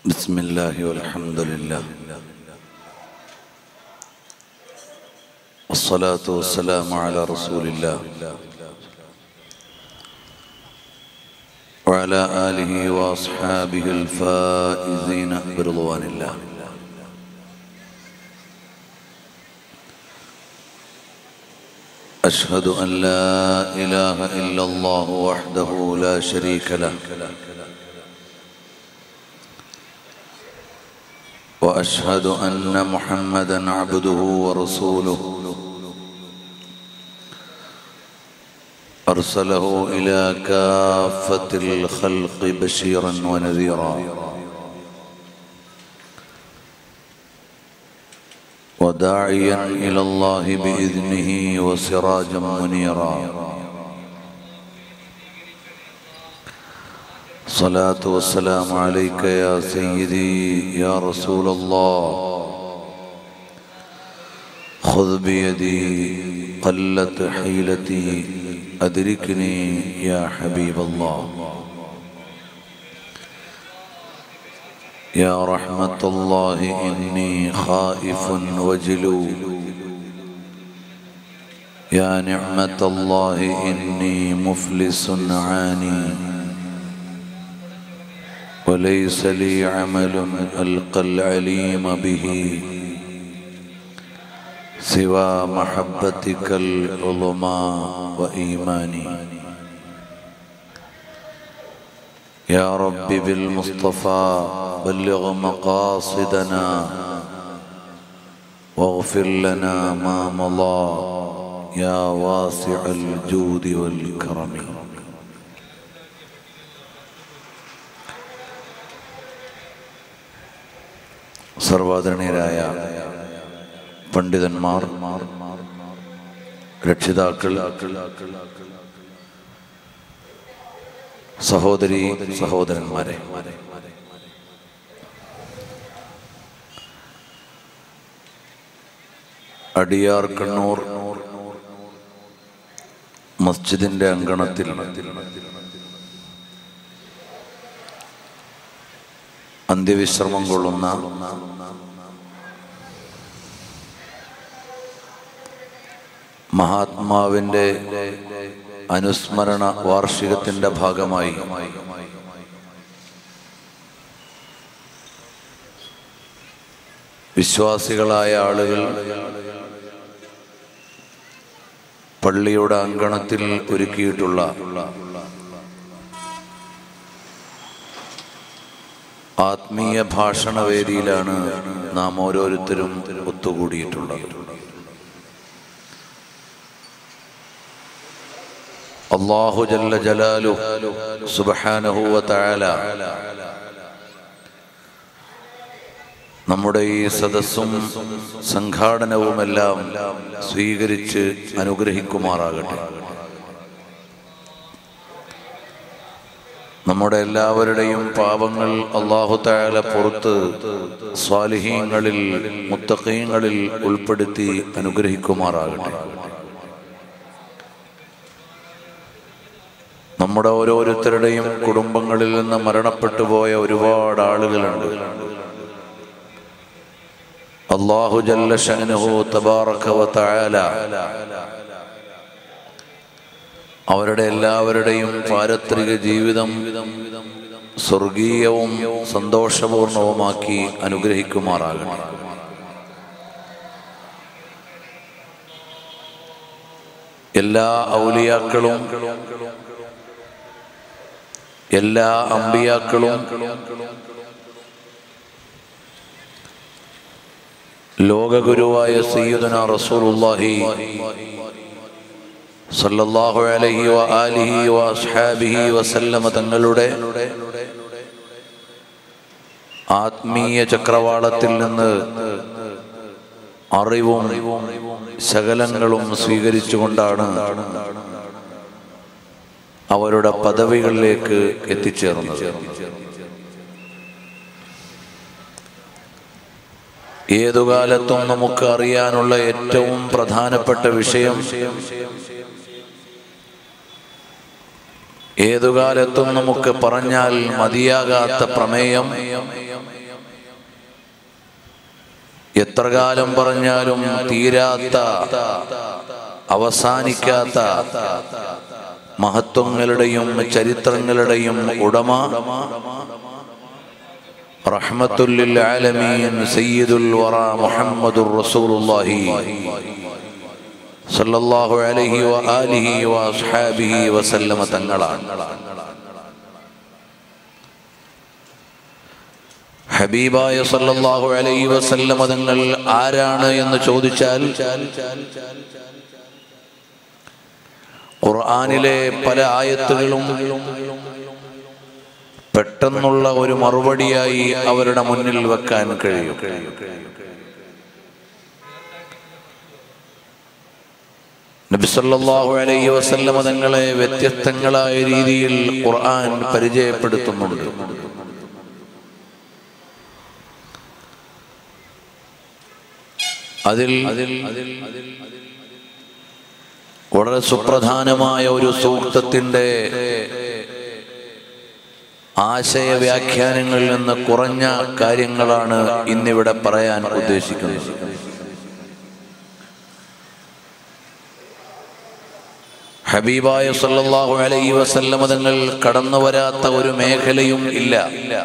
بسم الله والحمد لله والصلاة والسلام على رسول الله وعلى آله وأصحابه الفائزين برضوان الله أشهد أن لا إله إلا الله وحده لا شريك له واشهد ان محمدا عبده ورسوله ارسله الى كافه الخلق بشيرا ونذيرا وداعيا الى الله باذنه وسراجا منيرا صلاة والسلام عليك يا سيدي يا رسول الله خذ بيدي قلت حيلتي أدركني يا حبيب الله يا رحمة الله إني خائف وجلو يا نعمة الله إني مفلس عاني وليس لي عمل ألقى العليم به سوى محبتك العظمى وإيماني يا رب بالمصطفى بلغ مقاصدنا واغفر لنا ما مضى يا واسع الجود والكرم സർവാദരണീയരായ പണ്ഡിതന്മാർ രക്ഷിതാക്കൾ സഹോദരി സഹോദരന്മാരെ അടിയാർ കണ്ണൂർ മസ്ജിദിന്റെ അങ്കണത്തിൽ അന്ത്യവിശ്രമം കൊള്ളുന്ന മഹാത്മാവിന്റെ അനുസ്മരണ വാർഷികത്തിന്റെ ഭാഗമായി വിശ്വാസികളായ ആളുകൾ പള്ളിയുടെ അങ്കണത്തിൽ ഒരുക്കിയിട്ടുള്ള ആത്മീയ ഭാഷണവേദിയിലാണ് നാം ഓരോരുത്തരും ഒത്തുകൂടിയിട്ടുള്ളത് അള്ളാഹു ജല്ല ജലാലു സുബഹാനഹുവ തആല നമ്മുടെ ഈ സദസ്സും സംഘാടനവുമെല്ലാം സ്വീകരിച്ച് അനുഗ്രഹിക്കുമാറാകട്ടെ നമ്മുടെ എല്ലാവരുടെയും പാപങ്ങൾ അള്ളാഹു താല പുറത്ത് സ്വാലിഹീങ്ങളിൽ മുത്തഖീങ്ങളിൽ ഉൾപ്പെടുത്തി അനുഗ്രഹിക്കുമാറാകട്ടെ നമ്മുടെ ഓരോരുത്തരുടെയും കുടുംബങ്ങളിൽ നിന്ന് മരണപ്പെട്ടു പോയ ഒരുപാട് ആളുകളുണ്ട് അള്ളാഹു ജല്ല ഷഅ്നുഹു തബാറക വ തആല അവരുടെ എല്ലാവരുടെയും പാരത്രിക ജീവിതം സ്വർഗീയവും സന്തോഷപൂർണവുമാക്കി അനുഗ്രഹിക്കുമാറാകണം എല്ലാ ഔലിയാക്കളും എല്ലാ അമ്പിയാക്കളും ലോകഗുരുവായ സയ്യിദുന റസൂലുള്ളാഹി സല്ലല്ലാഹു അലൈഹി വ ആലിഹി വ അസ്ഹാബിഹി വസല്ലമ തങ്ങളുടെ ആത്മീയ ചക്രവാളത്തിൽ നിന്ന് അറിവും ശകലങ്ങളും സ്വീകരിച്ചുകൊണ്ടാണ് അവരുടെ പദവികളിലേക്ക് എത്തിച്ചേർന്നത് ഏതുകാലത്തും നമുക്ക് അറിയാനുള്ള ഏറ്റവും പ്രധാനപ്പെട്ട വിഷയം ഏതു കാലത്തും നമുക്ക് പറഞ്ഞാൽ മതിയാകാത്ത പ്രമേയം എത്ര കാലം പറഞ്ഞാലും തീരാത്ത അവസാനിക്കാത്ത മഹത്വങ്ങളുടെയും ചരിത്രങ്ങളുടെയും ഉടമ റഹ്മത്തുല്ലിൽ ആലമീൻ സയ്യിദുൽ വറ മുഹമ്മദുർ റസൂലുള്ളാഹി സല്ലല്ലാഹു അലൈഹി വ ആലിഹി വ അസ്ഹാബിഹി വസല്ലമ തങ്ങളാണ് ഹബീബായ സല്ലല്ലാഹു അലൈഹി വസല്ലമ തങ്ങൾ ആരാണ് എന്ന് ചോദിച്ചാൽ ഖുർആനിലെ പല ആയത്തുകളും പെട്ടെന്നുള്ള ഒരു മറുപടിയായി അവരുടെ മുന്നിൽ വെക്കാൻ കഴിയും നബിസല്ലാഹു അലൈഹി വസല്ലമ തങ്ങളെ വ്യത്യസ്തങ്ങളായ രീതിയിൽ ഖുർആൻ പരിചയപ്പെടുത്തുന്നുണ്ട് അതിൽ വളരെ സുപ്രധാനമായ ഒരു സൂക്തത്തിന്റെ ആശയവ്യാഖ്യാനങ്ങളിൽ നിന്ന് കുറഞ്ഞ കാര്യങ്ങളാണ് ഇന്നിവിടെ പറയാൻ ഉദ്ദേശിക്കുന്നത് ഹബീബായ സല്ലല്ലാഹു അലൈഹി വസല്ലമ തങ്ങൾ കടന്നു വരാത്ത ഒരു മേഖലയും ഇല്ല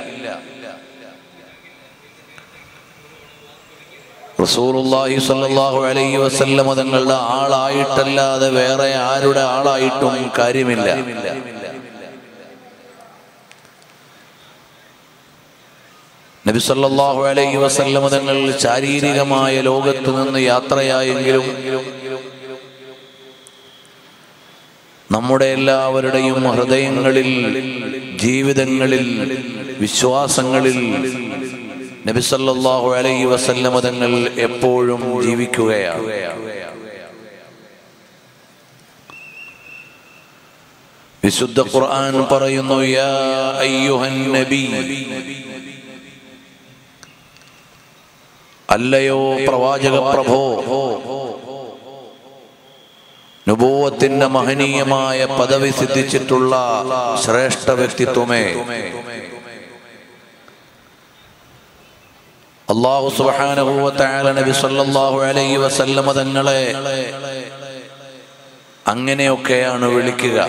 റസൂലുള്ളാഹി സ്വല്ലല്ലാഹു അലൈഹി വസല്ലമ തങ്ങളുടെ ആളായിട്ടല്ലാതെ വേറെ ആരുടെ ആളായിട്ടും കാര്യമില്ല നബി സല്ലല്ലാഹു അലൈഹി വസല്ലമ തങ്ങൾ ശാരീരികമായ ലോകത്തു നിന്ന് യാത്രയായെങ്കിലും നമ്മുടെ എല്ലാവരുടെയും ഹൃദയങ്ങളിൽ ജീവിതങ്ങളിൽ വിശ്വാസങ്ങളിൽ നബി സല്ലല്ലാഹു അലൈഹി വസല്ലമ തങ്ങൾ എപ്പോഴും ജീവിക്കുകയാണ് വിശുദ്ധ ഖുർആൻ പറയുന്നു യാ അയ്യുഹൻ നബി അല്ലയോ പ്രവാചക പ്രഭോ നുബൂവത്തിന്റെ മഹനീയമായ പദവി സിദ്ധിച്ചിട്ടുള്ള ശ്രേഷ്ഠ വ്യക്തിത്വമേ അള്ളാഹു സുബ്ഹാനഹു വ തആല നബി സല്ലല്ലാഹു അലൈഹി വസല്ലമ തങ്ങളെ അങ്ങനെയൊക്കെയാണ് വിളിക്കുക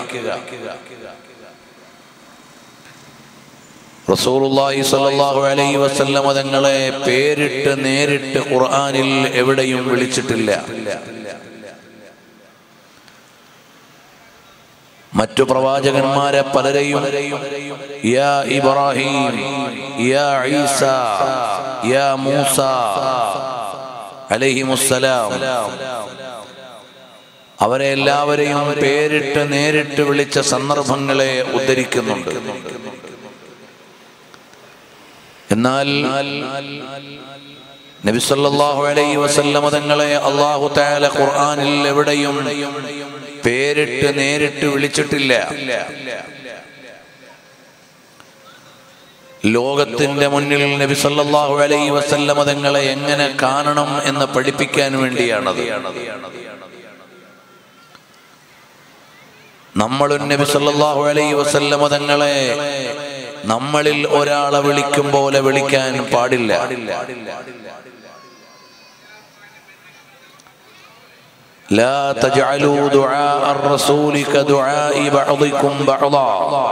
റസൂലുള്ളാഹി സ്വല്ലല്ലാഹു അലൈഹി വസല്ലമ തങ്ങളെ പേരിട്ട് നേരിട്ട് ഖുർആനിൽ എവിടെയും വിളിച്ചിട്ടില്ല മറ്റു പ്രവാചകന്മാരെ പലരെയും യാ ഇബ്രാഹിം യാ ഈസ യാ മൂസ അലൈഹിമുസ്സലാം അവരെ എല്ലാവരെയും പേരിട്ട് നേരിട്ട് വിളിച്ച സന്ദർഭങ്ങളെ ഉദ്ധരിക്കുന്നുണ്ട് എന്നാൽ നബി സല്ലല്ലാഹു അലൈഹി വസല്ലമ തങ്ങളെ അല്ലാഹു തആല ഖുർആനിൽ എവിടെയും പേരിട്ട് നേരിട്ട് വിളിച്ചിട്ടില്ല ലോകത്തിന്റെ മുന്നിൽ നബി സല്ലല്ലാഹു അലൈഹി വസല്ലമ തങ്ങളെ എങ്ങനെ കാണണം എന്ന് പഠിപ്പിക്കാൻ വേണ്ടിയാണത് നമ്മളും നബി സല്ലല്ലാഹു അലൈഹി വസല്ലമ തങ്ങളെ നമ്മളിൽ ഒരാളെ വിളിക്കും പോലെ വിളിക്കാൻ പാടില്ല لا تجعلوا دعاء الرسول كدعاء بعضكم بعضا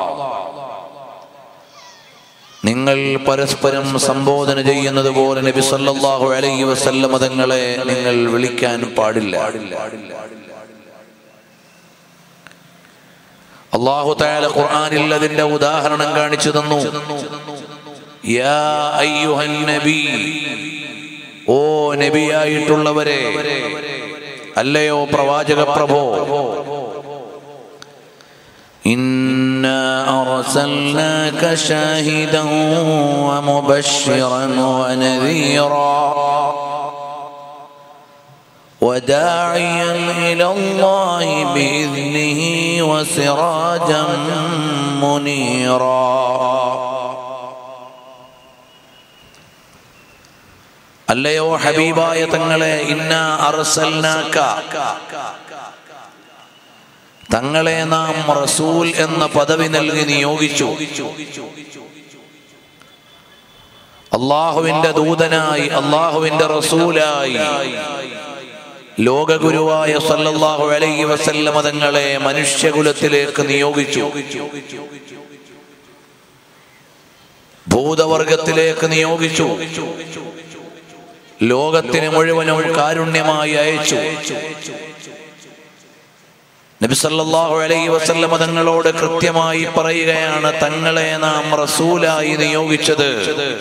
നിങ്ങൾ പരസ്പരം സംബോധന ചെയ്യുന്നത് പോലെ നബി സല്ലല്ലാഹു അലൈഹി വസല്ലമ തങ്ങളെ നിങ്ങൾ വിളിക്കാൻ പാടില്ല അള്ളാഹു തആല ഖുർആനിൽ അതിന്റെ ഉദാഹരണം കാണിച്ചു തന്നു യാ അയ്യുഹൻ നബി ഓ നബിയായിട്ടുള്ളവരെ അല്ലയോ പ്രവാചക പ്രഭോ إنا أرسلناك شاهدا ومبشرا ونذيرا وداعيا إلى الله بإذنه وسراجا منيرا അല്ലയോ ഹബീബായ തങ്ങളെ ഇന്ന അർസൽനാക്ക തങ്ങളെ നാം റസൂൽ എന്ന പദവി നൽകി നിയോഗിച്ചു അള്ളാഹുവിന്റെ ദൂതനായി അള്ളാഹുവിന്റെ റസൂലായി ലോകഗുരുവായ സല്ലല്ലാഹു അലൈഹി വസല്ലമ തങ്ങളെ മനുഷ്യകുലത്തിലേക്ക് നിയോഗിച്ചു ഭൂതവർഗത്തിലേക്ക് നിയോഗിച്ചു ലോകത്തിന് മുഴുവനും കാരുണ്യമായി അയച്ചു നബി സല്ലല്ലാഹു അലൈഹി വസല്ലമ തങ്ങളോട് കൃത്യമായി പറയുകയാണ് തങ്ങളെ നാം റസൂലായി നിയോഗിച്ചത്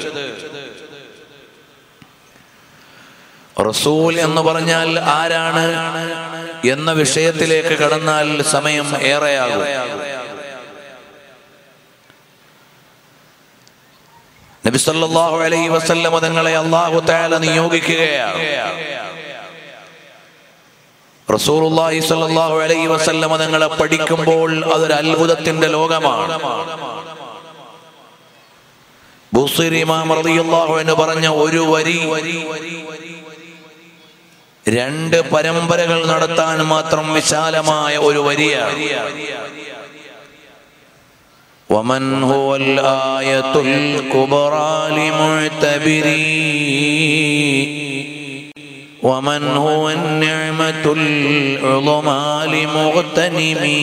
റസൂൽ എന്ന് പറഞ്ഞാൽ ആരാണ് എന്ന വിഷയത്തിലേക്ക് കടന്നാൽ സമയം ഏറെയാകും നബി സല്ലല്ലാഹു അലൈഹി വസല്ലമ തങ്ങളെ അല്ലാഹു തആല നിയോഗിക്കുകയാണ് റസൂലുള്ളാഹി സ്വല്ലല്ലാഹു അലൈഹി വസല്ലമ തങ്ങളെ പഠിക്കുമ്പോൾ അതൊരു അത്ഭുതത്തിന്റെ ലോകമാണ് ബുസൈരി ഇമാം റളിയല്ലാഹു അൻഹു പറഞ്ഞ ഒരു വരി രണ്ട് പരമ്പരകൾ നടത്താൻ മാത്രം വിശാലമായ ഒരു വരിയാണ് ومن هو الآية الكبرى لمعتبري ومن هو النعمة العظمى لمغتنمي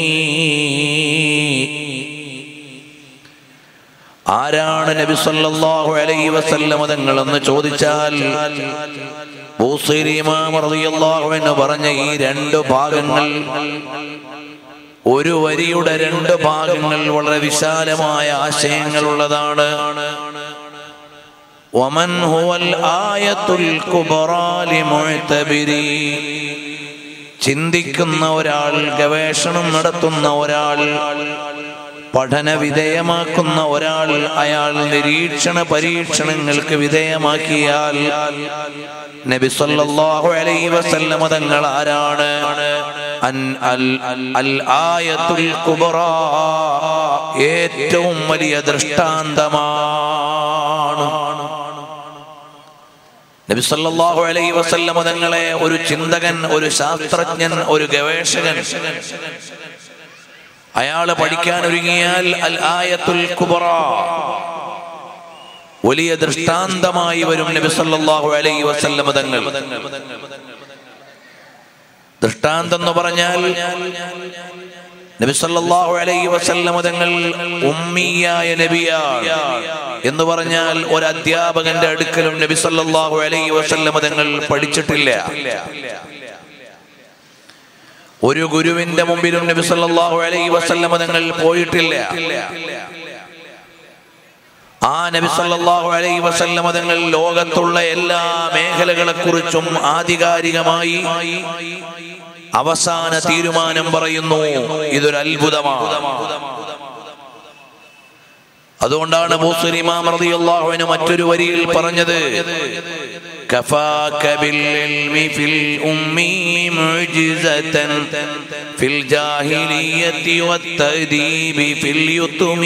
ആരാണ് നബി സല്ലല്ലാഹു അലൈഹി വസല്ലമ തങ്ങൾ എന്ന് ചോദിച്ചാൽ ബൂസൈരി ഇമാം റളിയല്ലാഹു അൻഹു പറഞ്ഞ ഈ രണ്ട് ഭാഗങ്ങൾ ഒരു വരിയുടെ രണ്ട് ഭാഗങ്ങൾ വളരെ വിശാലമായ ആശയങ്ങളുള്ളതാണ് ومن هو الآية الكبرى لمعتبري ചിന്തിക്കുന്ന ഒരാൾ ഗവേഷണം നടത്തുന്ന ഒരാൾ പഠന വിധേയമാക്കുന്ന ഒരാൾ അയാൾ നിരീക്ഷണ പരീക്ഷണങ്ങൾക്ക് വിധേയമാക്കിയാൽ നബി സല്ലല്ലാഹു അലൈഹി വസല്ലമ തങ്ങൾ ആരാണ് അൻ അൽ അൽ ആയത്തുൽ കുബറ ഏറ്റവും വലിയ ദൃഷ്ടാന്തമാണ് നബി സല്ലല്ലാഹു അലൈഹി വസല്ലമ തങ്ങളെ ഒരു ചിന്തകൻ ഒരു ശാസ്ത്രജ്ഞൻ ഒരു ഗവേഷകൻ അയാള് പഠിക്കാൻ ഒരുങ്ങിയാൽ അൽ ആയത്തുൽ കുബറ വലിയ ദൃഷ്ടാന്തമായി വരും നബി സല്ലല്ലാഹു അലൈഹി വസല്ലമ തങ്ങൾ ദൃഷ്ടാന്തം എന്ന് പറഞ്ഞാൽ നബി സല്ലല്ലാഹു അലൈഹി വസല്ലമ തങ്ങൾ ഉമ്മിയായ നബിയാണ് എന്ന് പറഞ്ഞാൽ ഒരു അധ്യാപകന്റെ അടുക്കലും നബി സല്ലല്ലാഹു അലൈഹി വസല്ലമ തങ്ങൾ പഠിച്ചിട്ടില്ല ഒരു ഗുരുവിന്റെ മുമ്പിലും നബി സല്ലല്ലാഹു അലൈഹി വസല്ലമ തങ്ങൾ പോയിട്ടില്ല ആ നബി സല്ലല്ലാഹു അലൈഹി വസല്ലമ തങ്ങൾ ലോകത്തുള്ള എല്ലാ മേഖലകളെ കുറിച്ചും ആധികാരികമായി അവസാന തീരുമാനം പറയുന്നു ഇതൊരു അത്ഭുതമാണ് അതുകൊണ്ടാണ് മുസ്ലിമാം റളിയല്ലാഹു അൻഹു മറ്റൊരു വരിയിൽ പറഞ്ഞത് كفاك بالعلم في الأم معجزة في الجاهلية والتأديب في اليتم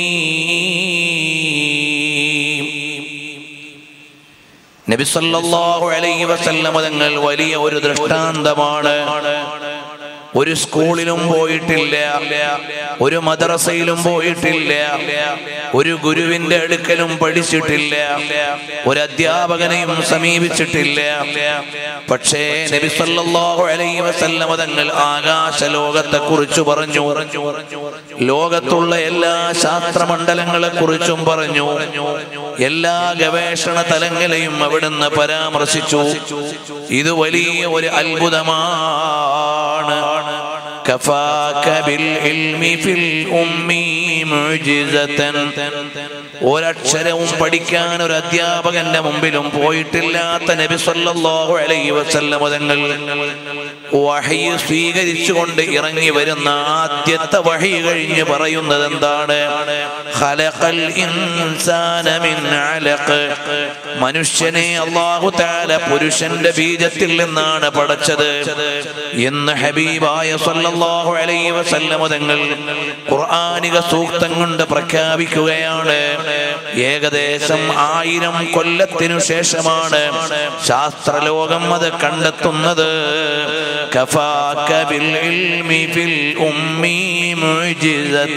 നബി സല്ലല്ലാഹു അലൈഹി വസല്ലമ തങ്ങൾ വലിയ ഒരു ദൃഷ്ടാന്തമാണ് ഒരു സ്കൂളിലും പോയിട്ടില്ല ഒരു മദ്രസയിലും പോയിട്ടില്ല ഒരു ഗുരുവിന്റെ അടുക്കലും പഠിച്ചിട്ടില്ല ഒരു അധ്യാപകനെയും സമീപിച്ചിട്ടില്ല പക്ഷേ നബി സല്ലല്ലാഹു അലൈഹി വസല്ലമ തങ്ങൾ ആകാശ ലോകത്തെ കുറിച്ച് പറഞ്ഞു ലോകത്തുള്ള എല്ലാ ശാസ്ത്രമണ്ഡലങ്ങളെ കുറിച്ചും പറഞ്ഞു എല്ലാ ഗവേഷണ തലങ്ങളെയും അവിടുന്ന് പരാമർശിച്ചു ഇത് വലിയ ഒരു അത്ഭുതമാണ് كفاك بالعلم في الأم معجزة ഒരക്ഷരവും പഠിക്കാൻ ഒരു അധ്യാപകന്റെ മുമ്പിലും പോയിട്ടില്ലാത്ത നബി സല്ലല്ലാഹു അലൈഹി വസല്ലം തങ്ങൾ വഹി സ്വീകരിച്ചുകൊണ്ട് ഇറങ്ങി വരുന്ന ആദ്യത്തെ വഹി കഴിഞ്ഞ് പറയുന്നത് എന്താണ് ഖലഖൽ ഇൻസാന മിൻ അലഖ് മനുഷ്യനെ അല്ലാഹു തആല പുരുഷന്റെ ബീജത്തിൽ നിന്നാണ് പടച്ചത് എന്ന് ഹബീബായ സല്ലല്ലാഹു അലൈഹി വസല്ലം തങ്ങൾ ഖുർആനിക സൂക്തം കൊണ്ട് പ്രഖ്യാപിക്കുകയാണ് ഏകദേശം ആയിരം കൊല്ലത്തിനു ശേഷമാണ് ശാസ്ത്രലോകം അത് കണ്ടെത്തുന്നത് كفاك بالعلم في الأم معجزة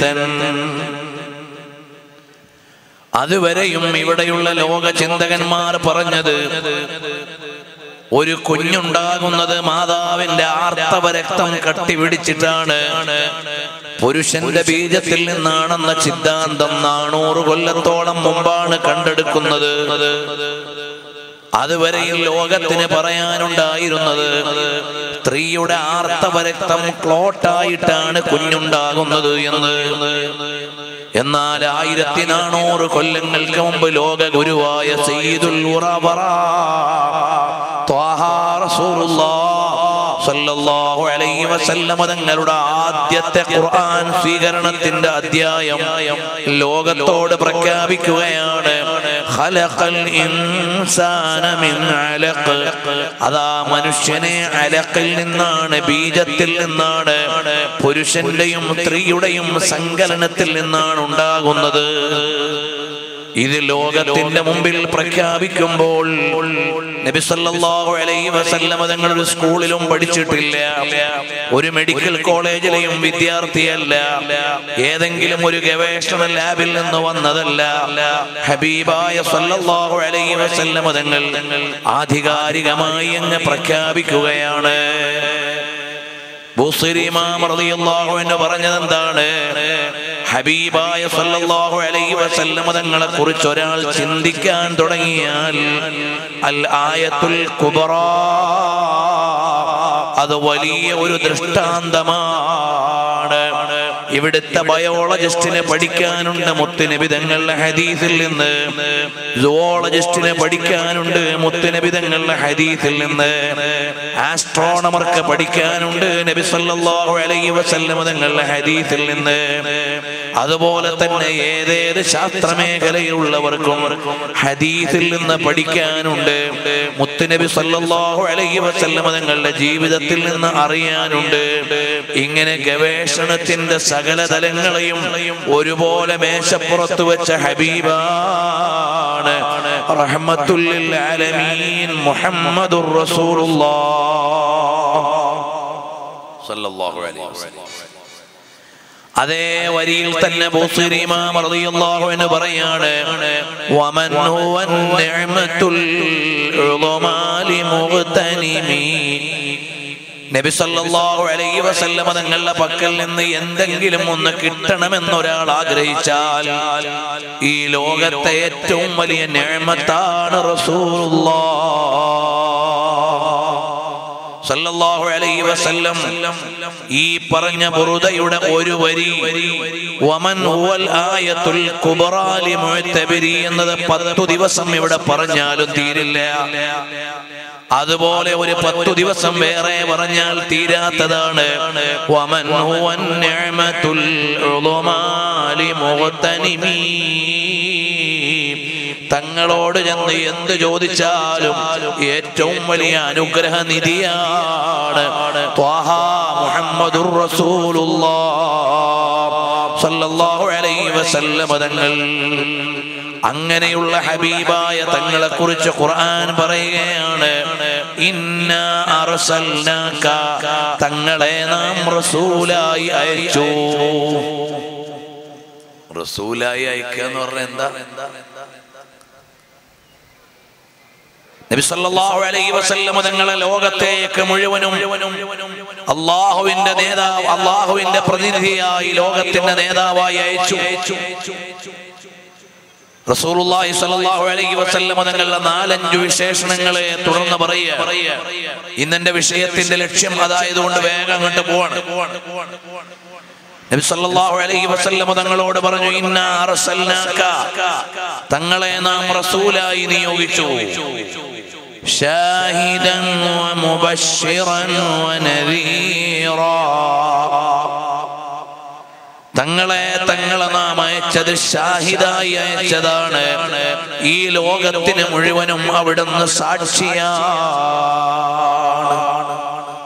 അതുവരെയും ഇവിടെയുള്ള ലോക ചിന്തകന്മാർ പറഞ്ഞത് ഒരു കുഞ്ഞുണ്ടാകുന്നത് മാതാവിന്റെ ആർത്തവ രക്തം കട്ടിപിടിച്ചിട്ടാണ് പുരുഷന്റെ ബീജത്തിൽ നിന്നാണെന്ന സിദ്ധാന്തം നാനൂറ് കൊല്ലത്തോളം മുമ്പാണ് കണ്ടെടുക്കുന്നത് അതുവരെയും ലോകത്തിന് പറയാനുണ്ടായിരുന്നത് സ്ത്രീയുടെ ആർത്തവ രക്തം ക്ലോട്ടായിട്ടാണ് കുഞ്ഞുണ്ടാകുന്നത് എന്ന് എന്നാൽ ആയിരത്തി നാനൂറ് കൊല്ലങ്ങൾക്ക് മുമ്പ് ലോക ഗുരുവായ സയ്യിദുൽ ഉറവറ ത്വാഹ റസൂലുള്ളാഹ് സല്ലല്ലാഹു അലൈഹി വസല്ലമ തങ്ങളുടെ ആദ്യത്തെ ഖുർആൻ സ്വീകരണത്തിന്റെ അധ്യായം ലോകത്തോട് പ്രഖ്യാപിക്കുകയാണ് ഖലഖൽ ഇൻസാന മിൻ അലഖ് അതാ മനുഷ്യനെ അലഖിൽ നിന്നാണ് ബീജത്തിൽ നിന്നാണ് പുരുഷന്റെയും സ്ത്രീയുടെയും സങ്കലനത്തിൽ നിന്നാണ് ഉണ്ടാകുന്നത് ഇത് ലോകത്തിന്റെ മുമ്പിൽ പ്രഖ്യാപിക്കുമ്പോൾ നബി സല്ലല്ലാഹു അലൈഹി വസല്ലമ തങ്ങൾ ഒരു സ്കൂളിലും പഠിച്ചിട്ടില്ല ഒരു മെഡിക്കൽ കോളേജിലെയും വിദ്യാർത്ഥിയല്ല ഏതെങ്കിലും ഒരു ഗവേഷണ ലാബിൽ നിന്ന് വന്നതല്ല ഹബീബായ സല്ലല്ലാഹു അലൈഹി വസല്ലമ തങ്ങൾ ആധികാരികമായി അങ്ങ് പ്രഖ്യാപിക്കുകയാണ് എന്ന് പറഞ്ഞത് എന്താണ് ഹബീബായ സല്ലല്ലാഹു അലൈഹി വസല്ലമ തങ്ങളെ കുറിച്ച് ഒരാൾ ചിന്തിക്കാൻ തുടങ്ങിയാൽ അൽ ആയത്തുൽ കുബറ അത് വലിയ ഒരു ദൃഷ്ടാന്തമാണ് ഇവിടുത്തെ ബയോളജിസ്റ്റിനെ പഠിക്കാനുണ്ട് മുത്തുനിബിതങ്ങളുടെ ഹദീസിൽ നിന്ന് സുവോളജിസ്റ്റിനെ പഠിക്കാനുണ്ട് മുത്തുനിബിതങ്ങളുടെ ഹദീസിൽ നിന്ന് ആസ്ട്രോണമർക്ക് പഠിക്കാനുണ്ട് നബി സല്ലല്ലാഹു അലൈഹി വസല്ലമ തങ്ങളുടെ ഹദീസിൽ നിന്ന് അതുപോലെ തന്നെ ഏതേത് ശാസ്ത്രമേഖലയിലുള്ളവർക്കും ഹദീസിൽ നിന്ന് പഠിക്കാനുണ്ട് മുത്തുനബി സല്ലല്ലാഹു അലൈഹി വസല്ലമ തങ്ങളുടെ ജീവിതത്തിൽ നിന്ന് അറിയാനുണ്ട് ഇങ്ങനെ ഗവേഷണത്തിന്റെ സകല തലങ്ങളെയും ഒരുപോലെ മേശപ്പുറത്ത് വെച്ച ഹബീബാണ് റഹ്മത്തുല്ലിൽ ആലമീൻ മുഹമ്മദുർ റസൂലുള്ളാഹ് സല്ലല്ലാഹു അലൈഹി വസല്ലം അതേ വരിയിൽ തന്നെ ബൂസിരി ഇമാം റളിയല്ലാഹു അൻഹു പറയാണ് വമൻ ഹുവ നിഅമത്തുൽ ഉളമാലി മുഗ്തനിമി നബി സല്ലല്ലാഹു അലൈഹി വസല്ലമ തങ്ങളുടെ പക്കൽ നിന്ന് എന്തെങ്കിലും ഒന്ന് കിട്ടണമെന്ന് ഒരാൾ ആഗ്രഹിച്ചാൽ ഈ ലോകത്തെ ഏറ്റവും വലിയ നിഅമത്താണ് റസൂലുള്ളാഹ് സല്ലല്ലാഹു അലൈഹി വസല്ലം ഈ പറഞ്ഞ ബുറുദയുടെ ഒരു വരി വമൻ ഹുവൽ ആയത്തുൽ കുബ്റാ ലി മുഅ്തബരി എന്നത് പത്തു ദിവസം ഇവിടെ പറഞ്ഞാലും തീരില്ല അതുപോലെ ഒരു പത്തു ദിവസം വേറെ പറഞ്ഞാൽ തീരാത്തതാണ് വമൻ ഹുവൻ നിഅമത്തുൽ ഉളുമാ ലി മുഗ്തനിമീ തങ്ങളോട് ചെന്ന് എന്ത് ചോദിച്ചാലും ഏറ്റവും വലിയ അനുഗ്രഹ നിധിയാണ് ത്വാഹ മുഹമ്മദുർ റസൂലുള്ളാഹ് സല്ലല്ലാഹു അലൈഹി വസല്ലമ തങ്ങൾ അങ്ങനെയുള്ള ഹബീബായ തങ്ങളെ കുറിച്ച് ഖുർആൻ പറയുകയാണ് ഇന്ന അർസൽനാക തങ്ങളെ നാം റസൂലായി അയച്ചു റസൂലായി അയക്കുക എന്ന് പറഞ്ഞാൽ എന്താ നബി സല്ലല്ലാഹു അലൈഹി വസല്ലം തങ്ങളെ ലോകത്തേക്ക് മുഴുവനും അള്ളാഹുവിന്റെ നേതാവ് അള്ളാഹുവിന്റെ പ്രതിനിധിയായി ലോകത്തിന്റെ നേതാവായി അയച്ചു റസൂലുള്ളാഹി സ്വല്ലല്ലാഹു അലൈഹി വസല്ലം തങ്ങളുടെ നാലഞ്ചു വിശേഷണങ്ങളെ തുടർന്ന് പറയുക ഇന്നെന്റെ വിഷയത്തിന്റെ ലക്ഷ്യം അതായതുകൊണ്ട് വേഗം അങ്ങോട്ട് പോവാണ് നബി സല്ലല്ലാഹു അലൈഹി വസല്ലം തങ്ങളോട് പറഞ്ഞു ഇന്ന അർസൽനാക തങ്ങളെ നാം റസൂലായി നിയോഗിച്ചു شاهدا ومبشرا ونذيرا തങ്ങളെ തങ്ങളെ നാം അയച്ചത് ഷാഹിദായി അയച്ചതാണ് ഈ ലോകത്തിന് മുഴുവനും അവിടുന്ന് സാക്ഷിയാണ്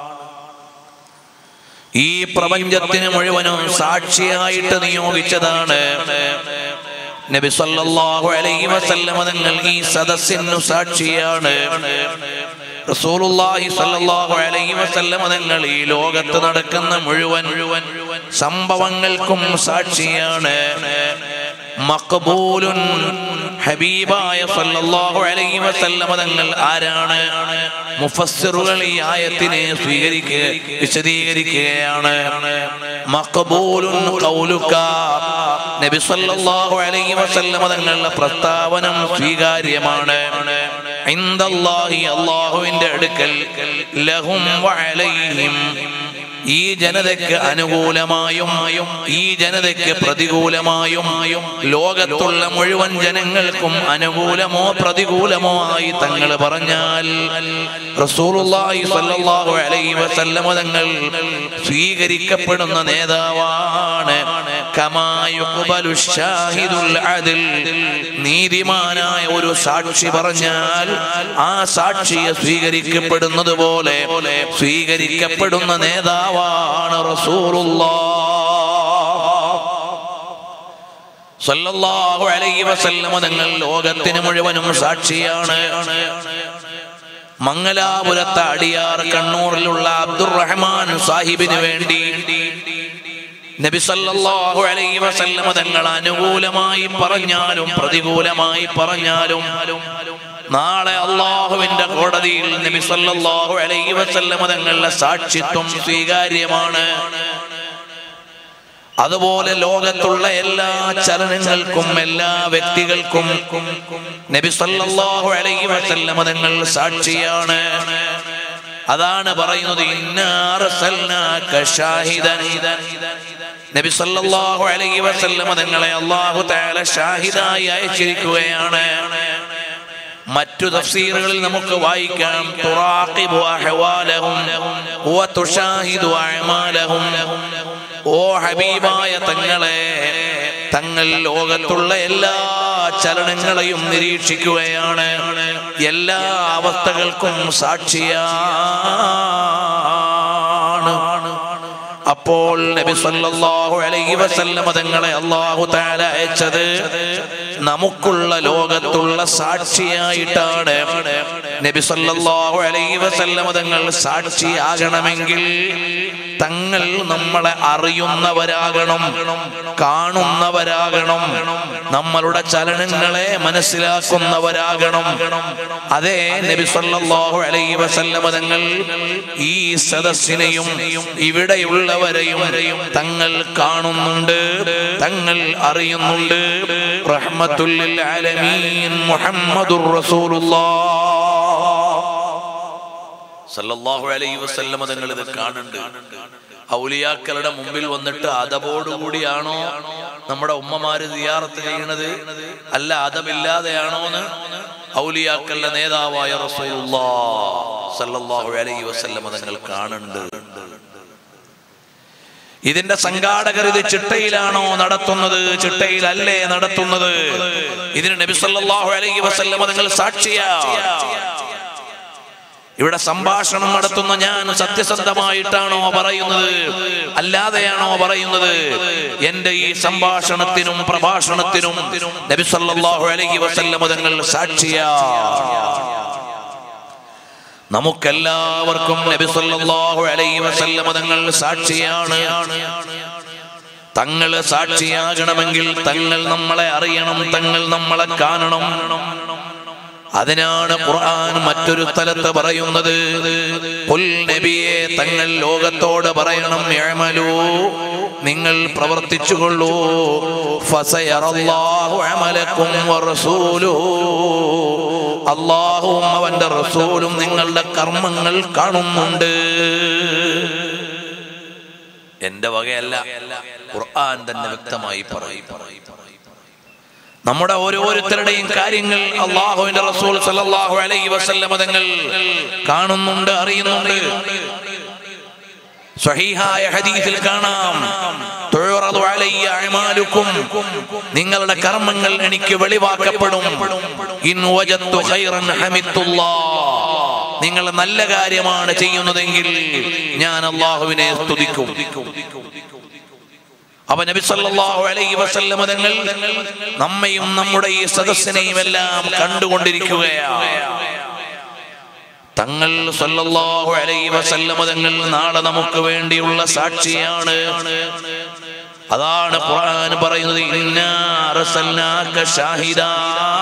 ഈ പ്രപഞ്ചത്തിന് മുഴുവനും സാക്ഷിയായിട്ട് നിയോഗിച്ചതാണ് നബി സല്ലല്ലാഹു അലൈഹി വസല്ലമ തങ്ങൾ ഈ സദസ്സിനു സാക്ഷിയാണ് റസൂലുള്ളാഹി സ്വല്ലല്ലാഹു അലൈഹി വസല്ലം തങ്ങൾ ഈ ലോകത്ത് നടക്കുന്ന മുഴുവൻ മുഴുവൻ സംഭവങ്ങൾക്കും സാക്ഷിയാണ് മഖബൂലുൻ ഹബീബായ സല്ലല്ലാഹു അലൈഹി വസല്ലം തങ്ങൾ ആരാണ് മുഫസ്സിറുകൾ ഈ ആയത്തിനെ സ്വീകരിക്കുക വിശദീകരിക്കുകയാണ് മഖബൂലുൻ ഖൗലുക നബി സല്ലല്ലാഹു അലൈഹി വസല്ലം തങ്ങളുടെ പ്രസ്താവനം സ്വീകാര്യമാണ് ഇൻദല്ലാഹി അല്ലാഹുവിന്റെ അടുക്കൽ ലഹും വഅലൈഹിം ഈ ജനതയ്ക്ക് അനുകൂലമായും ഈ ജനതയ്ക്ക് പ്രതികൂലമായും ലോകത്തുള്ള മുഴുവൻ ജനങ്ങൾക്കും അനുകൂലമോ പ്രതികൂലമോ ആയി തങ്ങൾ പറഞ്ഞാൽ റസൂലുള്ളാഹി സ്വല്ലല്ലാഹു അലൈഹി വസല്ലമ തങ്ങൾ സ്വീകരിക്കപ്പെടുന്ന നേതാവാണ് കമാ യുഖ്ബലു ഷാഹിദുൽ അദ്ൽ നീതിമാനായ ഒരു സാക്ഷി പറഞ്ഞാൽ ആ സാക്ഷിയെ സ്വീകരിക്കപ്പെടുന്നത് പോലെ സ്വീകരിക്കപ്പെടുന്ന നേതാവാണ് സല്ലല്ലാഹു അലൈഹി വസല്ലമ തങ്ങൾ ലോകത്തിന് മുഴുവനും സാക്ഷിയാണ് മംഗലാപുരത്തെ അടിയാർ കണ്ണൂരിലുള്ള അബ്ദുറഹ്മാൻ സാഹിബിന് വേണ്ടി നബി സല്ലല്ലാഹു അലൈഹി വസല്ലമ തങ്ങൾ അനുകൂലമായി പറഞ്ഞാലും പ്രതികൂലമായി പറഞ്ഞാലും നാളെ അള്ളാഹുവിന്റെ കോടതിയിൽ നബി സല്ലല്ലാഹു അലൈഹി വസല്ലമ തങ്ങളുടെ സാക്ഷിത്വം സ്വീകാര്യമാണ് അതുപോലെ ലോകത്തുള്ള എല്ലാ ചലനങ്ങൾക്കും എല്ലാ വ്യക്തികൾക്കും നബി സല്ലല്ലാഹു അലൈഹി വസല്ലമ തങ്ങൾ സാക്ഷിയാണ് അതാണ് പറയുന്നത് ഇന്നാ അർസൽനാക ഷാഹിദൻ നബി സല്ലല്ലാഹു അലൈഹി വസല്ലമ തങ്ങളെ അല്ലാഹു തആല ഷാഹിദായി അയച്ചിരിക്കുകയാണ് മറ്റു തഫ്സീറുകളിൽ നമുക്ക് വായിക്കാം തുറാഖിബു അഹ്വാലഹും വ തുഷാഹിദു അഅമാലഹും ഓ ഹബീബായ തങ്ങളെ തങ്ങൾ ലോകത്തുള്ള എല്ലാ ചലനങ്ങളെയും നിരീക്ഷിക്കുകയാണ് എല്ലാ അവസ്ഥകൾക്കും സാക്ഷിയാണ് അപ്പോൾ നബി സല്ലല്ലാഹു അലൈഹി വസല്ലമ തങ്ങളെ അല്ലാഹു തആല അയച്ചത് നമുക്കുള്ള ലോകത്തുള്ള സാക്ഷിയായിട്ടാണ് നബി സല്ലല്ലാഹു അലൈഹി വസല്ലമ തങ്ങൾ സാക്ഷിയാകണമെങ്കിൽ തങ്ങൾ നമ്മളെ അറിയുന്നവരാകണം കാണുന്നവരാകണം നമ്മളുടെ ചലനങ്ങളെ മനസ്സിലാക്കുന്നവരാകണം അതേ നബി സല്ലല്ലാഹു അലൈഹി വസല്ലമ തങ്ങൾ ഈ സദസ്സിനെയും ഇവിടെയുള്ളവരെയും തങ്ങൾ കാണുന്നുണ്ട് തങ്ങൾ അറിയുന്നുണ്ട് റഹ്മത്തുല്ലിൽ ആലമീൻ മുഹമ്മദുർ റസൂലുള്ളാഹ് സല്ലല്ലാഹു അലൈഹി വസല്ലമ തങ്ങൾ ഇത് കാണുന്നുണ്ട് ഔലിയാക്കളുടെ മുമ്പിൽ വന്നിട്ട് അതബോടുകൂടിയാണോ നമ്മുടെ ഉമ്മമാര് സിയാറത്ത് ചെയ്യണത് അല്ല അതമില്ലാതെയാണോ എന്ന് ഔലിയാക്കളുടെ നേതാവായ റസൂലുള്ളാഹ് സല്ലല്ലാഹു അലൈഹി വസല്ലമ തങ്ങൾ കാണുന്നുണ്ട് ഇതിന്റെ സംഘാടകർ ഇത് ചിട്ടയിലാണോ നടത്തുന്നത് ചിട്ടയിലല്ലേ നടത്തുന്നത് ഇതിന് നബി സല്ലല്ലാഹു അലൈഹി വസല്ലമ തങ്ങൾ സാക്ഷിയാ ഇവിടെ സംഭാഷണം നടത്തുന്ന ഞാൻ സത്യസന്ധമായിട്ടാണോ പറയുന്നത് അല്ലാതെയാണോ പറയുന്നത് എന്റെ ഈ സംഭാഷണത്തിനും പ്രഭാഷണത്തിനും നബി സല്ലല്ലാഹു അലൈഹി വസല്ലമ തങ്ങൾ സാക്ഷിയാ നമുക്കെല്ലാവർക്കും നബി സല്ലല്ലാഹു അലൈഹി വസല്ലമ തങ്ങൾ സാക്ഷിയാണ് തങ്ങൾ സാക്ഷിയാകണമെങ്കിൽ തങ്ങൾ നമ്മളെ അറിയണം തങ്ങൾ നമ്മളെ കാണണം അതിനാണ് ഖുർആൻ മറ്റൊരു സ്ഥലത്ത് പറയുന്നത് പുൽ നബിയെ തങ്ങൾ ലോകത്തോട് പറയണം ഇഅ്മലൂ നിങ്ങൾ പ്രവർത്തിച്ചുകൊള്ളൂ ഫസയറല്ലാഹു അമലക്കും വറസൂലുഹു അള്ളാഹുവും അവന്റെ റസൂലും നിങ്ങളുടെ കർമ്മങ്ങൾ കാണുന്നുണ്ട് എന്റെ വകയല്ല ഖുർആൻ തന്നെ വ്യക്തമായി പറയും നമ്മുടെ ഓരോരുത്തരുടെയും കാര്യങ്ങൾ അള്ളാഹുവിന്റെ റസൂൽ സല്ലല്ലാഹു അലൈഹി വസല്ലമ തങ്ങൾ കാണുന്നുണ്ട് അറിയുന്നുണ്ട് സ്വഹീഹായ ഹദീസിൽ കാണാം തുഴറതു അലയ്യ അഅമാലുക്കും നിങ്ങളുടെ കർമ്മങ്ങൾ എനിക്ക് വെളിവാക്കപ്പെടും ഇൻ വജത്തു ഖൈറൻ ഹമിത്തുല്ലാഹ് നിങ്ങൾ നല്ല കാര്യമാണ് ചെയ്യുന്നതെങ്കിൽ ഞാൻ അള്ളാഹുവിനെ സ്തുതിക്കും അവ നബി സല്ലല്ലാഹു അലൈഹി വസല്ലമ തങ്ങൾ നമ്മയും നമ്മുടെ ഈ സദസ്സിനെയും എല്ലാം കണ്ടുകൊണ്ടിരിക്കുകയാണ് തങ്ങൾ സല്ലല്ലാഹു അലൈഹി വസല്ലമ തങ്ങൾ നാളെ നമുക്ക് വേണ്ടിയുള്ള സാക്ഷിയാണ് അതാണ് ഖുർആൻ പറയുന്നത് ഇന്നാ അർസൽനാക ഷാഹിദാ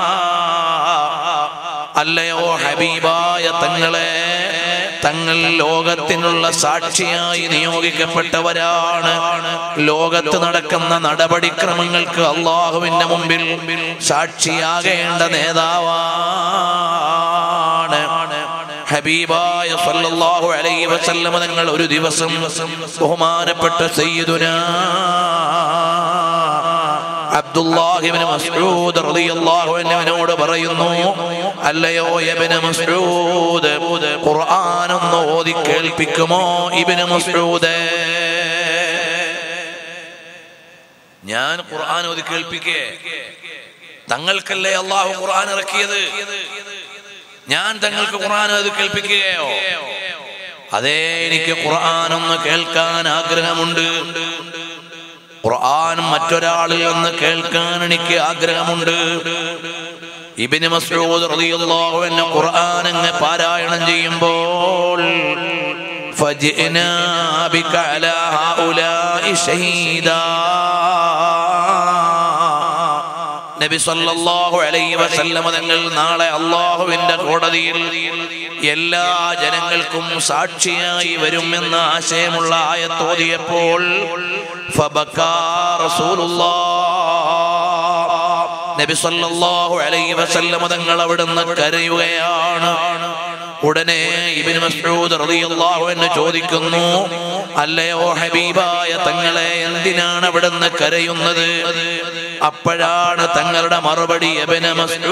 അല്ലയോ ഹബീബായ തങ്ങളെ തങ്ങൾ ലോകത്തിനുള്ള സാക്ഷിയായി നിയോഗിക്കപ്പെട്ടവരാണ് ലോകത്ത് നടക്കുന്ന നടപടിക്രമങ്ങൾക്ക് അള്ളാഹുവിന്റെ മുമ്പിൽ സാക്ഷിയാകേണ്ട നേതാവാണ് ഹബീബായ സല്ലല്ലാഹു അലൈഹി വസല്ലമ തങ്ങൾ ഒരു ദിവസം ബഹുമാനപ്പെട്ട സയ്യിദുനാ അബ്ദുല്ലാഹിബ്നു മസ്ഊദ് റളിയല്ലാഹു അൻഹുവിനോട് പറയുന്നു അല്ലയോ ഇബ്നു മസ്ഊദ് ഖുർആൻ ഒന്ന് ഓതി കേൾപ്പിക്കുമോ ഇബ്നു മസ്ഊദ് ഞാൻ ഖുർആൻ ഓതി കേൾപ്പിക്കേ തങ്ങൾക്കല്ലേ അള്ളാഹു ഖുർആൻ ഇറക്കിയത് ഞാൻ തങ്ങൾക്ക് ഖുർആൻ ഓതി കേൾപ്പിക്കുകയോ അതേ എനിക്ക് ഖുർആൻ ഒന്ന് കേൾക്കാൻ ആഗ്രഹമുണ്ട് ഖുർആൻ മറ്റൊരാളിൽ നിന്ന് കേൾക്കാൻ എനിക്ക് ആഗ്രഹമുണ്ട് ഇബിന് മസ്ഊദ് റളിയല്ലാഹു അൻഹു ഖുർആൻ അങ്ങ് പാരായണം ചെയ്യുമ്പോൾ ഫജിനാ ബിക അലാ ഹൗലാഇ ഷഹീദാ നബി സല്ലല്ലാഹു അലൈഹി വസല്ലമ തങ്ങൾ നാളെ അള്ളാഹുവിന്റെ കോടതിയിൽ എല്ലാ ജനങ്ങൾക്കും സാക്ഷിയായി വരുമെന്ന ആശയമുള്ള ആയത്തോതിയപ്പോൾ ഫബക്കാ റസൂലുള്ളാഹ് നബി സല്ലല്ലാഹു അലൈഹി വസല്ലമ തങ്ങൾ അവിടുന്ന് കരയുകയാണ് ഉടനെ ഇബ്നു മസ്ഊദ് റളിയല്ലാഹു അൻഹു ചോദിക്കുന്നു അല്ലയോ ഹബീബായ തങ്ങളെ എന്തിനാണ് അവിടുന്ന് കരയുന്നത് അപ്പോഴാണ് തങ്ങളുടെ മറുപടി ഇബ്നു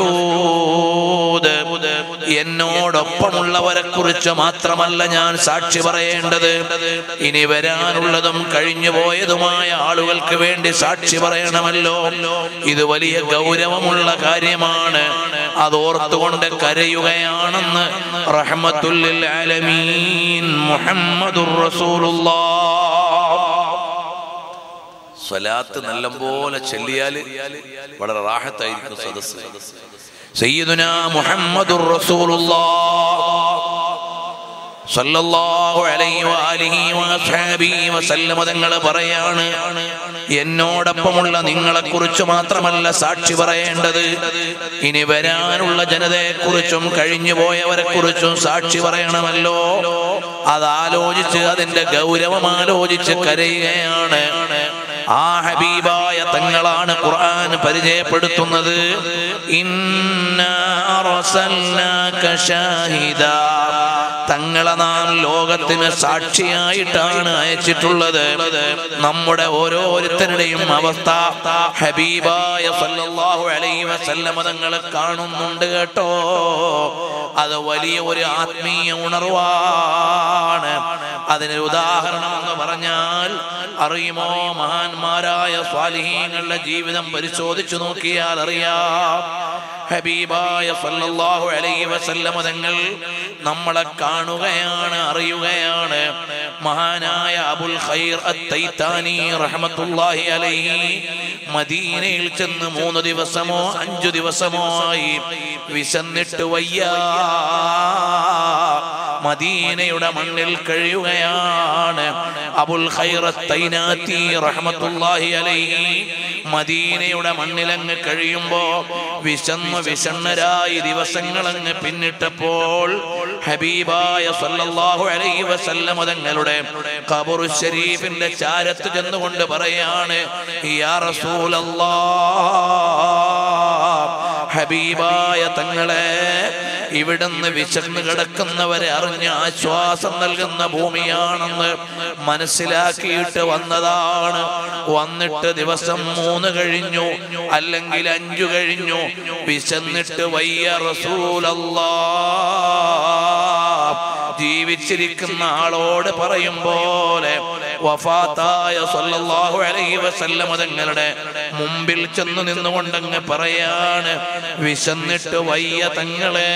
മസ്ഊദ് എന്നോടൊപ്പമുള്ളവരെ കുറിച്ച് മാത്രമല്ല ഞാൻ സാക്ഷി പറയേണ്ടത് ഇനി വരാനുള്ളതും കഴിഞ്ഞു പോയതുമായ ആളുകൾക്ക് വേണ്ടി സാക്ഷി പറയണമല്ലോ ഇത് വലിയ ഗൗരവമുള്ള കാര്യമാണ് അതോർത്തുകൊണ്ട് കരയുകയാണെന്ന് റഹ്മത്തുല്ലിൽ ആലമീൻ മുഹമ്മദുർ റസൂലുള്ളാഹ് സ്വലാത്ത് നല്ലപോലെ ചെല്ലിയാൽ വളരെ റാഹത്തായിരിക്കും സദസ്സ് സയ്യിദുന മുഹമ്മദുർ റസൂലുള്ളാഹ് സല്ലല്ലാഹു അലൈഹി വആലിഹി വഅസ്ഹാബിഹി വസല്ലമ തങ്ങൾ പറയാണ് എന്നോടൊപ്പമുള്ള നിങ്ങളെ കുറിച്ച് മാത്രമല്ല സാക്ഷി പറയേണ്ടത് ഇനി വരാനുള്ള ജനതയെ കുറിച്ചും കഴിഞ്ഞു പോയവരെ കുറിച്ചും സാക്ഷി പറയണമല്ലോ അത് ആലോചിച്ച് അതിന്റെ ഗൗരവം ആലോചിച്ച് കരയുകയാണ് ആ ഹബീബായ തങ്ങളാണ് ഖുർആൻ പരിചയപ്പെടുത്തുന്നത് ഇന്നാ അർസൽനാക ഷാഹിദാ തങ്ങളെ നാം ലോകത്തിന് സാക്ഷിയായിട്ടാണ് അയച്ചിട്ടുള്ളത് നമ്മുടെ ഓരോരുത്തരുടെയും അവസ്ഥ ഹബീബായ സല്ലല്ലാഹു അലൈഹി വസല്ലമ തങ്ങൾ കാണുന്നുണ്ട് കേട്ടോ അത് വലിയ ഒരു ആത്മീയ ഉണർവാണ് അതിനൊരു ഉദാഹരണം എന്ന് പറഞ്ഞാൽ അറിയുമോ മഹാന്മാരായ സ്വാലിഹീങ്ങളുടെ ജീവിതം പരിശോധിച്ചു നോക്കിയാൽ അറിയാം ഹബീബായ സല്ലല്ലാഹു അലൈഹി വസല്ലമ തങ്ങൾ നമ്മളെ കാണുകയാണ് അറിയുകയാണ് മഹാനായ അബുൽ ഖൈർ അത്തൈത്താനി റഹ്മത്തുള്ളാഹി അലൈഹി മദീനയിൽ ചെന്ന് മൂന്ന് ദിവസമോ അഞ്ചു ദിവസമോ ആയി വിശന്നിട്ട് വയ്യ മദീനയുടെ മണ്ണിൽ കഴിയുകയാണ് അബുൽ ഖൈർ അത്തൈനാത്തി റഹ്മത്തുള്ളാഹി അലൈഹി മദീനയുടെ മണ്ണിലങ്ങ് കഴിയുമ്പോ വിശന്ന് വിഷണ്ണരായി ദിവസങ്ങൾ അങ്ങ് പിന്നിട്ടപ്പോൾ ഹബീബായ സല്ലല്ലാഹു അലൈഹി വസല്ലമ തങ്ങളുടെ ഖബർ ഷരീഫിന്റെ ചാരത്ത് ചെന്നുകൊണ്ട് പറയാണ് യാ റസൂലല്ലാഹ് ഹബീബായ തങ്ങളെ ഇവിടുന്ന് വിശന്ന് കിടക്കുന്നവരെ അറിഞ്ഞ് ആശ്വാസം നൽകുന്ന ഭൂമിയാണെന്ന് മനസ്സിലാക്കിയിട്ട് വന്നതാണ് വന്നിട്ട് ദിവസം മൂന്ന് കഴിഞ്ഞു അല്ലെങ്കിൽ അഞ്ചു കഴിഞ്ഞു വിശന്നിട്ട് വയ്യ റസൂലല്ലാ ജീവിച്ചിരിക്കുന്ന ആളോട് പറയും പോലെ വഫാത്തായ സല്ലല്ലാഹു അലൈഹി വസല്ലമ തങ്ങളുടെ മുമ്പിൽ ചെന്ന് നിന്നുകൊണ്ടങ്ങ് പറയാണ് വിശന്നിട്ട് വയ്യ തങ്ങളെ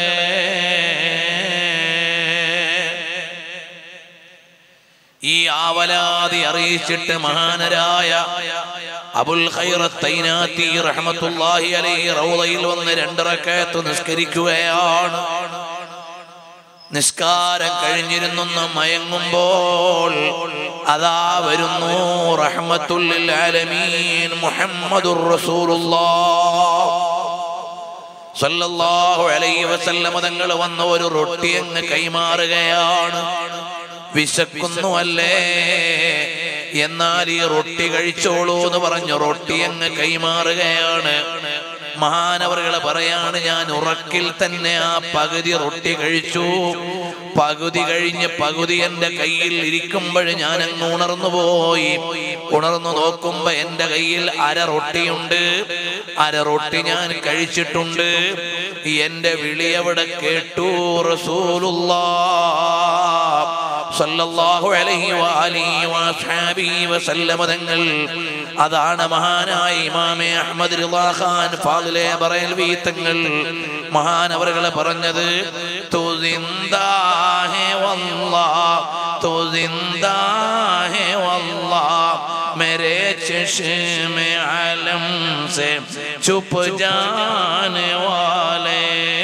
ഈ ആവലാതി അറിയിച്ചിട്ട് മഹാനരായ അബുൽ ഖൈറത്തൈനാത്തി റഹ്മത്തുള്ളാഹി അലൈഹി റൗളയിൽ വന്ന് രണ്ടിറക്കയത്ത് നിസ്കരിക്കുകയാണ് നിസ്കാരം കഴിഞ്ഞിരുന്നൊന്ന് മയങ്ങുമ്പോൾ അതാ വരുന്നു റഹ്മത്തുല്ലിൽ ആലമീൻ മുഹമ്മദുർ റസൂലുള്ളാഹ് സല്ലല്ലാഹു അലൈഹി വസല്ലമ തങ്ങൾ വന്ന ഒരു റൊട്ടി അങ്ങ് കൈമാറുകയാണ് വിശക്കുന്നു അല്ലേ എന്നാൽ ഈ റൊട്ടി കഴിച്ചോളൂ എന്ന് പറഞ്ഞു റൊട്ടി അങ്ങ് കൈമാറുകയാണ് മഹാനവറുകളെ പറയാണ് ഞാൻ ഉറക്കിൽ തന്നെ ആ പകുതി റൊട്ടി കഴിച്ചു പകുതി കഴിഞ്ഞ് പകുതി എന്റെ കയ്യിൽ ഇരിക്കുമ്പോൾ ഞാൻ അങ്ങ് ഉണർന്നു പോയി ഉണർന്നു നോക്കുമ്പോ എന്റെ കയ്യിൽ അര റൊട്ടിയുണ്ട് അര റൊട്ടി ഞാൻ കഴിച്ചിട്ടുണ്ട് എന്റെ വിളി അവിടെ കേട്ടു റസൂലുള്ളാ സല്ലല്ലാഹു അലൈഹി വആലിഹി വഅസ്ഹാബിഹി വസല്ലമ തങ്ങൾ അതാണ് മഹാനായ ഇമാമെ അഹ്മദ് റിളാ ഖാൻ ഫാദിലെ ബറേൽവി തങ്ങൾ മഹാൻ അവരുകളെ പറഞ്ഞത് തു സിന്ദാ ഹേ വല്ലാ തു സിന്ദാ ഹേ വല്ലാ मेरे चश्मे आलम से छुप जाने वाले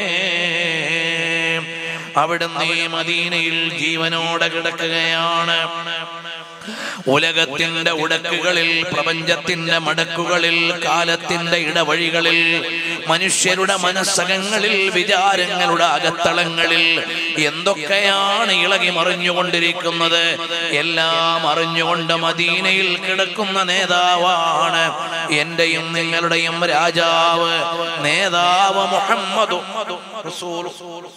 അവിടുന്ന് ഈ മദീനയിൽ ജീവനോടെ കിടക്കുകയാണ് ഉലകത്തിന്റെ ഉടക്കുകളിൽ പ്രപഞ്ചത്തിന്റെ മടക്കുകളിൽ കാലത്തിന്റെ ഇടവഴികളിൽ മനുഷ്യരുടെ മനസ്സകങ്ങളിൽ വിചാരങ്ങളുടെ അകത്തളങ്ങളിൽ എന്തൊക്കെയാണ് ഇളകി മറിഞ്ഞുകൊണ്ടിരിക്കുന്നത് എല്ലാം അറിഞ്ഞുകൊണ്ട് മദീനയിൽ കിടക്കുന്ന നേതാവാണ് എന്റെയും നിങ്ങളുടെയും രാജാവ് നേതാവ് മുഹമ്മദ് റസൂൽ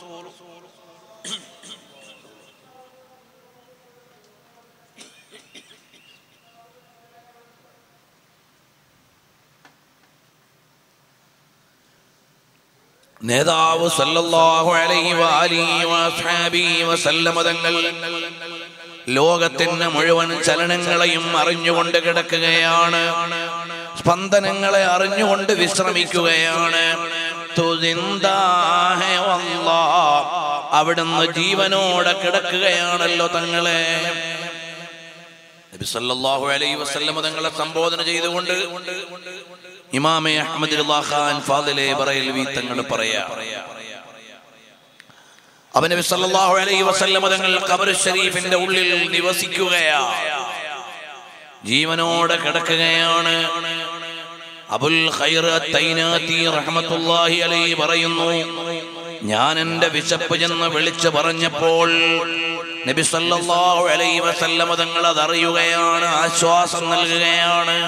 നേതാവ് സല്ലല്ലാഹു അലൈഹി വആലിഹി വഅസ്ഹാബിഹി വസല്ലമ തങ്ങൾ ലോകത്തിന്റെ മുഴുവൻ ചലനങ്ങളെയും അറിഞ്ഞുകൊണ്ട് കിടക്കുകയാണ് സ്പന്ദനങ്ങളെ അറിഞ്ഞുകൊണ്ട് വിശ്രമിക്കുകയാണ് തുസിന്ദാഹെ വല്ലാ. അവിടുന്ന് ജീവനോടെ കിടക്കുകയാണല്ലോ തങ്ങളെ നബി സല്ലല്ലാഹു അലൈഹി വസല്ലമ തങ്ങളെ സംബോധന ചെയ്തുകൊണ്ട് ഇമാമെ അഹമ്മദ് ഖാൻ ഫാദിലെ ബറേൽവി തങ്ങൾ പറയാ അവൻ നബി സല്ലല്ലാഹു അലൈഹി വസല്ലമ തങ്ങൾ ഖബർ ഷരീഫിന്റെ ഉള്ളിൽ നിവസിക്കുകയാ ജീവനോടെ കിടക്കുകയാണ് അബുൽ ഖൈർ തൈനാത്തി റഹ്മത്തുള്ളാഹി അലൈഹി പറയുന്നു ഞാൻ എന്റെ വിശപ്പ് ചെന്ന് വിളിച്ചു പറഞ്ഞപ്പോൾ നബി സല്ലല്ലാഹു അലൈഹി വസല്ലമ തങ്ങൾ അതറിയുകയാണ് ആശ്വാസം നൽകുകയാണ്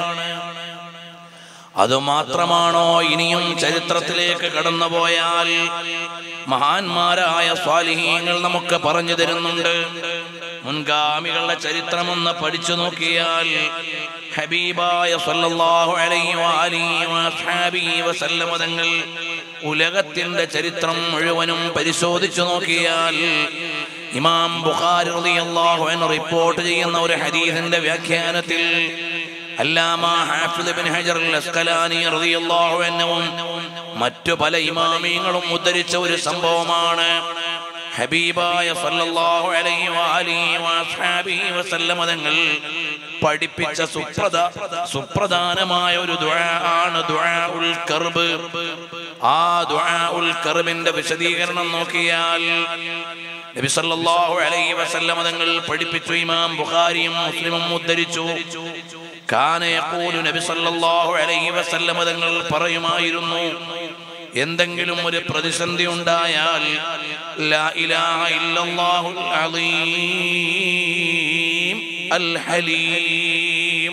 അതുമാത്രമാണോ ഇനിയും ചരിത്രത്തിലേക്ക് കടന്നുപോയാൽ മഹാന്മാരായ സ്വാലിഹീങ്ങൾ നമുക്ക് പറഞ്ഞു തരുന്നുണ്ട് മുൻഗാമികളുടെ ചരിത്രമൊന്ന് പഠിച്ചു നോക്കിയാൽ ഹബീബായ സല്ലല്ലാഹു അലൈഹി വആലിഹി വഅസ്ഹാബിഹി വസല്ലമ തങ്ങൾ ഉലകത്തിന്റെ ചരിത്രം മുഴുവനും പരിശോധിച്ചു നോക്കിയാൽ ഇമാം ബുഖാരി റളിയല്ലാഹു അൻഹു റിപ്പോർട്ട് ചെയ്യുന്ന ഒരു ഹദീസിന്റെ വ്യാഖ്യാനത്തിൽ അല്ലാമ ഹാഫിദ് ബിൻ ഹജർ അൽ അസ്കലാനി റളിയല്ലാഹു അൻഹുവും മറ്റു പല ഇമാമിയങ്ങളും ഉദ്ധരിച്ച ഒരു സംഭവമാണ് ഹബീബായ സല്ലല്ലാഹു അലൈഹി വആലിഹി വഅസ്ഹാബിഹി വസല്ലമ തങ്ങൾ പഠിപ്പിച്ച സുപ്രധ സുപ്രധാനമായ ഒരു ദുആ ആണ് ദുആഉൽ കർബ് ആ ദുആഉൽ കർബിന്റെ വിശദീകരണം നോക്കിയാൽ നബി സല്ലല്ലാഹു അലൈഹി വസല്ലമ തങ്ങൾ പഠിപ്പിച്ചു ഇമാം ബുഖാരിയും മുസ്ലിമും ഉദ്ധരിച്ചു കാന യഖൂലു നബി സല്ലല്ലാഹു അലൈഹി വസല്ലമ തങ്ങൾ പറയുമായിരുന്നു എന്തെങ്കിലും ഒരു പ്രതിസന്ധി ഉണ്ടായാൽ ലാ ഇലാഹ ഇല്ലല്ലാഹുൽ അലീം അൽ ഹലീം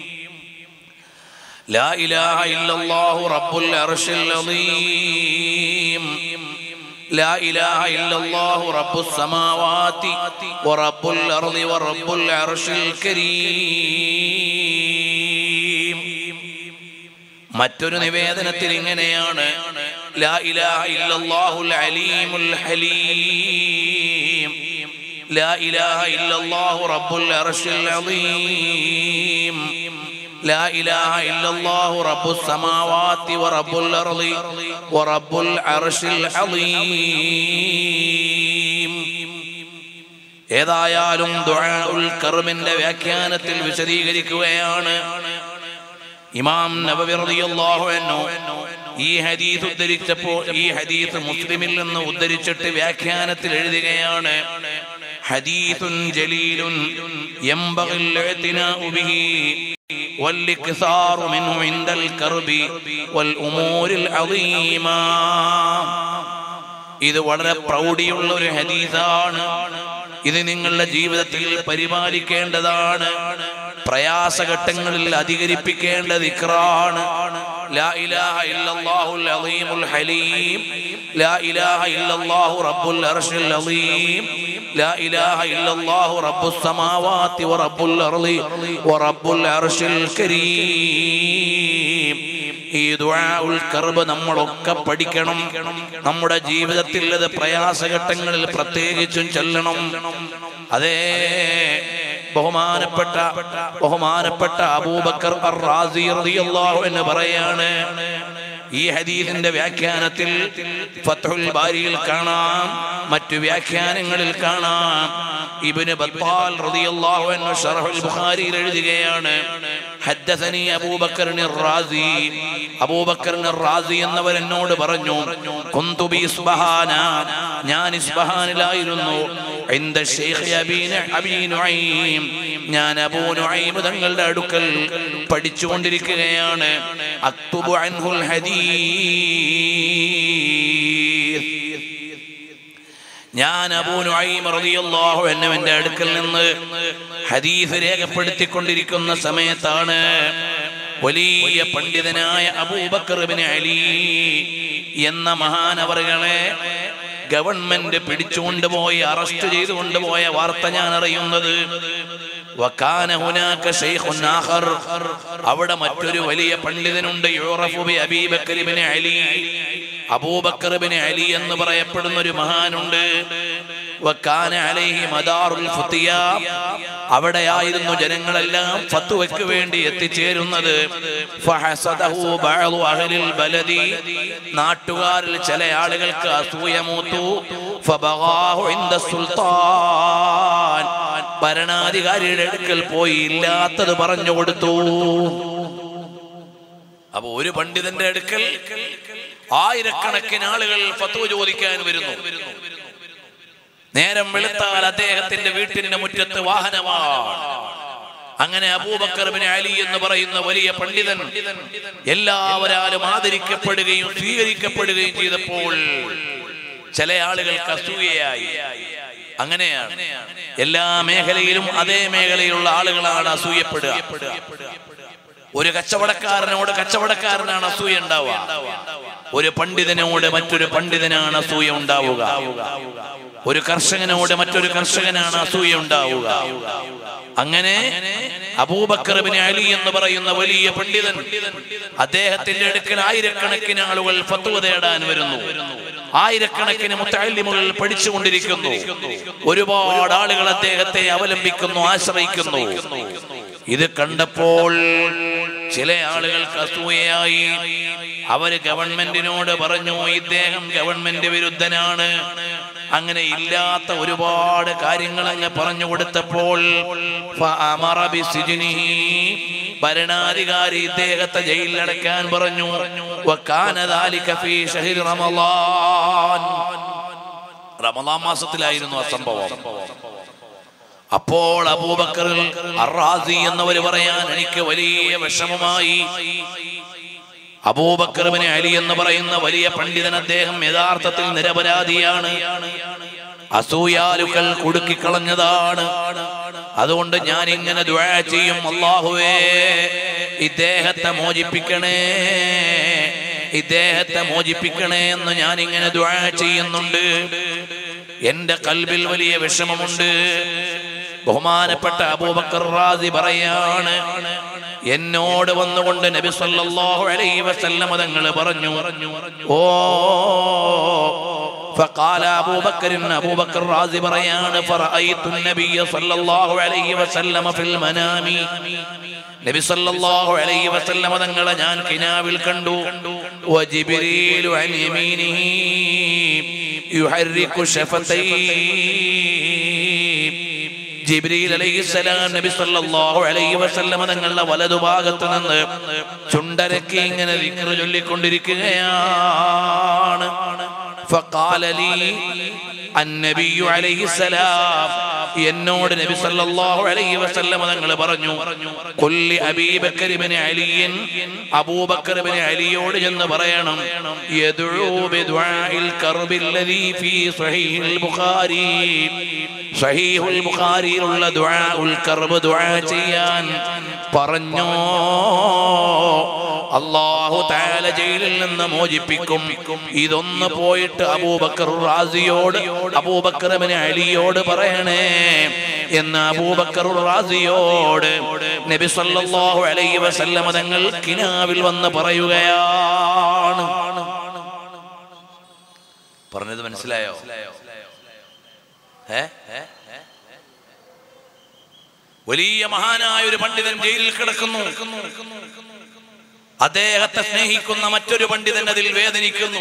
لا إله إلا الله رب العرش العظيم لا إله إلا الله رب السماوات ورب الأرض ورب العرش الكريم മറ്റൊരു നിവേദനത്തിൽ ഇങ്ങനെയാണ് ലാ ഇലാഹ ഇല്ലല്ലാഹുൽ അലീമുൽ ഹലീം ലാ ഇലാഹ ഇല്ലല്ലാഹു റബ്ബുൽ അർശിൽ അളീം لا إله إلا الله رب السماوات ورب الأرض ورب العرش العظيم ഏതായാലും ദുആഉൽ കർമിന്റെ വ്യാഖ്യാനത്തിൽ വിശദീകരിക്കുകയാണ് ഇമാം നബവി റളിയല്ലാഹു അൻഹു ഈ ഹദീസ് ഉദ്ധരിച്ചപ്പോൾ ഈ ഹദീസ് മുസ്ലിമിൽ നിന്ന് ഉദ്ധരിച്ചിട്ട് വ്യാഖ്യാനത്തിൽ എഴുതുകയാണ് ഹദീസുൻ ജലീലുൻ യംബഗിൽ ഇഅ്തിനാഉ ബിഹി والإكثار منه عند الكرب والأمور العظيمة ഇത് വളരെ പ്രൗഢിയുള്ള ഒരു ഹദീസാണ് ഇത് നിങ്ങളുടെ ജീവിതത്തിൽ പരിപാലിക്കേണ്ടതാണ് പ്രയാസഘട്ടങ്ങളിൽ അധികരിപ്പിക്കേണ്ടത് ഇക്രാണ് ലാ ഇലാഹ ഇല്ലല്ലാഹുൽ അലീമുൽ ഹലീം ലാ ഇലാഹ ഇല്ലല്ലാഹു റബ്ബുൽ അർശിൽ അലീം ലാ ഇലാഹ ഇല്ലല്ലാഹു റബ്ബുസ് സമാവാതി വറബ്ബുൽ അർളി വറബ്ബുൽ അർശിൽ കരീം ഈ ദുആഉൽ കർബ് നമ്മളൊക്കെ പഠിക്കണം നമ്മുടെ ജീവിതത്തിൽ അത് പ്രയാസഘട്ടങ്ങളിൽ പ്രത്യേകിച്ചും ചെല്ലണം അതേ ബഹുമാനപ്പെട്ട ബഹുമാനപ്പെട്ട അബൂബക്കർ അർ റാസി റളിയല്ലാഹു എന്ന് പറയാണ് ഈ ഹദീസിന്റെ വ്യാഖ്യാനത്തിൽ ഫത്ഹുൽ ബാരിയിൽ കാണാം മറ്റു വ്യാഖ്യാനങ്ങളിൽ കാണാം ഇബ്നു ബത്താൽ റളിയല്ലാഹു അൻഹു ശറഹുൽ ബുഖാരിയിൽ എഴുതുകയാണ് ഹദ്ദസനി അബൂബക്കറിന് റാസി അബൂബക്കറിന് റാസി എന്നവർ എന്നോട് പറഞ്ഞു കുന്തു ബി ഇസ്ബഹാന ഞാൻ ഇസ്ബഹാനിലായിരുന്നു عند الشيخ أبي أبي نعيم ഞാൻ അബൂ നുഐം തങ്ങളുടെ അടുക്കൽ പഠിച്ചുകൊണ്ടിരിക്കുകയാണ് അക്തുബു അൻഹുൽ ഹദീസ് ഞാൻ അബൂ നുഐം റളിയല്ലാഹു അൻഹു എൻ്റെ അടുക്കൽ നിന്ന് ഹദീസ് രേഖപ്പെടുത്തിക്കൊണ്ടിരിക്കുന്ന സമയത്താണ് വലിയ പണ്ഡിതനായ അബൂബക്കർ ഇബ്നു അലി എന്ന മഹാനവറുകളെ ഗവൺമെന്റ് പിടിച്ചുകൊണ്ടുപോയി അറസ്റ്റ് ചെയ്തുകൊണ്ടുപോയ വാർത്ത ഞാൻ അറിയുന്നത് വക്കാന ഹുനാക ശൈഖുൻ ആഖർ അവിടെ മറ്റൊരു വലിയ പണ്ഡിതനുണ്ട് യൂറഫു ബി അബീബക്കർ ഇബ്നു അലി അബൂബക്കർ ഇബ്നു അലി എന്ന് പറയപ്പെടുന്ന ഒരു മഹാനുണ്ട് വക്കാന അലൈഹി മദാറുൽ ഫുത്തിയ അവിടെയായിരുന്നു ജനങ്ങളെല്ലാം ഫത്വയ്ക്ക് വേണ്ടി എത്തിച്ചേരുന്നത് ഫഹസദഹു ബഅദു അഹ്ലിൽ ബലദി നാട്ടുകാരിൽ ചില ആളുകൾക്ക് അസൂയ മൂത്തു ഫബഗാഹു ഇൻദ സുൽത്താൻ ഭരണാധികാരിയുടെ അടുക്കൽ പോയി ഇല്ലാത്തത് പറഞ്ഞു കൊടുത്തു അപ്പൊ ഒരു പണ്ഡിതന്റെ അടുക്കൽ ആയിരക്കണക്കിന് ആളുകൾ ഫത്വ ചോദിക്കാൻ വരുന്നു നേരം വെളുത്താൽ അദ്ദേഹത്തിന്റെ വീട്ടിന്റെ മുറ്റത്ത് വാഹനമാണ് അങ്ങനെ അബൂബക്കർബിന് അലി എന്ന് പറയുന്ന വലിയ പണ്ഡിതൻ എല്ലാവരാലും ആദരിക്കപ്പെടുകയും സ്വീകരിക്കപ്പെടുകയും ചെയ്തപ്പോൾ ചില ആളുകൾക്ക് അസൂയയായി അങ്ങനെയാണ് എല്ലാ മേഖലയിലും അതേ മേഖലയിലുള്ള ആളുകളാണ് അസൂയപ്പെടുക ഒരു കച്ചവടക്കാരനോട് കച്ചവടക്കാരനാണ് അസൂയ ഉണ്ടാവുക ഒരു പണ്ഡിതനോട് മറ്റൊരു പണ്ഡിതനാണ് അസൂയ ഉണ്ടാവുക ഒരു കർഷകനോട് മറ്റൊരു കർഷകനാണ് അസൂയ ഉണ്ടാവുക അങ്ങനെ അബൂബക്കറിബിന് അലി എന്ന് പറയുന്ന വലിയ പണ്ഡിതൻ അദ്ദേഹത്തിന്റെ അടുക്കൽ ആയിരക്കണക്കിന് ആളുകൾ ഫത്വ തേടാൻ വരുന്നു ആയിരക്കണക്കിന് മുത്തല്ലിമുകൾ പഠിച്ചുകൊണ്ടിരിക്കുന്നു ഒരുപാട് ആളുകൾ അദ്ദേഹത്തെ അവലംബിക്കുന്നു ആശ്രയിക്കുന്നു ഇത് കണ്ടപ്പോൾ ചില ആളുകൾക്ക് അസൂയയായി അവര് ഗവൺമെന്റിനോട് പറഞ്ഞു ഇദ്ദേഹം ഗവൺമെന്റ് വിരുദ്ധനാണ് അങ്ങനെ ഇല്ലാത്ത ഒരുപാട് കാര്യങ്ങൾ അങ്ങ് പറഞ്ഞു കൊടുത്തപ്പോൾ ഫഅമറ ബിസിജ്നിഹി. ഭരണാധികാരി ഇദ്ദേഹത്തെ ജയിലിലടക്കാൻ പറഞ്ഞു വക്കാന ദാലിക ഫീ ശഹ്രി റമളാൻ റമളാൻ മാസത്തിലായിരുന്നു ആ സംഭവം അപ്പോൾ അബൂബക്കർ അറാസി എന്നവര് പറയാൻ എനിക്ക് വലിയ വിഷമമായി അബൂബക്കറിന് അലി എന്ന് പറയുന്ന വലിയ പണ്ഡിതൻ അദ്ദേഹം യഥാർത്ഥത്തിൽ നിരപരാധിയാണ് അസൂയാലുക്കൾ കുടുക്കിക്കളഞ്ഞതാണ് അതുകൊണ്ട് ഞാൻ ഇങ്ങനെ ദുആ ചെയ്യും അള്ളാഹുവേ ഇദ്ദേഹത്തെ മോചിപ്പിക്കണേ ഇദ്ദേഹത്തെ മോചിപ്പിക്കണേ എന്ന് ഞാൻ ഇങ്ങനെ ദുആ ചെയ്യുന്നുണ്ട് എന്റെ കൽബിൽ വലിയ വിഷമമുണ്ട് ബഹുമാനപ്പെട്ട അബൂബക്കർ റാസി പറയാണ് എന്നോട് വന്നുകൊണ്ട് നബി സല്ലല്ലാഹു അലൈഹി വസല്ലം തങ്ങൾ പറഞ്ഞു ഓ فقال أبو بكر أبو بكر رازي بريان فرأيت النبي صلى الله عليه وسلم في المنام നബി സല്ലല്ലാഹു അലൈഹി വസല്ലം തങ്ങളെ ഞാൻ കിനാവിൽ കണ്ടു വജിബ്രീലു അൻ യമീനിഹി യുഹർരികു ശഫതൈ ജിബ്രീൽ അലൈഹിസ്സലാം നബി സല്ലല്ലാഹു അലൈഹി വസല്ലമ തങ്ങളുടെ വലതുഭാഗത്ത് നിന്ന് ചുണ്ടരക്കി ഇങ്ങനെ ദിക്റ് ചൊല്ലിക്കൊണ്ടിരിക്കുകയാണ് ഫഖാല ലീ അന്നബിയു അലൈഹിസ്സലാം എന്നോട് നബി സല്ലല്ലാഹു അലൈഹി വസല്ലമ തങ്ങൾ പറഞ്ഞു കൊല്ലി അബീബക്കർ ഇബ്നു അലിയൻ അബൂബക്കർ ഇബ്നു അലിയോട് ചെന്ന് പറയണം യദ്ഉ ബിദുആഇൽ കർബില്ലദീ ഫീ സ്വഹീഹുൽ ബുഖാരി സ്വഹീഹുൽ ബുഖാരിയിലുള്ള ദുആഉൽ കർബ് ദുആ ചെയ്യാൻ പറഞ്ഞോ അള്ളാഹു താല ജയിലിൽ നിന്ന് മോചിപ്പിക്കും ഇതൊന്ന് പോയിട്ട് അബൂബക്കർ റാസിയോട് അബൂബക്കർ ഇബ്നു അലിയോട് പറയണേ എന്ന് അബൂബക്കർ റാസിയോട് നബി സല്ലല്ലാഹു അലൈഹി വസല്ലമ തങ്ങൾ കിനാവിൽ വന്ന് പറയുകയാണ് പറഞ്ഞത് മനസ്സിലായോ ഏ വലിയ മഹാനായ ഒരു പണ്ഡിതൻ ജയിലിൽ കിടക്കുന്നു അദ്ദേഹത്തെ സ്നേഹിക്കുന്ന മറ്റൊരു പണ്ഡിതൻ അതിൽ വേദനിക്കുന്നു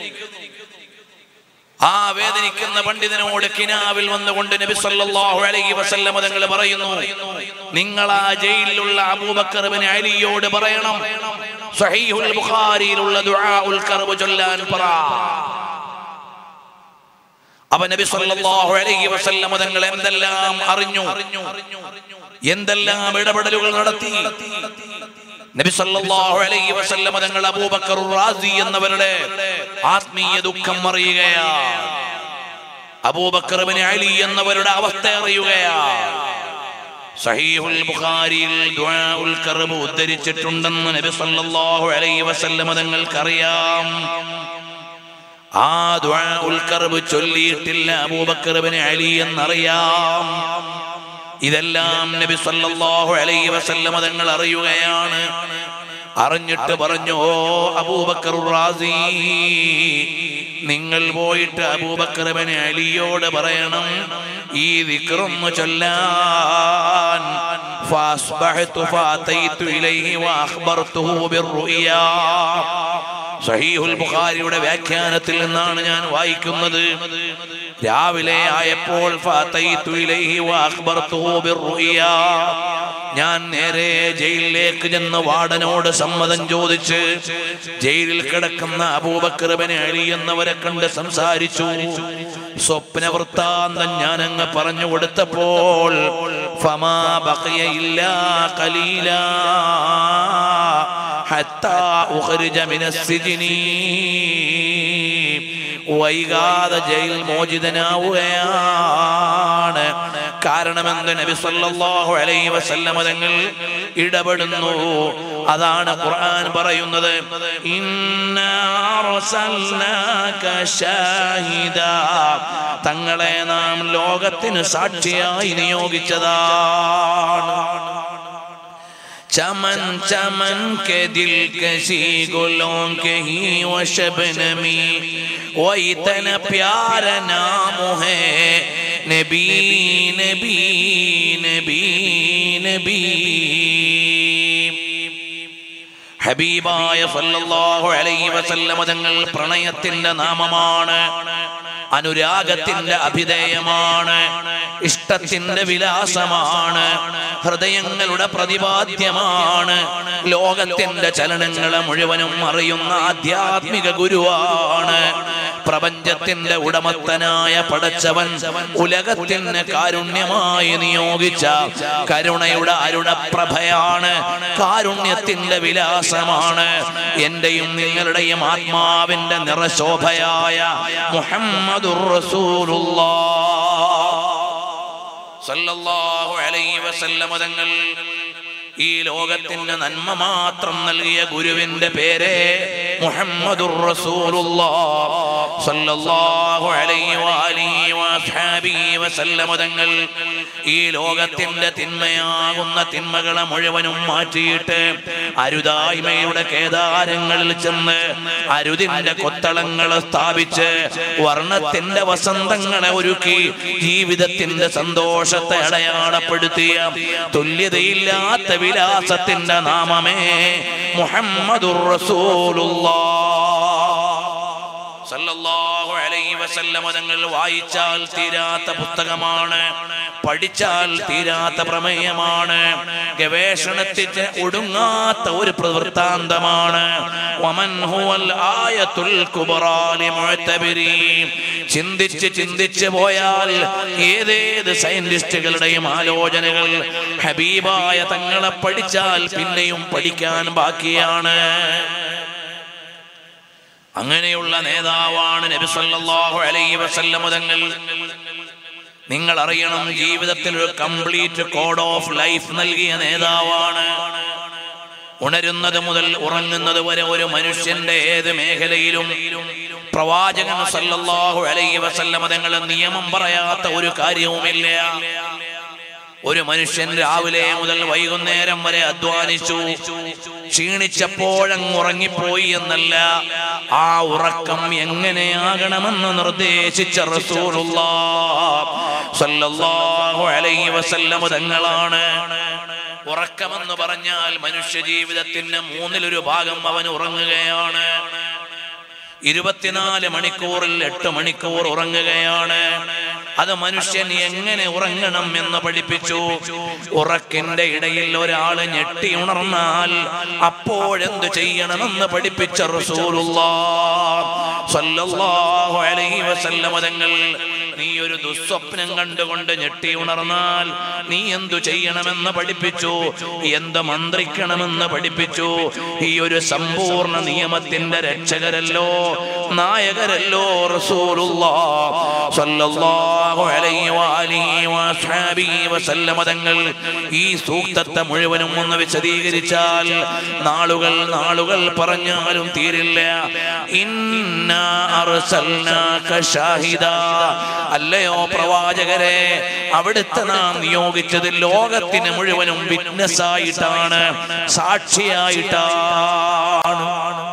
ആ വേദനിക്കുന്ന പണ്ഡിതനോട് കിനാവിൽ വന്നുകൊണ്ട് നബി സല്ലല്ലാഹു അലൈഹി വസല്ലമ തങ്ങൾ പറയുന്നു നിങ്ങൾ ആ ജയിലിലുള്ള അബൂബക്കർ ഇബ്നു അലിയോട് പറയണം സഹീഹുൽ ബുഖാരിയിലുള്ള ദുആഉൽ കർബ് ചൊല്ലാൻ പറ അവ നബി സല്ലല്ലാഹു അലൈഹി വസല്ലമ തങ്ങൾ എന്തെല്ലാം അറിഞ്ഞു എന്തെല്ലാം ഇടപെടലുകൾ നടത്തി നബി സല്ലല്ലാഹു അലൈഹി വസല്ലമ തങ്ങൾ അബൂബക്കർ റാസി എന്നവരുടെ ആത്മീയ ദുഃഖം അറിയുകയാണ് അബൂബക്കർ ഇബ്നു അലി എന്നവരുടെ അവസ്ഥ അറിയുകയാണ് സഹീഹുൽ ബുഖാരിയിൽ ദുആഉൽ കർബ് ഉദ്ധരിച്ചിട്ടുണ്ടെന്ന് നബി സല്ലല്ലാഹു അലൈഹി വസല്ലമ തങ്ങൾക്കറിയാം ആ ദുആഉൽ കർബ് ചൊല്ലിയിട്ടില്ല അബൂബക്കർ ഇബ്നു അലി എന്നറിയാം ഇതെല്ലാം നബി സല്ലല്ലാഹു അലൈഹി വസല്ലമ തങ്ങൾ അറിയുകയാണ് അറിഞ്ഞിട്ട് പറഞ്ഞു ഓ അബൂബക്കർ റാസി നിങ്ങൾ പോയിട്ട് അബൂബക്കർ ഇബ്നു അലിയോട് പറയണം ഈ ദിക്റൊന്ന് ചൊല്ലാൻ فأصبحت فأتيت إليه وأخبرته بالرؤيا സഹീഹുൽ ബുഖാരിയുടെ വ്യാഖ്യാനത്തിൽ നിന്നാണ് ഞാൻ വായിക്കുന്നത് രാവിലെ ആയപ്പോൾ ഫഅതൈതു ഇലൈഹി വഅഖ്ബർതുഹു ബിർറുയാ ഞാൻ നേരെ ജയിലിലേക്ക് ചെന്ന് വാർഡനോട് സമ്മതം ചോദിച്ച് ജയിലിൽ കിടക്കുന്ന അബൂബക്കർ ഇബ്നു അലി എന്നവരെ കണ്ട് സംസാരിച്ചു സ്വപ്ന വൃത്താന്തം ഞാൻ അങ്ങ് പറഞ്ഞു കൊടുത്തപ്പോൾ ഫമാ ബഖിയ ഇല്ലാ ഖലീലാ حتى أخرج من السجن വൈകാതെ ജയിൽ മോചിതനാവുകയാണ് കാരണമെന്ന് നബി സല്ലല്ലാഹു അലൈഹി വസല്ലമ തങ്ങൾ ഇടപെടുന്നു അതാണ് ഖുർആൻ പറയുന്നത് ഇന്നാ അർസൽനാക ഷാഹിദാ തങ്ങളെ നാം ലോകത്തിന് സാക്ഷിയായി നിയോഗിച്ചതാണ് चमन चमन के दिल कसी गुलों के ही व शबनमी वो इतना प्यार नाम है नबी नबी नबी नबी ഹബീബായ സല്ലല്ലാഹു അലൈഹി വസല്ലമ തങ്ങൾ പ്രണയത്തിന്റെ നാമമാണ് അനുരാഗത്തിന്റെ അഭിധേയമാണ് ഇഷ്ടത്തിന്റെ വിലാസമാണ് ഹൃദയങ്ങളുടെ പ്രതിപാദ്യമാണ് ലോകത്തിന്റെ ചലനങ്ങളെ മുഴുവനും അറിയുന്ന ആധ്യാത്മിക ഗുരുവാണ് പ്രപഞ്ചത്തിന്റെ ഉടമത്തനായ പടച്ചവൻ ഉലകത്തിന് കാരുണ്യമായി നിയോഗിച്ച കരുണയുടെ അരുണപ്രഭയാണ് കാരുണ്യത്തിന്റെ വിലാസമാണ് എന്റെയും നിങ്ങളുടെയും ആത്മാവിന്റെ നിറശോഭയായ മുഹമ്മദുർ റസൂലുള്ളാഹ് സല്ലല്ലാഹു അലൈഹി വസല്ലമ തങ്ങൾ ഈ ലോകത്തിന് നന്മ മാത്രം നൽകിയ ഗുരുവിന്റെ പേര് മുഹമ്മദുർ റസൂലുള്ളാഹ് സല്ലല്ലാഹു അലൈഹി വആലിഹി വഅസ്ഹാബിഹി വസല്ലമ തങ്ങൾ ഈ ലോകത്തിന്റെ തിന്മയാകുന്ന തിന്മകളെ മുഴുവനും മാറ്റിയിട്ട് അരുതായ്മയുടെ കേദാരങ്ങളിൽ ചെന്ന് അരുതിന്റെ കൊത്തളങ്ങളെ സ്ഥാപിച്ച് വർണ്ണത്തിന്റെ വസന്തങ്ങളെ ഒരുക്കി ജീവിതത്തിന്റെ സന്തോഷത്തെ അടയാളപ്പെടുത്തിയ തുല്യതയില്ലാത്ത വിലാസത്തിന്റെ നാമമേ മുഹമ്മദുർ റസൂലുള്ളാഹ് സല്ലല്ലാഹു അലൈഹി വസല്ലമ തങ്ങൾ വായിച്ചാൽ തീരാത്ത പുസ്തകമാണ് പഠിച്ചാൽ തീരാത്ത പ്രമേയമാണ് ഗവേഷണത്തിന് ഒടുങ്ങാത്ത ഒരു പ്രവൃത്താന്തമാണ് വമൻ ഹുവൽ ആയത്തുൽ കുബ്റാ ലിമുഅ്തബിരീൻ. ചിന്തിച്ച് ചിന്തിച്ച് പോയാൽ ഏതേത് സയന്റിസ്റ്റുകളുടെയും ആലോചനകൾ ഹബീബായ തങ്ങളെ പഠിച്ചാൽ പിന്നെയും പഠിക്കാൻ ബാക്കിയാണ് അങ്ങനെയുള്ള നേതാവാണ് നബി സല്ലല്ലാഹു അലൈഹി വസല്ലം തങ്ങൾ നിങ്ങൾ അറിയണം ജീവിതത്തിൽ ഒരു കംപ്ലീറ്റ് കോഡ് ഓഫ് ലൈഫ് നൽകിയ നേതാവാണ് ഉണരുന്നത് മുതൽ ഉറങ്ങുന്നത് വരെ ഒരു മനുഷ്യന്റെ ഏത് മേഖലയിലും പ്രവാചകൻ സല്ലല്ലാഹു അലൈഹി വസല്ലം തങ്ങൾ നിയമം പറയാത്ത ഒരു കാര്യവുമില്ല ഒരു മനുഷ്യൻ രാവിലെ മുതൽ വൈകുന്നേരം വരെ അധ്വാനിച്ചു ക്ഷീണിച്ചപ്പോഴങ്ങ് ഉറങ്ങിപ്പോയി എന്നല്ല ആ ഉറക്കം എങ്ങനെയാകണമെന്ന് നിർദ്ദേശിച്ച റസൂലുള്ളാഹ് സ്വല്ലല്ലാഹു അലൈഹി വസല്ലം തങ്ങളാണ് ഉറക്കമെന്ന് പറഞ്ഞാൽ മനുഷ്യ ജീവിതത്തിന്റെ മൂന്നിലൊരു ഭാഗം അവൻ ഉറങ്ങുകയാണ് ഇരുപത്തിനാല് മണിക്കൂറിൽ എട്ട് മണിക്കൂർ ഉറങ്ങുകയാണ് അത് മനുഷ്യൻ എങ്ങനെ ഉറങ്ങണം എന്ന് പഠിപ്പിച്ചു ഉറക്കിന്റെ ഇടയിൽ ഒരാൾ ഞെട്ടി ഉണർന്നാൽ അപ്പോഴെന്ത് ചെയ്യണമെന്ന് പഠിപ്പിച്ച റസൂലുള്ളാഹു അലൈഹി വസല്ലം തങ്ങൾ നീ ഒരു ദുസ്വപ്നം കണ്ടുകൊണ്ട് ഞെട്ടി ഉണർന്നാൽ നീ എന്തു ചെയ്യണമെന്ന് പഠിപ്പിച്ചു എന്ത് മന്ത്രിക്കണമെന്ന് പഠിപ്പിച്ചു ഈ ഒരു സമ്പൂർണ്ണ നിയമത്തിന്റെ രക്ഷകരല്ലോ നായകരല്ലോ റസൂലുള്ളാഹ് സ്വല്ലല്ലാഹു അലൈഹി വആലിഹി വഅസ്ഹാബിഹി വസല്ലമ തങ്ങൾ ഈ സൂക്തത്തെ മുഴുവനും ഒന്ന് വിശദീകരിച്ചാൽ നാളുകൾ നാളുകൾ പറഞ്ഞാലും തീരില്ല ഇന്നാ അർസൽനാക ഷാഹിദാ അല്ലയോ പ്രവാചകരെ അവിടുത്തെ നാം നിയോഗിച്ചത് ലോകത്തിന് മുഴുവനും വിറ്റ്നസ് ആയിട്ടാണ് സാക്ഷിയായിട്ടാണ്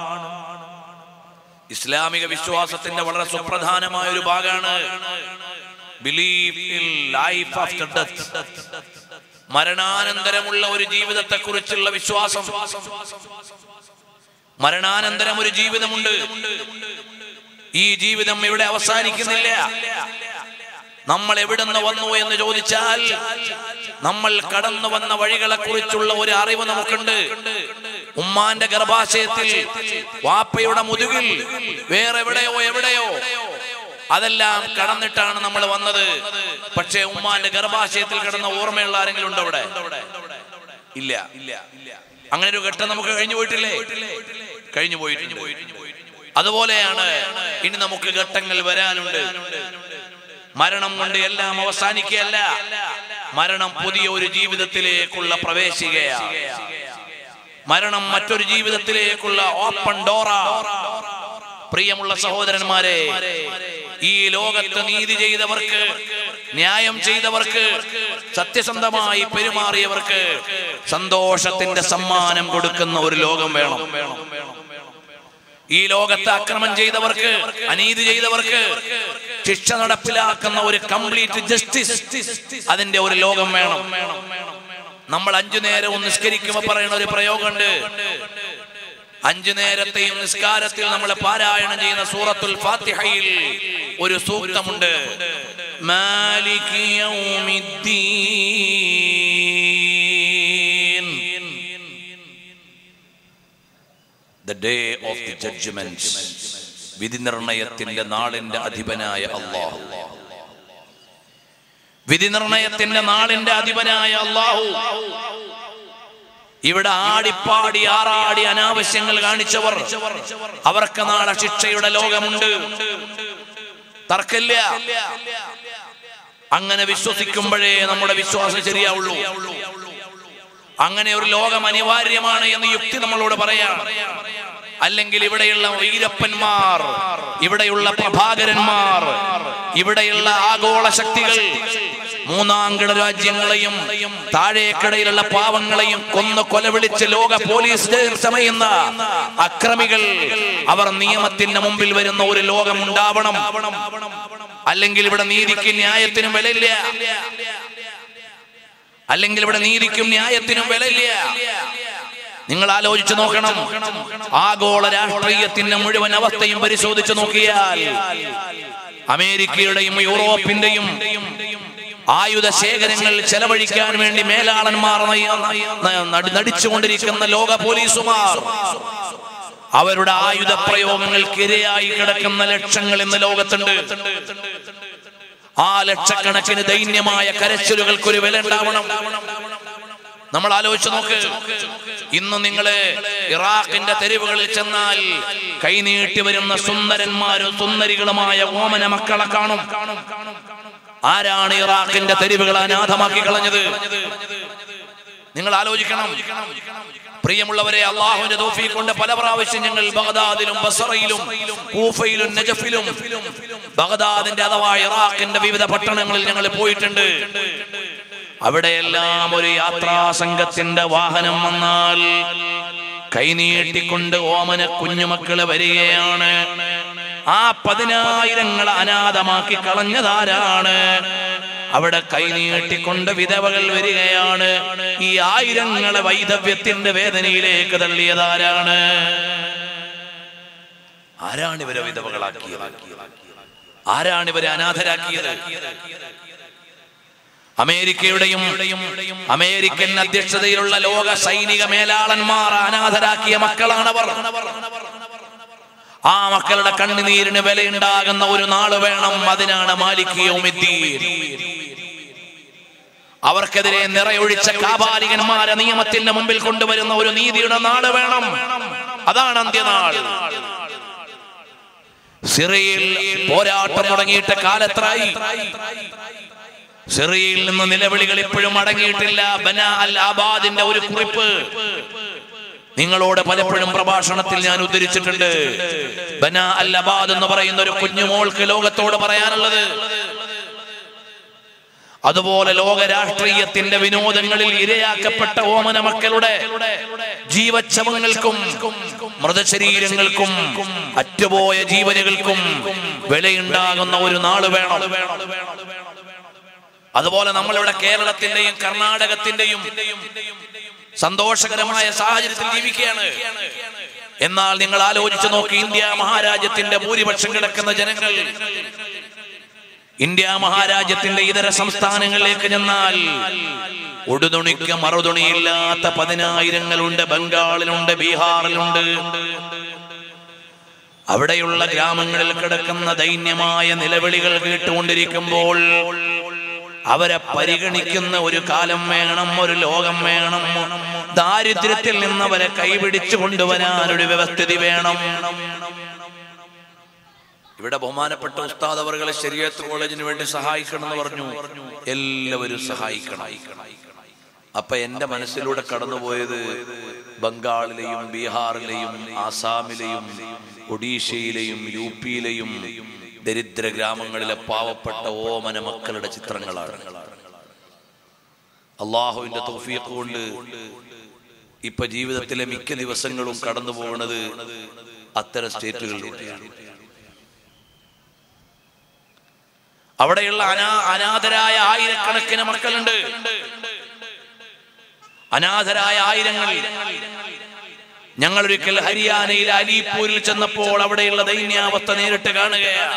ഇസ്ലാമിക വിശ്വാസത്തിന്റെ വളരെ സുപ്രധാനമായ ഒരു ഭാഗമാണ് believe in life after death മരണാനന്തരമുള്ള ഒരു ജീവിതത്തെ കുറിച്ചുള്ള വിശ്വാസം മരണാനന്തരം ഒരു ജീവിതമുണ്ട് ഈ ജീവിതം ഇവിടെ അവസാനിക്കുന്നില്ല നമ്മൾ എവിടുന്ന് വന്നു എന്ന് ചോദിച്ചാൽ നമ്മൾ കടന്നു വന്ന വഴികളെ കുറിച്ചുള്ള ഒരു അറിവ് നമുക്കുണ്ട് ഉമ്മാന്റെ ഗർഭാശയത്തിൽ വാപ്പയുടെ മുതുകിൽ വേറെ എവിടെയോ എവിടെയോ അതെല്ലാം കടന്നിട്ടാണ് നമ്മൾ വന്നത് പക്ഷേ ഉമ്മാന്റെ ഗർഭാശയത്തിൽ കിടന്ന ഓർമ്മയുള്ള ആരെങ്കിലും ഉണ്ടോ അവിടെ ഇല്ല അങ്ങനെ ഒരു ഘട്ടം നമുക്ക് കഴിഞ്ഞു പോയിട്ടില്ലേ കഴിഞ്ഞു പോയിട്ടുണ്ട് അതുപോലെയാണ് ഇനി നമുക്ക് ഘട്ടങ്ങൾ വരാനുണ്ട് മരണം കൊണ്ട് എല്ലാം അവസാനിക്കുകയല്ല മരണം പുതിയ ഒരു ജീവിതത്തിലേക്കുള്ള പ്രവേശികയാണ് മരണം മറ്റൊരു ജീവിതത്തിലേക്കുള്ള ഓപ്പൺ ഡോറ പ്രിയമുള്ള സഹോദരന്മാരെ ഈ ലോകത്ത് നീതി ചെയ്തവർക്ക് ന്യായം ചെയ്തവർക്ക് സത്യസന്ധമായി പെരുമാറിയവർക്ക് സന്തോഷത്തിന്റെ സമ്മാനം കൊടുക്കുന്ന ഒരു ലോകം വേണം ഈ ലോകത്ത് അക്രമം ചെയ്തവർക്ക് അനീതി ചെയ്തവർക്ക് ശിക്ഷ നടപ്പിലാക്കുന്ന ഒരു കംപ്ലീറ്റ് ജസ്റ്റിസ് അതിന്റെ ഒരു ലോകം വേണം നമ്മൾ അഞ്ചു നേരവും നിസ്കരിക്കുമ്പോൾ പറയുന്ന ഒരു പ്രയോഗമുണ്ട് അഞ്ചു നേരത്തെയും നിസ്കാരത്തിൽ നമ്മൾ പാരായണം ചെയ്യുന്ന സൂറത്തുൽ ഫാത്തിഹയിൽ ഒരു സൂക്തമുണ്ട് മാലിക് യൗമിദ്ദീൻ the day of the judgement വിധി നിർണയത്തിന്റെ നാളിന്റെ അധിപനായ അള്ളാഹു വിധി നിർണയത്തിന്റെ നാളിന്റെ അധിപനായ അള്ളാഹു ഇവിടെ ആടിപ്പാടി ആറാടി അനാവശ്യങ്ങൾ കാണിച്ചവർ അവർക്ക് നാളെ ശിക്ഷയുടെ ലോകമുണ്ട് തർക്കില്ല അങ്ങനെ വിശ്വസിക്കുമ്പോഴേ നമ്മുടെ വിശ്വാസം ശരിയാവുള്ളൂ അങ്ങനെ ഒരു ലോകം അനിവാര്യമാണ് എന്ന് യുക്തി നമ്മളോട് പറയാം അല്ലെങ്കിൽ ഇവിടെയുള്ള വീരപ്പന്മാർ ഇവിടെയുള്ള പ്രഭാകരന്മാർ ഇവിടെയുള്ള ആഗോള ശക്തികൾ മൂന്നാംകിട രാജ്യങ്ങളെയും താഴേക്കിടയിലുള്ള പാവങ്ങളെയും കൊന്ന് കൊലവിളിച്ച് ലോക പോലീസ് സമയുന്ന അക്രമികൾ അവർ നിയമത്തിന്റെ മുമ്പിൽ വരുന്ന ഒരു ലോകം ഉണ്ടാവണം അല്ലെങ്കിൽ ഇവിടെ നീതിക്ക് ന്യായത്തിനും വിലയില്ല അല്ലെങ്കിൽ ഇവിടെ നീതിക്കും ന്യായത്തിനും വിലയില്ല നിങ്ങൾ ആലോചിച്ചു നോക്കണം ആഗോള രാഷ്ട്രീയത്തിന്റെ മുഴുവൻ അവസ്ഥയും പരിശോധിച്ചു നോക്കിയാൽ അമേരിക്കയുടെയും യൂറോപ്പിന്റെയും ആയുധ ശേഖരങ്ങൾ ചെലവഴിക്കാൻ വേണ്ടി മേലാളന്മാർ നയ- ന- നടി- നടിച്ചുകൊണ്ടിരിക്കുന്ന ലോക പോലീസുമാർ അവരുടെ ആയുധ പ്രയോഗങ്ങൾക്ക് ഇരയായി കിടക്കുന്ന ലക്ഷങ്ങൾ ഇന്ന് ലോകത്തുണ്ട് ആ ലക്ഷക്കണക്കിന് ദൈന്യമായ കരച്ചിലുകൾക്ക് ഒരു വില ഉണ്ടാവണം നമ്മൾ ആലോചിച്ച് നോക്ക് ഇന്ന് നിങ്ങള് ഇറാഖിന്റെ തെരുവുകളിൽ ചെന്നാൽ കൈനീട്ടി വരുന്ന സുന്ദരന്മാരും സുന്ദരികളുമായ ഓമന മക്കളെ കാണും ആരാണ് ഇറാഖിന്റെ തെരുവുകൾ അനാഥമാക്കി കളഞ്ഞത് നിങ്ങൾ ആലോചിക്കണം പ്രിയമുള്ളവരെ അള്ളാഹുവിന്റെ തോഫി കൊണ്ട് പല പ്രാവശ്യം ഞങ്ങൾ ബഗദാദിലും ബസറയിലും കൂഫയിലും നജഫിലും ബഗദാദിന്റെ അഥവാ ഇറാഖിന്റെ വിവിധ പട്ടണങ്ങളിൽ ഞങ്ങൾ പോയിട്ടുണ്ട് അവിടെയെല്ലാം ഒരു യാത്രാ സംഘത്തിന്റെ വാഹനം വന്നാൽ കൈനീട്ടിക്കൊണ്ട് ഓമന കുഞ്ഞുമക്കള് വരികയാണ് ആ പതിനായിരങ്ങൾ അനാഥമാക്കി കളഞ്ഞതാരാണ് അവിടെ കൈനീട്ടിക്കൊണ്ട് വിധവകൾ വരികയാണ് ഈ ആയിരങ്ങളെ വൈധവ്യത്തിന്റെ വേദനയിലേക്ക് തള്ളിയതാരാണ് ആരാണ് ഇവരെ വിധവകളാക്കിയത് ആരാണ് ഇവരെ അനാഥരാക്കിയത് അമേരിക്കയുടെയും അമേരിക്കൻ അധ്യക്ഷതയിലുള്ള ലോക സൈനിക മേലാളന്മാർ അനാഥരാക്കിയ മക്കളാണവർ ആ മക്കളുടെ കണ്ണുനീരിന് വിലയുണ്ടാകുന്ന ഒരു നാള് വേണം അതിനാണ് മാലിക്കിയോമിദ്ദീൻ അവർക്കെതിരെ നിറയൊഴിച്ച കാപാലികന്മാരെ നിയമത്തിന്റെ മുമ്പിൽ കൊണ്ടുവരുന്ന ഒരു നീതിയുടെ നാള് വേണം അതാണ് അന്ത്യനാൾ സിറിയയിൽ പോരാട്ടം തുടങ്ങിയിട്ട് കാലത്രായി സിറിയയിൽ നിന്ന് നിലവിളികൾ ഇപ്പോഴും അടങ്ങിയിട്ടില്ല ബന അൽ ആബാദിന്റെ ഒരു കുറിപ്പ് നിങ്ങളോട് പലപ്പോഴും പ്രഭാഷണത്തിൽ ഞാൻ ഉദ്ധരിച്ചിട്ടുണ്ട് ബന അൽ അബാദ് എന്ന് പറയുന്ന ഒരു കുഞ്ഞുമോൾക്ക് ലോകത്തോട് പറയാനുള്ളത് അതുപോലെ ലോക രാഷ്ട്രീയത്തിന്റെ വിനോദങ്ങളിൽ ഇരയാക്കപ്പെട്ട ഓമന മക്കളുടെ ജീവച്ഛവങ്ങൾക്കും മൃതശരീരങ്ങൾക്കും അറ്റുപോയ ജീവനുകൾക്കും വിലയുണ്ടാകുന്ന ഒരു നാള് വേണം അതുപോലെ നമ്മളിവിടെ കേരളത്തിന്റെയും കർണാടകത്തിന്റെയും സന്തോഷകരമായ സാഹചര്യത്തിൽ ജീവിക്കുകയാണ് എന്നാൽ നിങ്ങൾ ആലോചിച്ച് നോക്കി ഇന്ത്യ മഹാരാജ്യത്തിന്റെ ഭൂരിപക്ഷം കിടക്കുന്ന ജനങ്ങൾ ഇന്ത്യ മഹാരാജ്യത്തിന്റെ ഇതര സംസ്ഥാനങ്ങളിലേക്ക് ചെന്നാൽ ഉടുതുണിക്ക് മറുതുണിയില്ലാത്ത പതിനായിരങ്ങളുണ്ട് ബംഗാളിലുണ്ട് ബീഹാറിലുണ്ട് അവിടെയുള്ള ഗ്രാമങ്ങളിൽ കിടക്കുന്ന ദൈന്യമായ നിലവിളികൾ കേട്ടുകൊണ്ടിരിക്കുമ്പോൾ അവരെ പരിഗണിക്കുന്ന ഒരു കാലം വേണം ഒരു ലോകം വേണം ദാരിദ്ര്യത്തിൽ നിന്ന് അവരെ കൈപിടിച്ചു കൊണ്ടുവരാൻ ഒരു വ്യവസ്ഥിതി വേണം ഇവിടെ ബഹുമാനപ്പെട്ട ഉസ്താദ് അവർകളെ ശരിയത്ത് കോളേജിന് വേണ്ടി സഹായിക്കണം എന്ന് പറഞ്ഞു എല്ലാവരും സഹായിക്കണം അപ്പൊ എന്റെ മനസ്സിലൂടെ കടന്നുപോയത് ബംഗാളിലെയും ബീഹാറിലെയും ആസാമിലെയും ഒഡീഷയിലെയും യു പിയിലെയും ദരിദ്ര ഗ്രാമങ്ങളിലെ പാവപ്പെട്ട ഓമന മക്കളുടെ ചിത്രങ്ങളാണ് അള്ളാഹുവിന്റെ തൗഫീഖ് കൊണ്ട് ഇപ്പൊ ജീവിതത്തിലെ മിക്ക ദിവസങ്ങളും കടന്നു പോകുന്നത് അത്തരം സ്റ്റേറ്റുകളിലൂടെയാണ് അവിടെയുള്ള അനാ അനാഥരായ ആയിരക്കണക്കിന് മക്കളുണ്ട് അനാഥരായ ആയിരങ്ങൾ ഞങ്ങൾ ഒരിക്കൽ ഹരിയാനയിൽ അലിപൂരിൽ ചെന്നപ്പോൾ അവിടെയുള്ള ദൈന്യാവസ്ഥ നേരിട്ട് കാണുകയാണ്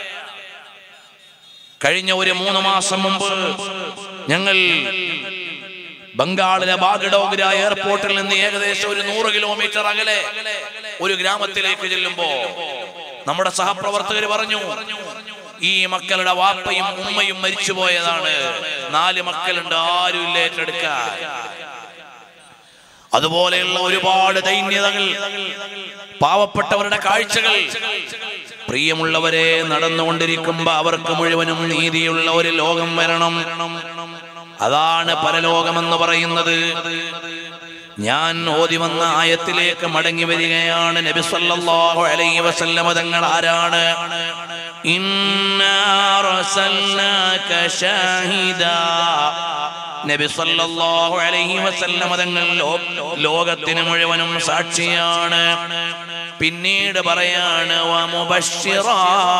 കഴിഞ്ഞ ഒരു മൂന്ന് മാസം മുമ്പ് ഞങ്ങൾ ബംഗാളിലെ ബാഗഡോഗ്ര എയർപോർട്ടിൽ നിന്ന് ഏകദേശം ഒരു നൂറ് കിലോമീറ്റർ അകലെ ഒരു ഗ്രാമത്തിലേക്ക് ചെല്ലുമ്പോ നമ്മുടെ സഹപ്രവർത്തകർ പറഞ്ഞു ഈ മക്കളുടെ വാപ്പയും ഉമ്മയും മരിച്ചുപോയതാണ് നാല് മക്കളുണ്ട് ആരും ഇല്ല ഏറ്റെടുക്കാൻ അതുപോലെയുള്ള ഒരുപാട് ദൈന്യതകൾ പാവപ്പെട്ടവരുടെ കാഴ്ചകൾ പ്രിയമുള്ളവരെ നടന്നുകൊണ്ടിരിക്കുമ്പോ അവർക്ക് മുഴുവനും നീതിയുള്ള ഒരു ലോകം വരണം അതാണ് പരലോകമെന്ന് പറയുന്നത് ഞാൻ ഓതി വന്ന ആയത്തിലേക്ക് മടങ്ങി വരികയാണ് നബി സല്ലല്ലാഹു അലൈഹി വസല്ലമ തങ്ങൾ ആരാണ് ഇന്നാ അർസൽനാക ഷാഹിദാ നബി സല്ലല്ലാഹു അലൈഹി വസല്ലമ തങ്ങൾ ലോ- ലോകത്തിന് മുഴുവനും സാക്ഷിയാണ് പിന്നീട് പറയാണ് വമുബശ്ശിറാ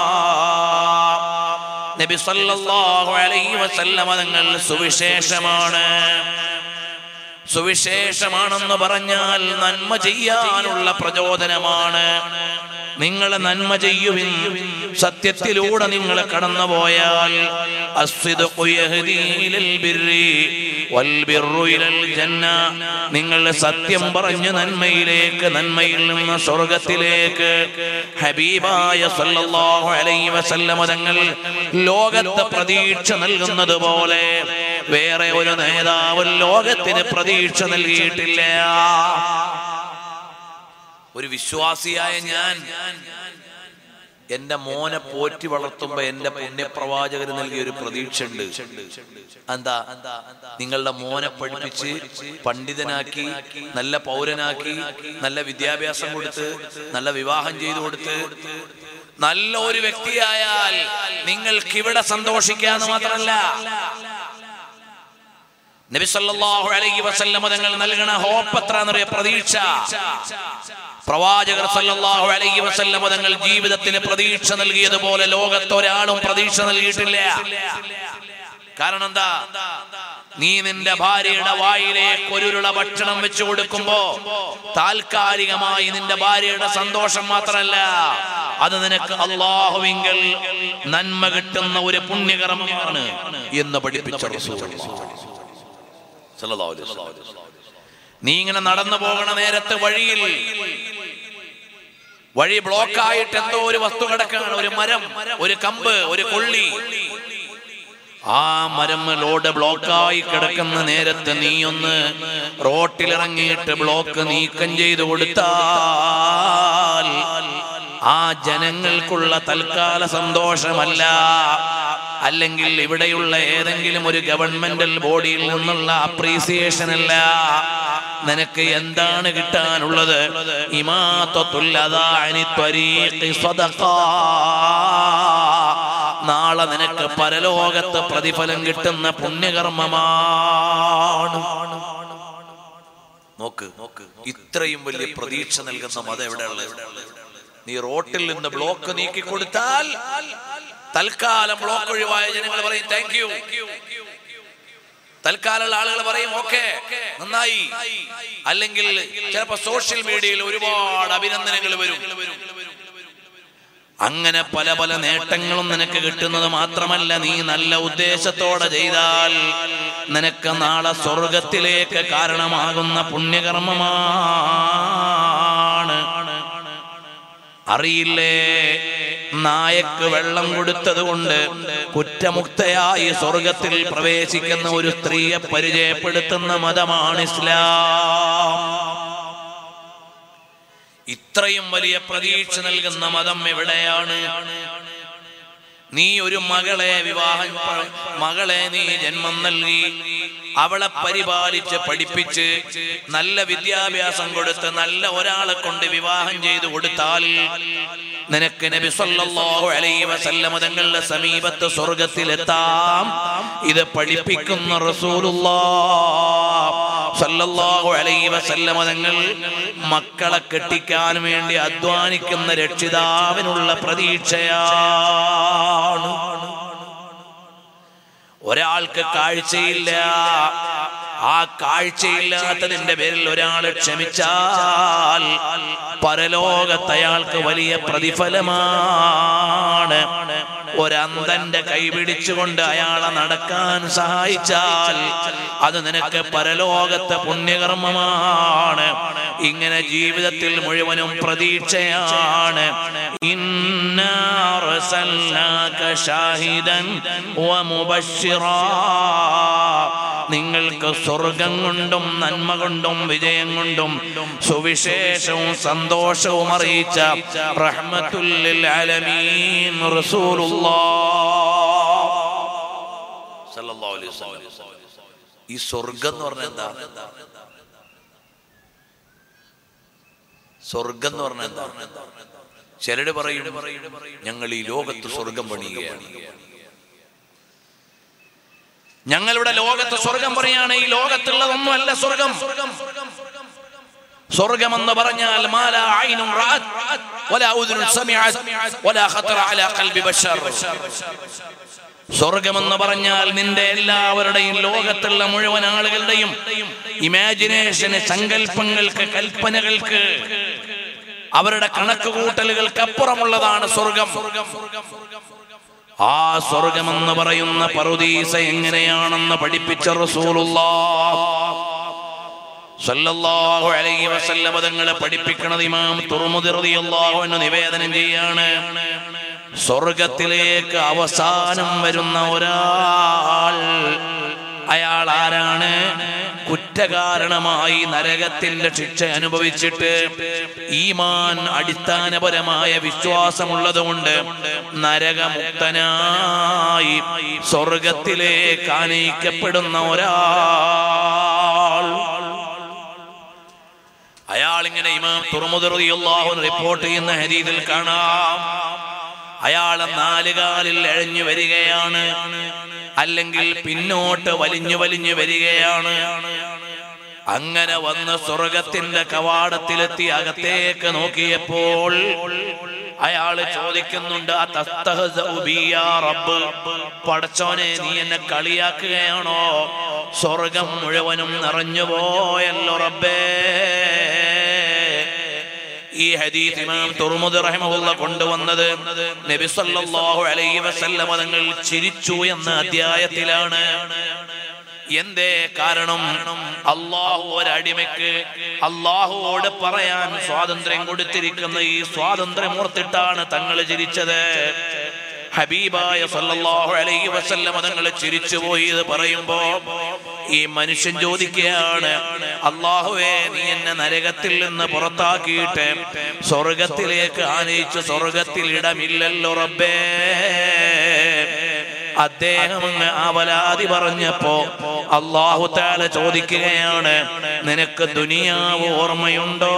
നബി സല്ലല്ലാഹു അലൈഹി വസല്ലമ തങ്ങൾ സുവിശേഷമാണ് സുവിശേഷമാണെന്ന് പറഞ്ഞാൽ നന്മ ചെയ്യാനുള്ള പ്രചോദനമാണ് നിങ്ങൾ നന്മ ചെയ്യുവിൻ സത്യത്തിലൂടെ നിങ്ങൾ കടന്നുപോയാൽ അസ്സിദ്ഖു യഹ്ദീ ഇലൽ ബിർരി വൽ ബിർറു ഇലൽ ജന്ന നിങ്ങൾ സത്യം പറഞ്ഞു നന്മയിലേക്ക് നന്മയിൽ നിന്ന് സ്വർഗത്തിലേക്ക് ഹബീബായ സല്ലല്ലാഹു അലൈഹി വസല്ലമ തങ്ങൾ ലോകത്ത് പ്രതീക്ഷ നൽകുന്നത് പോലെ വേറെ ഒരു നേതാവ് ലോകത്തിന് പ്രതീക്ഷ നൽകിയിട്ടില്ല ഒരു വിശ്വാസിയായ ഞാൻ എന്റെ മോനെ പോറ്റി വളർത്തുമ്പോ എന്റെ പുണ്യപ്രവാചകന് നൽകിയ ഒരു പ്രതീക്ഷ ഉണ്ട് എന്താ നിങ്ങളുടെ മോനെ പഠിപ്പിച്ച് പണ്ഡിതനാക്കി നല്ല പൗരനാക്കി നല്ല വിദ്യാഭ്യാസം കൊടുത്ത് നല്ല വിവാഹം ചെയ്തു കൊടുത്ത് നല്ല ഒരു വ്യക്തിയായാൽ നിങ്ങൾക്ക് ഇവിടെ സന്തോഷിക്കാന്ന് മാത്രമല്ല നബി സല്ലല്ലാഹു അലൈഹി വസല്ലമ തങ്ങൾ നൽകണ ഹോപ്പ് എത്ര എന്നറിയ പ്രതീക്ഷ പ്രവാചകർ സല്ലല്ലാഹു അലൈഹി വസല്ലമ തങ്ങൾ ജീവിതത്തിന് പ്രതീക്ഷ നൽകിയതുപോലെ ലോകത്ത് ഒരാളും പ്രതീക്ഷ നൽകിയിട്ടില്ല കാരണം എന്താ നീ നിന്റെ ഭാര്യയുടെ വായിലേക്ക് ഒരുരുള ഭക്ഷണം വെച്ചു കൊടുക്കുമ്പോ താൽക്കാലികമായി നിന്റെ ഭാര്യയുടെ സന്തോഷം മാത്രമല്ല അത് നിനക്ക് അള്ളാഹുവിങ്കൽ നന്മ കിട്ടുന്ന ഒരു പുണ്യകർമ്മമാണ് എന്ന് പഠിപ്പിച്ച റസൂലുള്ളാഹി സല്ലല്ലാഹു അലൈഹി വസല്ലം. നീ ഇങ്ങനെ നടന്നു പോകണ നേരത്തെ വഴിയിൽ വഴി ബ്ലോക്കായിട്ട് എന്തോ ഒരു വസ്തു കിടക്കുകയാണ് ഒരു മരം ഒരു കമ്പ് ഒരു കൊള്ളി ആ മരം ലോഡ് ബ്ലോക്കായി കിടക്കുന്ന നേരത്ത് നീ ഒന്ന് റോട്ടിലിറങ്ങിയിട്ട് ബ്ലോക്ക് നീക്കം ചെയ്തു കൊടുത്താൽ ആ ജനങ്ങൾക്കുള്ള തൽക്കാല സന്തോഷമല്ല അല്ലെങ്കിൽ ഇവിടെയുള്ള ഏതെങ്കിലും ഒരു ഗവൺമെന്റൽ ബോഡിയിൽ നിന്നുള്ള അപ്രീസിയേഷൻ അല്ല നിനക്ക് എന്താണ് കിട്ടാനുള്ളത് ഇമാത്തത്തുൽ അദാഅനി ത്വരീഖി സ്വദഖാ. നാളെ നിനക്ക് പരലോകത്ത് പ്രതിഫലം കിട്ടുന്ന പുണ്യകർമ്മമാണ് നോക്ക് നോക്ക് ഇത്രയും വലിയ പ്രതീക്ഷ നൽകുന്ന മതം എവിടെയുള്ളത് നീ റോട്ടിൽ നിന്ന് ബ്ലോക്ക് നീക്കി കൊടുത്താൽ തൽക്കാലം ബ്ലോക്ക് ഒഴിവായ ജനങ്ങൾ പറയും താങ്ക് യു തൽക്കാലമുള്ള ആളുകൾ പറയും ഓക്കെ നന്നായി അല്ലെങ്കിൽ ചിലപ്പോ സോഷ്യൽ മീഡിയയിൽ ഒരുപാട് അഭിനന്ദനങ്ങൾ വരും അങ്ങനെ പല പല നേട്ടങ്ങളും നിനക്ക് കിട്ടുന്നത് മാത്രമല്ല നീ നല്ല ഉദ്ദേശത്തോടെ ചെയ്താൽ നിനക്ക് നാളെ സ്വർഗത്തിലേക്ക് കാരണമാകുന്ന പുണ്യകർമ്മമാണ് അറിയില്ലേ നായക്ക് വെള്ളം കൊടുത്തത് കൊണ്ട് കുറ്റമുക്തയായി സ്വർഗത്തിൽ പ്രവേശിക്കുന്ന ഒരു സ്ത്രീയെ പരിചയപ്പെടുത്തുന്ന മതമാണ് ഇസ്ലാം ഇത്രയും വലിയ പ്രതീക്ഷ നൽകുന്ന മതം എവിടെയാണ് നീ ഒരു മകളെ വിവാഹം പ- മകളെ നീ ജന്മം നൽകി അവളെ പരിപാലിച്ച് പഠിപ്പിച്ച് നല്ല വിദ്യാഭ്യാസം കൊടുത്ത് നല്ല ഒരാളെ കൊണ്ട് വിവാഹം ചെയ്തു കൊടുത്താൽ നിനക്ക് നബി സല്ലല്ലാഹു അലൈഹി വസല്ലമ തങ്ങളുടെ സമീപത്ത് സ്വർഗത്തിലെത്താം ഇത് പഠിപ്പിക്കുന്ന റസൂലുള്ളാഹ് സല്ലല്ലാഹു അലൈഹി വസല്ലമ തങ്ങൾ മക്കളെ കെട്ടിക്കാൻ വേണ്ടി അധ്വാനിക്കുന്ന രക്ഷിതാവിനുള്ള പ്രതീക്ഷയാണ് ഒരാൾക്ക് കാഴ്ചയില്ല ആ കാഴ്ചയില്ലാത്തതിന്റെ പേരിൽ ഒരാൾ ക്ഷമിച്ചാൽ പരലോകത്ത് അയാൾക്ക് വലിയ പ്രതിഫലമാണ് ഒരന്തന്റെ കൈപിടിച്ചുകൊണ്ട് അയാളെ നടക്കാൻ സഹായിച്ചാൽ അത് നിനക്ക് പരലോകത്തെ പുണ്യകർമ്മമാണ് ഇങ്ങനെ ജീവിതത്തിൽ മുഴുവനും പ്രതീക്ഷയാണ് ഇന്നാ അർസൽനാക ഷാഹിദൻ വമുബശ്ശിറാ നിങ്ങൾക്ക് സ്വർഗം കൊണ്ടും നന്മ കൊണ്ടും വിജയം കൊണ്ടും സുവിശേഷവും സന്തോഷവും അറിയിച്ച റഹ്മത്തുല്ലിൽ ആലമീൻ റസൂലുള്ളാഹ് സല്ലല്ലാഹു അലൈഹി വസല്ലം ഈ സ്വർഗം എന്ന് പറഞ്ഞാൽ എന്താ സ്വർഗം എന്ന് പറഞ്ഞാൽ എന്താ ചിലര് പറയും ഞങ്ങൾ ഈ ലോകത്ത് സ്വർഗം പണിയുകയാണ് ഞങ്ങളുടെ ലോകത്ത് സ്വർഗം പറയാണ് ഈ ലോകത്തുള്ളതൊന്നും അല്ല സ്വർഗം സ്വർഗം എന്ന് പറഞ്ഞാൽ മാല ഐനും റഅത് വലാ ഉദുനുൻ സമിഅത് വലാ ഖതറ അലാ ഖൽബി ബശർ സ്വർഗമെന്ന് പറഞ്ഞാൽ നിന്റെ എല്ലാവരുടെയും ലോകത്തുള്ള മുഴുവൻ ആളുകളുടെയും ഇമാജിനേഷന് സങ്കല്പങ്ങൾക്ക് കൽപ്പനകൾക്ക് അവരുടെ കണക്ക് കൂട്ടലുകൾക്ക് അപ്പുറമുള്ളതാണ് സ്വർഗം ആ സ്വർഗമെന്ന് പറയുന്ന പറുദീസ എങ്ങനെയാണെന്ന് പഠിപ്പിച്ച റസൂലുള്ളാഹ് സല്ലല്ലാഹു അലൈഹി വസല്ലമ തങ്ങളെ പഠിപ്പിക്കണത് ഇമാം തുറമുദി റളിയല്ലാഹു അൻഹു നിവേദനം ചെയ്യാണ് സ്വർഗത്തിലേക്ക് അവസാനം വരുന്ന ഒരാൾ അയാൾ ആരാണ് കുറ്റകാരണമായി നരകത്തിന്റെ ശിക്ഷ അനുഭവിച്ചിട്ട് ഈമാൻ അടിസ്ഥാനപരമായ വിശ്വാസമുള്ളതുകൊണ്ട് നരകമുക്തനായി സ്വർഗത്തിലേക്ക് ആനയിക്കപ്പെടുന്ന ഒരാൾ അയാൾ ഇങ്ങനെ ഇമാം തുറമുതിറിയാഹു റിപ്പോർട്ട് ചെയ്യുന്ന ഹരീതിൽ കാണാം അയാളെ നാലുകാലിൽ എഴഞ്ഞു വരികയാണ് അല്ലെങ്കിൽ പിന്നോട്ട് വലിഞ്ഞു വലിഞ്ഞു വരികയാണ് അങ്ങനെ വന്ന് സ്വർഗത്തിന്റെ കവാടത്തിലെത്തി അകത്തേക്ക് നോക്കിയപ്പോൾ അയാള് ചോദിക്കുന്നുണ്ട് "ആ തസ്തഹ്സഉ ബി യാ റബ്ബ് പടച്ചോനെ നീ എന്നെ കളിയാക്കുകയാണോ സ്വർഗം മുഴുവനും നിറഞ്ഞു പോയല്ലോ റബ്ബേ ഈ ഹദീസ് ഇമാം തുർമുദ് റഹിമഹുള്ള കൊണ്ടുവന്നത് നബി സല്ലല്ലാഹു അലൈഹി വസല്ലം തങ്ങൾ ചിരിച്ചു എന്ന അധ്യായത്തിലാണ് എന്തേ കാരണം അള്ളാഹു ഒരടിമയ്ക്ക് അള്ളാഹുവോട് പറയാൻ സ്വാതന്ത്ര്യം കൊടുത്തിരിക്കുന്ന ഈ സ്വാതന്ത്ര്യം ഓർത്തിട്ടാണ് തങ്ങൾ ചിരിച്ചത് ഹബീബായ സല്ലല്ലാഹു അലൈഹി വസല്ലം തങ്ങൾ ചിരിച്ചുപോയി ഇത് പറയുമ്പോ ഈ മനുഷ്യൻ ചോദിക്കുകയാണ് അള്ളാഹുവേ നീ എന്നെ നരകത്തിൽ നിന്ന് പുറത്താക്കിയിട്ട് സ്വർഗത്തിലേക്ക് ആനയിച്ച് സ്വർഗത്തിൽ ഇടമില്ലല്ലോ റബ്ബേ അദ്ദേഹം അങ്ങ് അവലാതി പറഞ്ഞപ്പോ അള്ളാഹു താല ചോദിക്കുകയാണ് നിനക്ക് ദുനിയാവ് ഓർമ്മയുണ്ടോ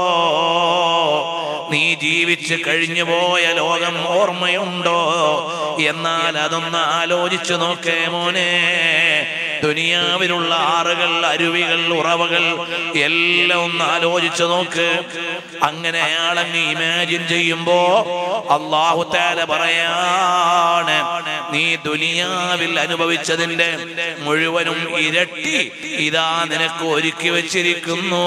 നീ ജീവിച്ച് കഴിഞ്ഞു പോയ ലോകം ഓർമ്മയുണ്ടോ എന്നാൽ അതൊന്ന് ആലോചിച്ചു നോക്കേ മോനെ ദുനിയാവിലുള്ള ആറുകൾ അരുവികൾ ഉറവകൾ എല്ലാം ഒന്ന് ആലോചിച്ചു നോക്ക് അങ്ങനെ അയാളങ്ങ് ഇമാജിൻ ചെയ്യുമ്പോ അള്ളാഹു താല പറയാണ് നീ ദുനിയാവിൽ അനുഭവിച്ചതിന്റെ മുഴുവനും ഇരട്ടി ഇതാ നിനക്ക് ഒരുക്കി വച്ചിരിക്കുന്നു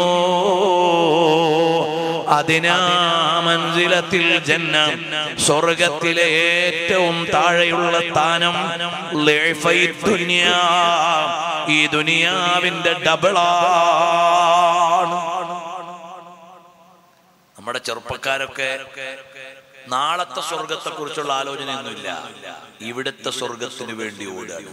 അതിനാ മൻസിലത്തിൽ ജന്ന സ്വർഗത്തിലെ ഏറ്റവും താഴെയുള്ള സ്ഥാനം ലേഫൈ ദുനിയാ ഈ ദുനിയാവിന്റെ ഡബിളാണ് നമ്മുടെ ചെറുപ്പക്കാരൊക്കെ നാളത്തെ സ്വർഗത്തെ കുറിച്ചുള്ള ആലോചനയൊന്നുമില്ല ഇവിടുത്തെ സ്വർഗത്തിന് വേണ്ടി ഓടുക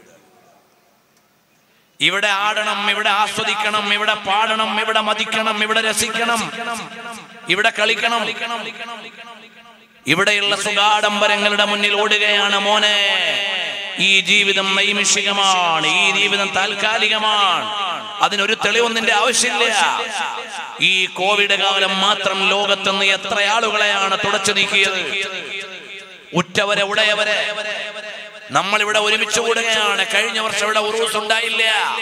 ഇവിടെ ആടണം ഇവിടെ ആസ്വദിക്കണം ഇവിടെ പാടണം ഇവിടെ മതിക്കണം ഇവിടെ രസിക്കണം ഇവിടെ കളിക്കണം ഇവിടെയുള്ള സുഖാഡംബരങ്ങളുടെ മുന്നിൽ ഓടുകയാണ് മോനെ ഈ ജീവിതം നൈമിഷികമാണ് ഈ ജീവിതം താൽക്കാലികമാണ് അതിനൊരു തെളിവൊന്നിന്റെ ആവശ്യമില്ല ഈ കോവിഡ് കാലം മാത്രം ലോകത്തുനിന്ന് എത്ര ആളുകളെയാണ് തുടച്ചു നീക്കിയത് ഉറ്റവരെ ഉടയവരെ നമ്മൾ ഇവിടെ ഒരുമിച്ച് കൂടുകയാണ് കഴിഞ്ഞ വർഷം ഇവിടെ ഉറൂസ് ഉണ്ടായില്ല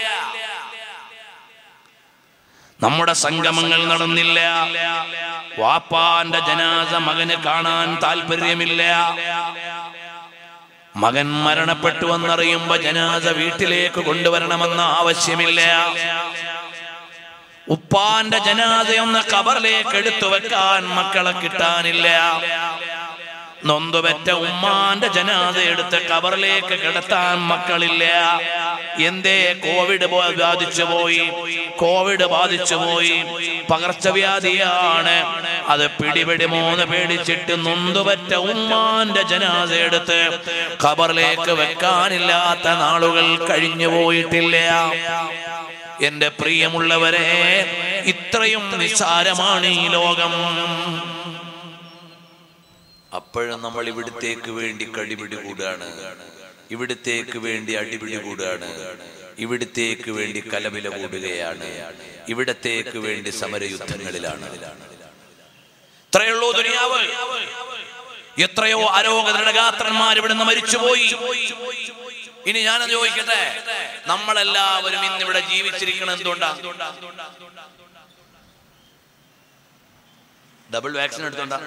നമ്മുടെ സംഗമങ്ങൾ നടന്നില്ല വാപ്പാന്റെ ജനാസ മകന് കാണാൻ താല്പര്യമില്ല മകൻ മരണപ്പെട്ടു എന്നറിയുമ്പോ ജനാസ വീട്ടിലേക്ക് കൊണ്ടുവരണമെന്ന ആവശ്യമില്ല ഉപ്പാന്റെ ജനാസയൊന്ന് കബറിലേക്ക് എടുത്തു വെക്കാൻ മക്കളെ കിട്ടാനില്ല നൊന്തുപെറ്റ ഉമ്മാന്റെ ജനാദ എടുത്ത് കബറിലേക്ക് കിടത്താൻ മക്കളില്ല എന്തേ കോവിഡ് പോ- ബാധിച്ചു പോയി കോവിഡ് ബാധിച്ചു പോയി പകർച്ചവ്യാധിയാണ് അത് പിടിപിടി മൂന്ന് പേടിച്ചിട്ട് നൊന്തുപറ്റ ഉമ്മാന്റെ ജനാദ എടുത്ത് ഖബറിലേക്ക് വെക്കാനില്ലാത്ത നാളുകൾ കഴിഞ്ഞു പോയിട്ടില്ല എന്റെ പ്രിയമുള്ളവരെ ഇത്രയും നിസ്സാരമാണ് ഈ ലോകം അപ്പോഴും നമ്മൾ ഇവിടത്തേക്ക് വേണ്ടി കടിപിടി കൂടുകയാണ് ഇവിടത്തേക്ക് വേണ്ടി അടിപിടി കൂടുകയാണ് ഇവിടത്തേക്ക് വേണ്ടി കലവില കൂടുകയാണ് ഇവിടത്തേക്ക് വേണ്ടി സമരയുദ്ധങ്ങളിലാണ് ഇത്രയുള്ളൂ ദുനിയാവ് എത്രയോ ആരോഗ്യ ഗാത്രന്മാർ ഇവിടുന്ന് മരിച്ചുപോയി ഇനി ഞാനത് ചോദിക്കട്ടെ നമ്മളെല്ലാവരും ഇന്ന് ഇവിടെ ജീവിച്ചിരിക്കണം എന്തുകൊണ്ടാ ഡബിൾ വാക്സിൻ എടുത്തോണ്ടാ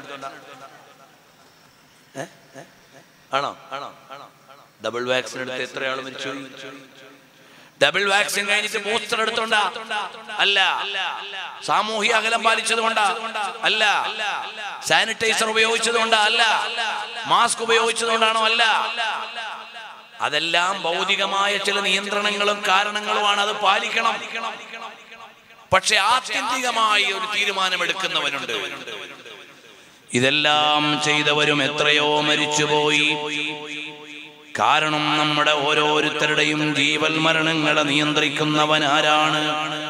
ഏ? ആണോ ആണോ ആണോ ഡബിൾ വാക്സിൻ എടുത്ത് എത്ര ആൾ മരിച്ചു ഡബിൾ വാക്സിൻ കഴിഞ്ഞിട്ട് ബൂസ്റ്റർ എടുത്തോണ്ടാ അല്ല സാമൂഹ്യ അകലം പാലിച്ചത് കൊണ്ടാ അല്ല സാനിറ്റൈസർ ഉപയോഗിച്ചത് കൊണ്ടാ അല്ല മാസ്ക് ഉപയോഗിച്ചത് കൊണ്ടാണോ അല്ല അതെല്ലാം ഭൗതികമായ ചില നിയന്ത്രണങ്ങളും കാരണങ്ങളുമാണ് അത് പാലിക്കണം പക്ഷെ ആത്യന്തികമായി ഒരു തീരുമാനമെടുക്കുന്നവനുണ്ട് ഇതെല്ലാം ചെയ്തവരും എത്രയോ മരിച്ചുപോയി കാരണം നമ്മുടെ ഓരോരുത്തരുടെയും ജീവൽ മരണങ്ങളെ നിയന്ത്രിക്കുന്നവൻ ആരാണ്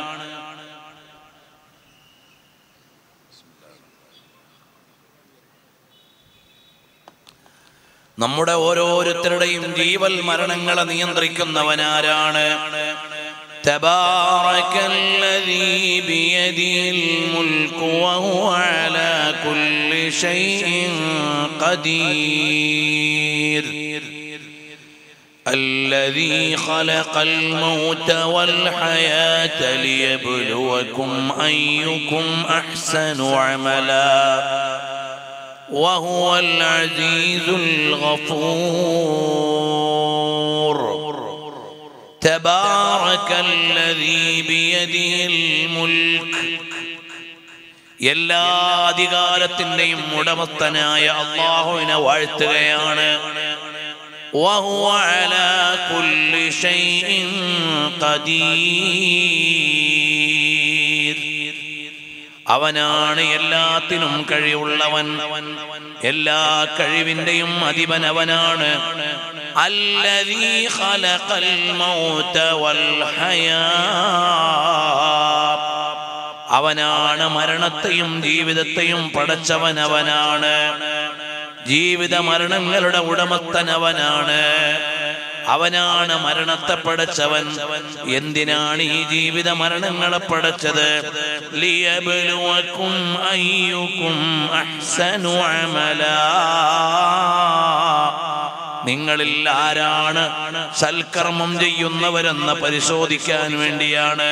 നമ്മുടെ ഓരോരുത്തരുടെയും ജീവൽ മരണങ്ങളെ നിയന്ത്രിക്കുന്നവനാരാണ് تبارك الذي بيده الملك وهو على كل شيء قدير الذي خلق الموت والحياة ليبلوكم أيكم أحسن عملا وهو العزيز الغفور تبارك الذي بيده الملك എല്ലാ അധികാരത്തിന്റെയും ഉടമസ്ഥനായ അള്ളാഹുവിനെ വാഴ്ത്തുകയാണ് وهو على كل شيء قدير അവനാണ് എല്ലാത്തിനും കഴിവുള്ളവൻ എല്ലാ കഴിവിന്റെയും അധിപൻ അവനാണ് الذي خلق الموت والحياة അവനാണ് മരണത്തെയും ജീവിതത്തെയും പടച്ചവൻ അവനാണ് ജീവിത മരണങ്ങളുടെ ഉടമസ്ഥൻ അവനാണ് അവനാണ് മരണത്തെ പടച്ചവൻ എന്തിനാണ് ഈ ജീവിത മരണങ്ങളെ പടച്ചത് ലിയബ്ലുവക്കും അയ്യുക്കും അഹ്സനു അമലാ നിങ്ങളിൽ ആരാണ് സൽക്കർമ്മം ചെയ്യുന്നവരെന്ന് പരിശോധിക്കാൻ വേണ്ടിയാണ്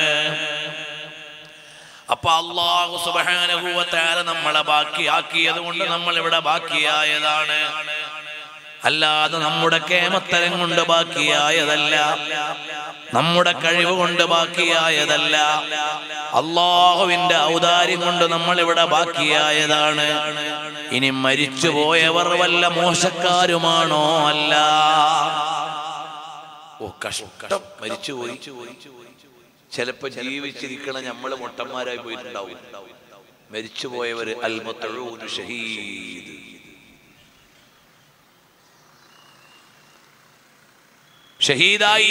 അപ്പൊ അള്ളാഹു സുബാനുഭൂവത്താല നമ്മളെ ബാക്കിയാക്കിയത് കൊണ്ട് നമ്മൾ ഇവിടെ ബാക്കിയായതാണ് അല്ലാതെ നമ്മുടെ കേമത്തരം കൊണ്ട് ബാക്കിയായതല്ല നമ്മുടെ കഴിവ് കൊണ്ട് ബാക്കിയായതല്ല അള്ളാഹുവിന്റെ ഔദാര്യം കൊണ്ട് നമ്മൾ ഇവിടെ ബാക്കിയായതാണ് ഇനി മരിച്ചുപോയവർ വല്ല മോശക്കാരുമാണോ അല്ല ഓ കഷ്ടം മരിച്ചുപോയി ചിലപ്പോ ജീവിച്ചിരിക്കണ നമ്മള് മൊട്ടന്മാരായി പോയിട്ടുണ്ടാവും മരിച്ചുപോയവര് അൽമത്തഴൂന് ഷഹീദ് ഷഹീദായി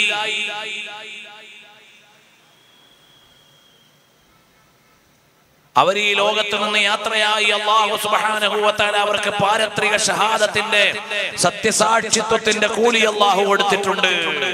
അവർ ഈ ലോകത്ത് നിന്ന് യാത്രയായി അള്ളാഹു സുബാനഹുവത്താല അവർക്ക് പാരത്രിക ഷഹാദത്തിന്റെ സത്യസാക്ഷിത്വത്തിന്റെ കൂലി അള്ളാഹു കൊടുത്തിട്ടുണ്ട്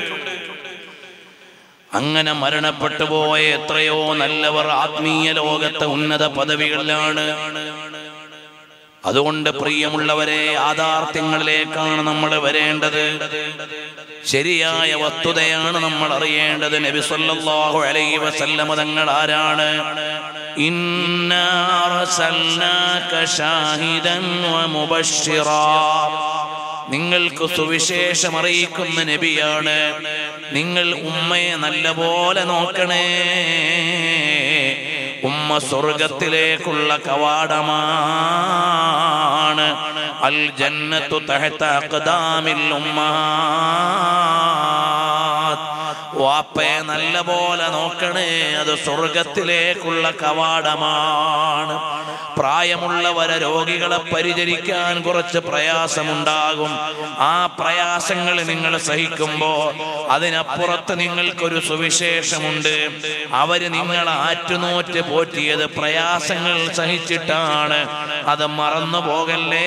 അങ്ങനെ മരണപ്പെട്ടു പോയ എത്രയോ നല്ലവർ ആത്മീയ ലോകത്തെ ഉന്നത പദവികളിലാണ് അതുകൊണ്ട് പ്രിയമുള്ളവരെ യാഥാർത്ഥ്യങ്ങളിലേക്കാണ് നമ്മൾ വരേണ്ടത് ശരിയായ വസ്തുതയാണ് നമ്മൾ അറിയേണ്ടത് നബി സല്ലല്ലാഹു അലൈഹി വസല്ലമ തങ്ങൾ ആരാണ് ഇന്നാ അർസൽനാക ഷാഹിദൻ വമുബശ്ശിറാ നിങ്ങൾക്ക് സുവിശേഷം അറിയിക്കുന്ന നബിയാണ് നിങ്ങൾ ഉമ്മയെ നല്ലപോലെ നോക്കണേ ഉമ്മ സ്വർഗത്തിലേക്കുള്ള കവാടമാണ് അൽ ജന്നത്തു തഹത്ത അഖ്ദാമിൽ ഉമ്മാത്ത് വാപ്പയെ നല്ലപോലെ നോക്കണേ അത് സ്വർഗത്തിലേക്കുള്ള കവാടമാണ് പ്രായമുള്ളവരെ രോഗികളെ പരിചരിക്കാൻ കുറച്ച് പ്രയാസമുണ്ടാകും ആ പ്രയാസങ്ങൾ നിങ്ങൾ സഹിക്കുമ്പോ അതിനപ്പുറത്ത് നിങ്ങൾക്കൊരു സുവിശേഷമുണ്ട് അവര് നിങ്ങളെ ആറ്റുനോറ്റ് പോറ്റിയത് പ്രയാസങ്ങൾ സഹിച്ചിട്ടാണ് അത് മറന്നു പോകല്ലേ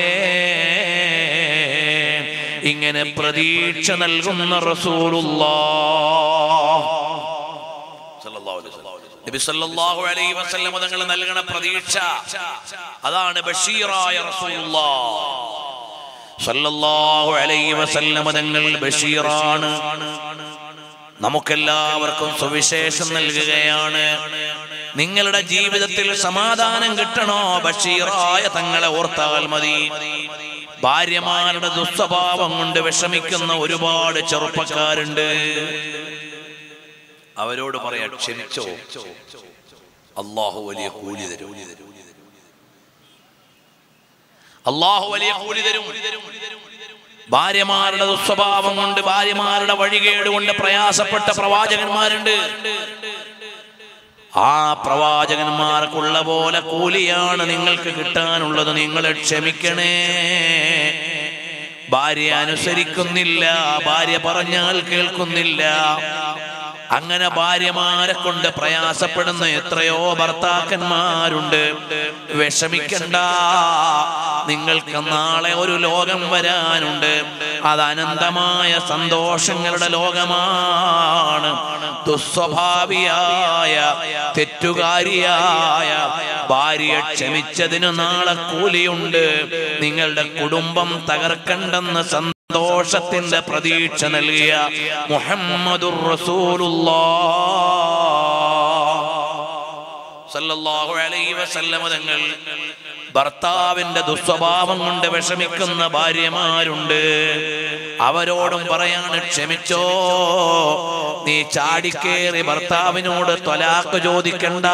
ഇങ്ങനെ പ്രതീക്ഷ നൽകുന്ന നബി സല്ലല്ലാഹു അലൈഹി വസല്ലം തങ്ങൾ നൽകണ പ്രതീക്ഷ അതാണ് ബഷീറായ റസൂലുള്ളാഹ് സല്ലല്ലാഹു അലൈഹി വസല്ലം തങ്ങൾ ബഷീറാണ് നമുക്കെല്ലാവർക്കും സുവിശേഷം നൽകുകയാണ് നിങ്ങളുടെ ജീവിതത്തിൽ സമാധാനം കിട്ടണോ ബഷീറായ തങ്ങളെ ഓർത്താൽ മതി ഭാര്യമാരുടെ ദുസ്വഭാവം കൊണ്ട് വിഷമിക്കുന്ന ഒരുപാട് ചെറുപ്പക്കാരുണ്ട് അവരോട് പറയാ ക്ഷമിച്ചോ അള്ളാഹു വലിയ കൂലി തരും അള്ളാഹു വലിയ കൂലി തരും ഭാര്യമാരുടെ ദുസ്വഭാവം കൊണ്ട് ഭാര്യമാരുടെ വഴികേട് കൊണ്ട് പ്രയാസപ്പെട്ട പ്രവാചകന്മാരുണ്ട് ആ പ്രവാചകന്മാർക്കുള്ള പോലെ കൂലിയാണ് നിങ്ങൾക്ക് കിട്ടാനുള്ളത് നിങ്ങൾ ക്ഷമിക്കണേ ഭാര്യ അനുസരിക്കുന്നില്ല ഭാര്യ പറഞ്ഞാൽ കേൾക്കുന്നില്ല അങ്ങനെ ഭാര്യമാരെ കൊണ്ട് പ്രയാസപ്പെടുന്ന എത്രയോ ഭർത്താക്കന്മാരുണ്ട് വിഷമിക്കണ്ട നിങ്ങൾക്ക് നാളെ ഒരു ലോകം വരാനുണ്ട് അത് അനന്തമായ സന്തോഷങ്ങളുടെ ലോകമാണ് ദുസ്വഭാവിയായ തെറ്റുകാരിയായ ഭാര്യയെ ക്ഷമിച്ചതിന് നാളെ കൂലിയുണ്ട് നിങ്ങളുടെ കുടുംബം തകർക്കണ്ടെന്ന് സന്തോഷത്തിന്റെ പ്രതീക്ഷ നൽകിയ മുഹമ്മദുർ റസൂലുള്ളാഹ് സല്ലല്ലാഹു അലൈഹി വസല്ലമ തങ്ങൾ ഭർത്താവിന്റെ ദുസ്വഭാവം കൊണ്ട് വിഷമിക്കുന്ന ഭാര്യമാരുണ്ട് അവരോടും പറയാണ് ക്ഷമിച്ചോ നീ ചാടിക്കേറി ഭർത്താവിനോട് തൊലാക്ക് ചോദിക്കണ്ട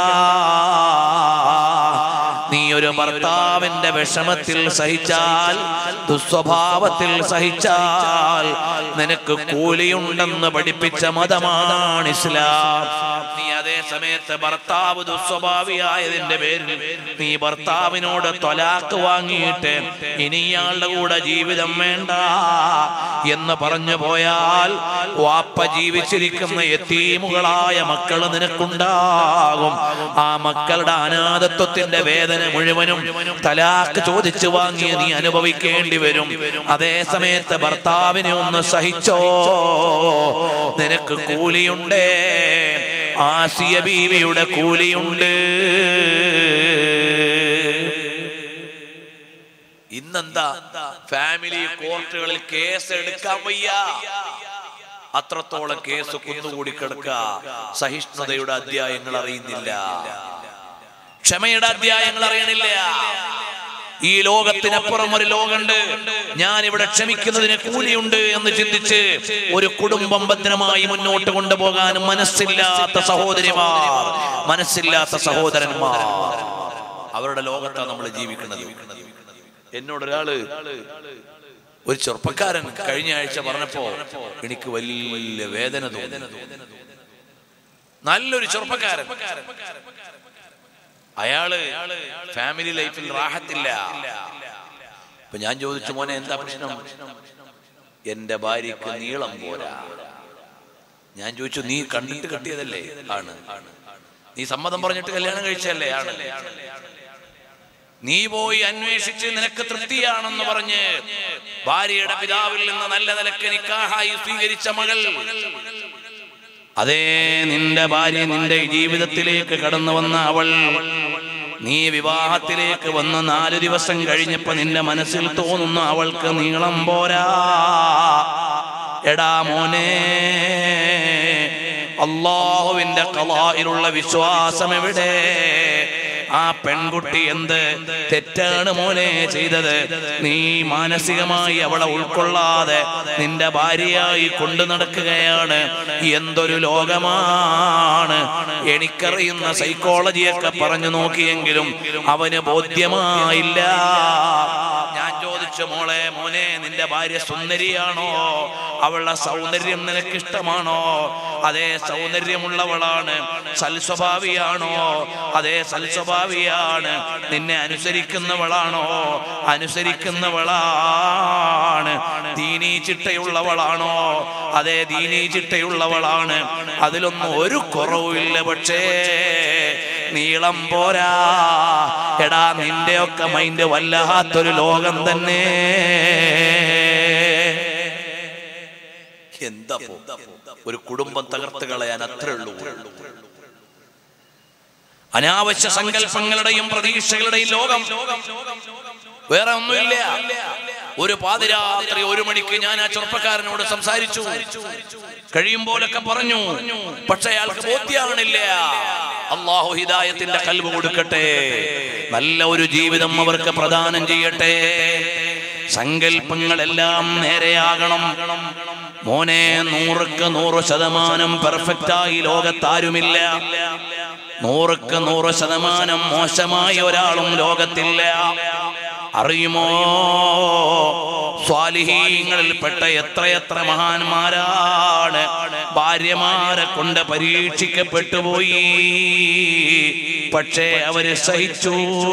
നീ ഒരു ഭർത്താവിന്റെ വിഷമത്തിൽ സഹിച്ചാൽ ദുസ്വഭാവത്തിൽ സഹിച്ചാൽ നിനക്ക് കൂലിയുണ്ടെന്ന് പഠിപ്പിച്ച മതമാണ് ഇസ്ലാം നീ അതേ സമയത്ത് ഭർത്താവ് ദുസ്വഭാവിയായതിന്റെ പേരിൽ നീ ഭർത്താവിനോട് തൊലാക്ക് വാങ്ങിയിട്ട് ഇനി ഇയാളുടെ കൂടെ ജീവിതം വേണ്ട എന്ന് പറഞ്ഞു പോയാൽ വാപ്പ ജീവിച്ചിരിക്കുന്ന എത്തീമുകളായ മക്കൾ നിനക്കുണ്ടാകും ആ മക്കളുടെ അനാഥത്വത്തിന്റെ വേദന മുഴുവനും തലാക്ക് ചോദിച്ചു വാങ്ങി നീ അനുഭവിക്കേണ്ടി വരും അതേ സമയത്ത് ഭർത്താവിനെ ഒന്ന് സഹിച്ചോ നിനക്ക് കൂലിയുണ്ടേ ആസിയ ബീവിയുടെ കൂലിയുണ്ട് ഇന്നെന്താ ഫാമിലി കോർട്ടുകളിൽ കേസ് എടുക്കാൻ വയ്യ അത്രത്തോളം കേസ് കുന്നുകൂടി കിടക്ക സഹിഷ്ണുതയുടെ അധ്യായങ്ങൾ അറിയുന്നില്ല ക്ഷമയുടെ അധ്യായങ്ങൾ അറിയണില്ല ഈ ലോകത്തിനപ്പുറം ഒരു ലോകമുണ്ട് ഞാൻ ഇവിടെ ക്ഷമിക്കുന്നതിന് കൂലിയുണ്ട് എന്ന് ചിന്തിച്ച് ഒരു കുടുംബം ഭദ്രമായി മുന്നോട്ട് കൊണ്ടുപോകാനും മനസ്സില്ലാത്ത സഹോദരിമാർ മനസ്സില്ലാത്ത സഹോദരന്മാർ അവരുടെ ലോകത്താണ് നമ്മൾ ജീവിക്കുന്നത് എന്നോടൊരാള് ഒരു ചെറുപ്പക്കാരൻ കഴിഞ്ഞ ആഴ്ച പറഞ്ഞപ്പോ എനിക്ക് വലിയ വേദന തോന്നി നല്ലൊരു ചെറുപ്പക്കാരൻ അയാള് ഫാമിലി ലൈഫിൽ റാഹത്തില്ല അപ്പൊ ഞാൻ ചോദിച്ചു മോനെ എന്താ പ്രശ്നം എന്റെ ഭാര്യക്ക് നീളം പോരാ ഞാൻ ചോദിച്ചു നീ കണ്ടിട്ട് കെട്ടിയതല്ലേ ആണ് നീ സമ്മതം പറഞ്ഞിട്ട് കല്യാണം കഴിച്ചല്ലേ ആണ് നീ പോയി അന്വേഷിച്ച് നിനക്ക് തൃപ്തിയാണെന്ന് പറഞ്ഞ് ഭാര്യയുടെ പിതാവിൽ നിന്ന് നല്ല നിലക്ക് നിക്കാഹായി സ്വീകരിച്ച മകൾ അതേ നിന്റെ ഭാര്യ നിന്റെ ജീവിതത്തിലേക്ക് കടന്നു വന്ന അവൾ നീ വിവാഹത്തിലേക്ക് വന്ന നാല് ദിവസം കഴിഞ്ഞപ്പോ നിന്റെ മനസ്സിൽ തോന്നുന്നു അവൾക്ക് നീളം പോരാ എടാ മോനെ അള്ളാഹുവിന്റെ കലായിലുള്ള വിശ്വാസം എവിടെ ആ പെൺകുട്ടി എന്ത് തെറ്റാണ് മോനെ ചെയ്തത് നീ മാനസികമായി അവളെ ഉൾക്കൊള്ളാതെ നിന്റെ ഭാര്യയായി കൊണ്ടു നടക്കുകയാണ് എന്തൊരു ലോകമാണ് എനിക്കറിയുന്ന സൈക്കോളജിയൊക്കെ പറഞ്ഞു നോക്കിയെങ്കിലും അവന് ബോധ്യമായില്ല ഞാൻ ചോദിച്ചു മോളെ മോനെ നിന്റെ ഭാര്യ സുന്ദരിയാണോ അവളുടെ സൗന്ദര്യം നിനക്ക് ഇഷ്ടമാണോ അതേ സൗന്ദര്യമുള്ളവളാണ് സൽസ്വഭാവിയാണോ അതേ സൽസ്വഭാവിയാണ് നിന്നെ അനുസരിക്കുന്നവളാണോ അനുസരിക്കുന്നവളാണ് ദീനീ ചിട്ടയുള്ളവളാണോ അതേ ദീനീ ചിട്ടയുള്ളവളാണ് അതിലൊന്നും ഒരു കുറവുമില്ല പക്ഷേ നീളം പോരാ എടാ നിന്റെയൊക്കെ മൈൻഡ് വല്ലാത്തൊരു ലോകം തന്നെ എന്താ പോ? ഒരു കുടുംബം തകർത്ത് കളയാൻ അത്രേ ഉള്ളൂ അനാവശ്യ സങ്കല്പങ്ങളുടെയും പ്രതീക്ഷകളുടെയും ലോകം വേറെ ഒന്നുമില്ല ഒരു പാതിരാത്രി ഒരു മണിക്ക് ഞാൻ ആ ചെറുപ്പക്കാരനോട് സംസാരിച്ചു കഴിയുമ്പോലൊക്കെ പറഞ്ഞു പക്ഷെ അയാൾക്ക് ബോധ്യാണില്ല അള്ളാഹു ഹിദായത്തിന്റെ കൽവ് കൊടുക്കട്ടെ നല്ല ഒരു ജീവിതം അവർക്ക് പ്രദാനം ചെയ്യട്ടെ സങ്കല്പങ്ങളെല്ലാം നേരെയാകണം മോനെ നൂറുക്ക് നൂറ് ശതമാനം പെർഫെക്റ്റായി ലോകത്താരുമില്ല നൂറുക്ക് നൂറ് ശതമാനം മോശമായ ഒരാളും ലോകത്തില്ല അറിയുമോ സ്വാലിഹീങ്ങളിൽപ്പെട്ട എത്രയെത്ര മഹാന്മാരാണ് ഭാര്യമാരെ കൊണ്ട് പരീക്ഷിക്കപ്പെട്ടു പോയി പക്ഷേ അവര് സഹിച്ചു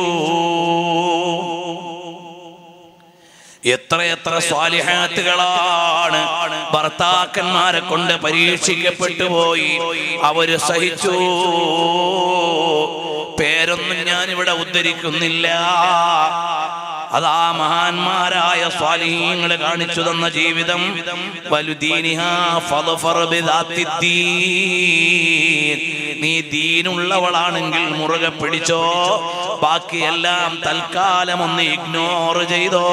എത്രയെത്ര സ്വാലിഹാത്തുകളാണ് ഭർത്താക്കന്മാരെ കൊണ്ട് പരീക്ഷിക്കപ്പെട്ടു പോയി അവര് സഹിച്ചു പേരൊന്നും ഞാൻ ഇവിടെ ഉദ്ധരിക്കുന്നില്ല അതാ മഹാന്മാരായ സ്വാലിഹീങ്ങൾ കാണിച്ചു തന്ന ജീവിതം വലുദീനിഹാ ഫദ്ഫർ ബിദാത്തിദ്ദീൻ. നീ ദീനുള്ളവളാണെങ്കിൽ മുറുകെ പിടിച്ചോ ബാക്കിയെല്ലാം തൽക്കാലം ഒന്ന് ഇഗ്നോർ ചെയ്തോ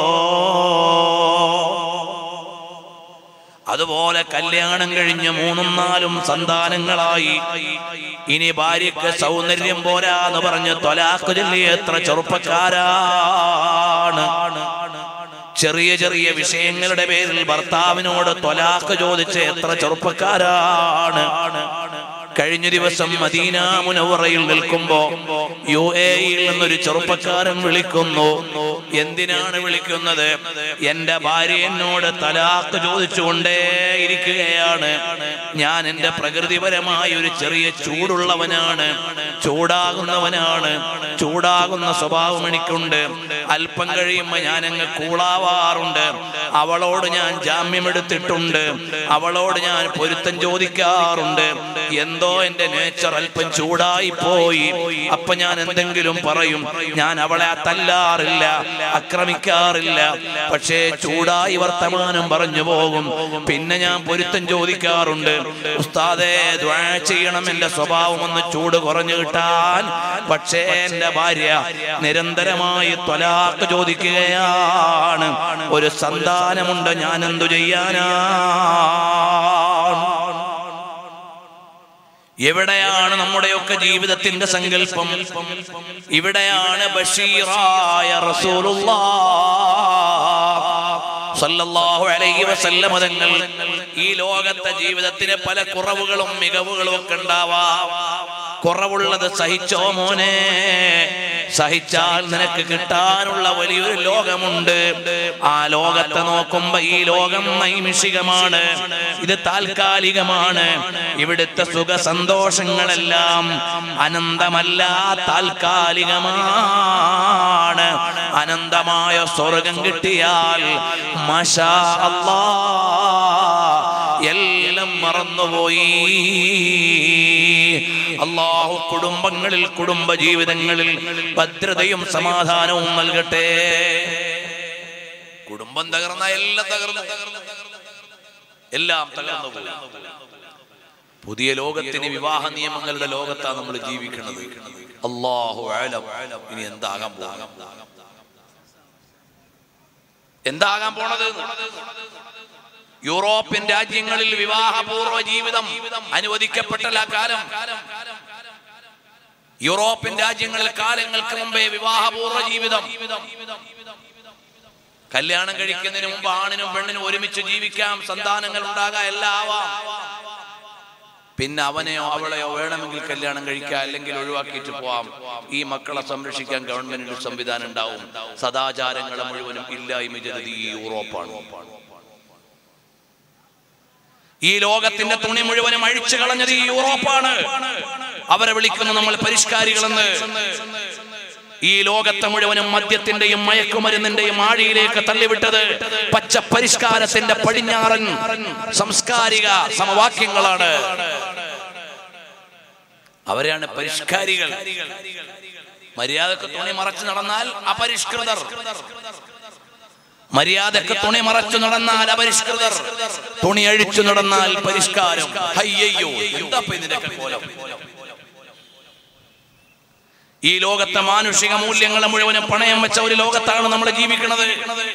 അതുപോലെ കല്യാണം കഴിഞ്ഞ് മൂന്നും നാലും സന്താനങ്ങളായി ഇനി ഭാര്യക്ക് സൗന്ദര്യം പോരാന്ന് പറഞ്ഞ് തൊലാക്ക് ചൊല്ലി എത്ര ചെറുപ്പക്കാരാണ് ചെറിയ ചെറിയ വിഷയങ്ങളുടെ പേരിൽ ഭർത്താവിനോട് തൊലാക്ക് ചോദിച്ച എത്ര ചെറുപ്പക്കാരാണ് കഴിഞ്ഞ ദിവസം മദീന മുനവറയിൽ നിൽക്കുമ്പോ യു എയിൽ നിന്നൊരു ചെറുപ്പക്കാരൻ വിളിക്കുന്നു എന്തിനാണ് വിളിക്കുന്നത് എന്റെ ഭാര്യ എന്നോട് തലാക്ക് ചോദിച്ചുകൊണ്ടേ ഇരിക്കുകയാണ് ഞാൻ എന്റെ പ്രകൃതിപരമായ ഒരു ചെറിയ ചൂടുള്ളവനാണ് ചൂടാകുന്നവനാണ് ചൂടാകുന്ന സ്വഭാവം എനിക്കുണ്ട് അല്പം കഴിയുമ്പോ ഞാൻ അങ്ങ് കൂളാവാറുണ്ട് അവളോട് ഞാൻ ജാമ്യമെടുത്തിട്ടുണ്ട് അവളോട് ഞാൻ പൊരുത്തം ചോദിക്കാറുണ്ട് എന്തോ എന്റെ നേച്ചർ അല്പം ചൂടായി പോയി അപ്പൊ ഞാൻ എന്തെങ്കിലും പറയും ഞാൻ അവളെ തല്ലാറില്ല ആക്രമിക്കാറില്ല പക്ഷേ ചൂടായി വർത്തമാനം പറഞ്ഞു പോകും പിന്നെ ഞാൻ പൊരുത്തം ചോദിക്കാറുണ്ട് ഉസ്താദേ ദ്വാ ചെയ്യണം എന്റെ സ്വഭാവം ഒന്ന് ചൂട് കുറഞ്ഞു കിട്ടാൻ പക്ഷേ എന്റെ ഭാര്യ നിരന്തരമായി ത്വലാക്ക് ചോദിക്കുകയാണ് ഒരു സന്താനമുണ്ട് ഞാൻ എന്തു ചെയ്യാനാ എവിടെയാണ് നമ്മുടെയൊക്കെ ജീവിതത്തിന്റെ സങ്കല്പം ഇവിടെയാണ് ബഷീറായ റസൂലുള്ളാ സല്ലല്ലാഹു അലൈഹി വസല്ലമ തങ്ങൾ ഈ ലോകത്തെ ജീവിതത്തിന് പല കുറവുകളും മികവുകളും ഒക്കെ ഉണ്ടാവാം കുറവുള്ളത് സഹിച്ചോ മോനെ സഹിച്ചാൽ നിനക്ക് കിട്ടാനുള്ള വലിയൊരു ലോകമുണ്ട് ആ ലോകത്തെ നോക്കുമ്പോ ഈ ലോകം നൈമിഷികമാണ് ഇത് താൽക്കാലികമാണ് ഇവിടുത്തെ സുഖ സന്തോഷങ്ങളെല്ലാം അനന്തമല്ല താൽക്കാലികമാണ് അനന്തമായ സ്വർഗം കിട്ടിയാൽ മഷാ അല്ലാ എല്ലാം മറന്നുപോയി അള്ളാഹു കുടുംബങ്ങളിൽ കുടുംബ ജീവിതങ്ങളിൽ ഭദ്രതയും സമാധാനവും നൽകട്ടെ കുടുംബം തകർന്ന എല്ലാം തകർന്നു എല്ലാം തകർന്നു പോയി പുതിയ ലോകത്തിന് വിവാഹ നിയമങ്ങളുടെ ലോകത്താണ് നമ്മൾ ജീവിക്കുന്നത് അള്ളാഹു ആലം ഇനി എന്താകാൻ പോകാം എന്താകാൻ പോണത് യൂറോപ്യൻ രാജ്യങ്ങളിൽ വിവാഹപൂർവ്വ ജീവിതം അനുവദിക്കപ്പെട്ടല്ല കാലം യൂറോപ്യൻ രാജ്യങ്ങളിൽ കാലങ്ങൾക്ക് മുമ്പേ വിവാഹപൂർവ്വ ജീവിതം കല്യാണം കഴിക്കുന്നതിന് മുമ്പ് ആണിനും പെണ്ണിനും ഒരുമിച്ച് ജീവിക്കാം സന്താനങ്ങൾ ഉണ്ടാകാം എല്ലാം ആവാം പിന്നെ അവനെയോ അവളെയോ വേണമെങ്കിൽ കല്യാണം കഴിക്കാം അല്ലെങ്കിൽ ഒഴിവാക്കിയിട്ട് പോവാം ഈ മക്കളെ സംരക്ഷിക്കാൻ ഗവൺമെന്റിന്റെ സംവിധാനം ഉണ്ടാവും സദാചാരങ്ങളെ മുഴുവനും ഇല്ലായ്മ ചെയ്തത് ഈ യൂറോപ്പാണ് ഈ ലോകത്തിന്റെ തുണി മുഴുവനും അഴിച്ചു കളഞ്ഞത് ഈ യൂറോപ്പാണ് അവരെ വിളിക്കുന്നു നമ്മൾ പരിഷ്കാരികളെന്ന് ഈ ലോകത്തെ മുഴുവനും മദ്യത്തിന്റെയും മയക്കുമരുന്നിന്റെയും ആഴിയിലേക്ക് തള്ളിവിട്ടത് പച്ച പരിഷ്കാരത്തിന്റെ പടിഞ്ഞാറൻ സംസ്കാരിക സമവാക്യങ്ങളാണ് അവരാണ് പരിഷ്കാരികൾ മര്യാദക്ക് തുണി മറച്ചു നടന്നാൽ അപരിഷ്കൃതർ മര്യാദക്ക് തുണി മറച്ചു നടന്നാൽ അപരിഷ്കൃതർ തുണി അഴിച്ചു നടന്നാൽ പരിഷ്കാരം ഹയ്യയ്യോ എന്താ ഇപ്പൊ ഇതിന്റെയൊക്കെ കോലം ഈ ലോകത്തെ മാനുഷിക മൂല്യങ്ങളെ മുഴുവനും പണയം വെച്ച ഒരു ലോകത്താണ് നമ്മൾ ജീവിക്കുന്നത്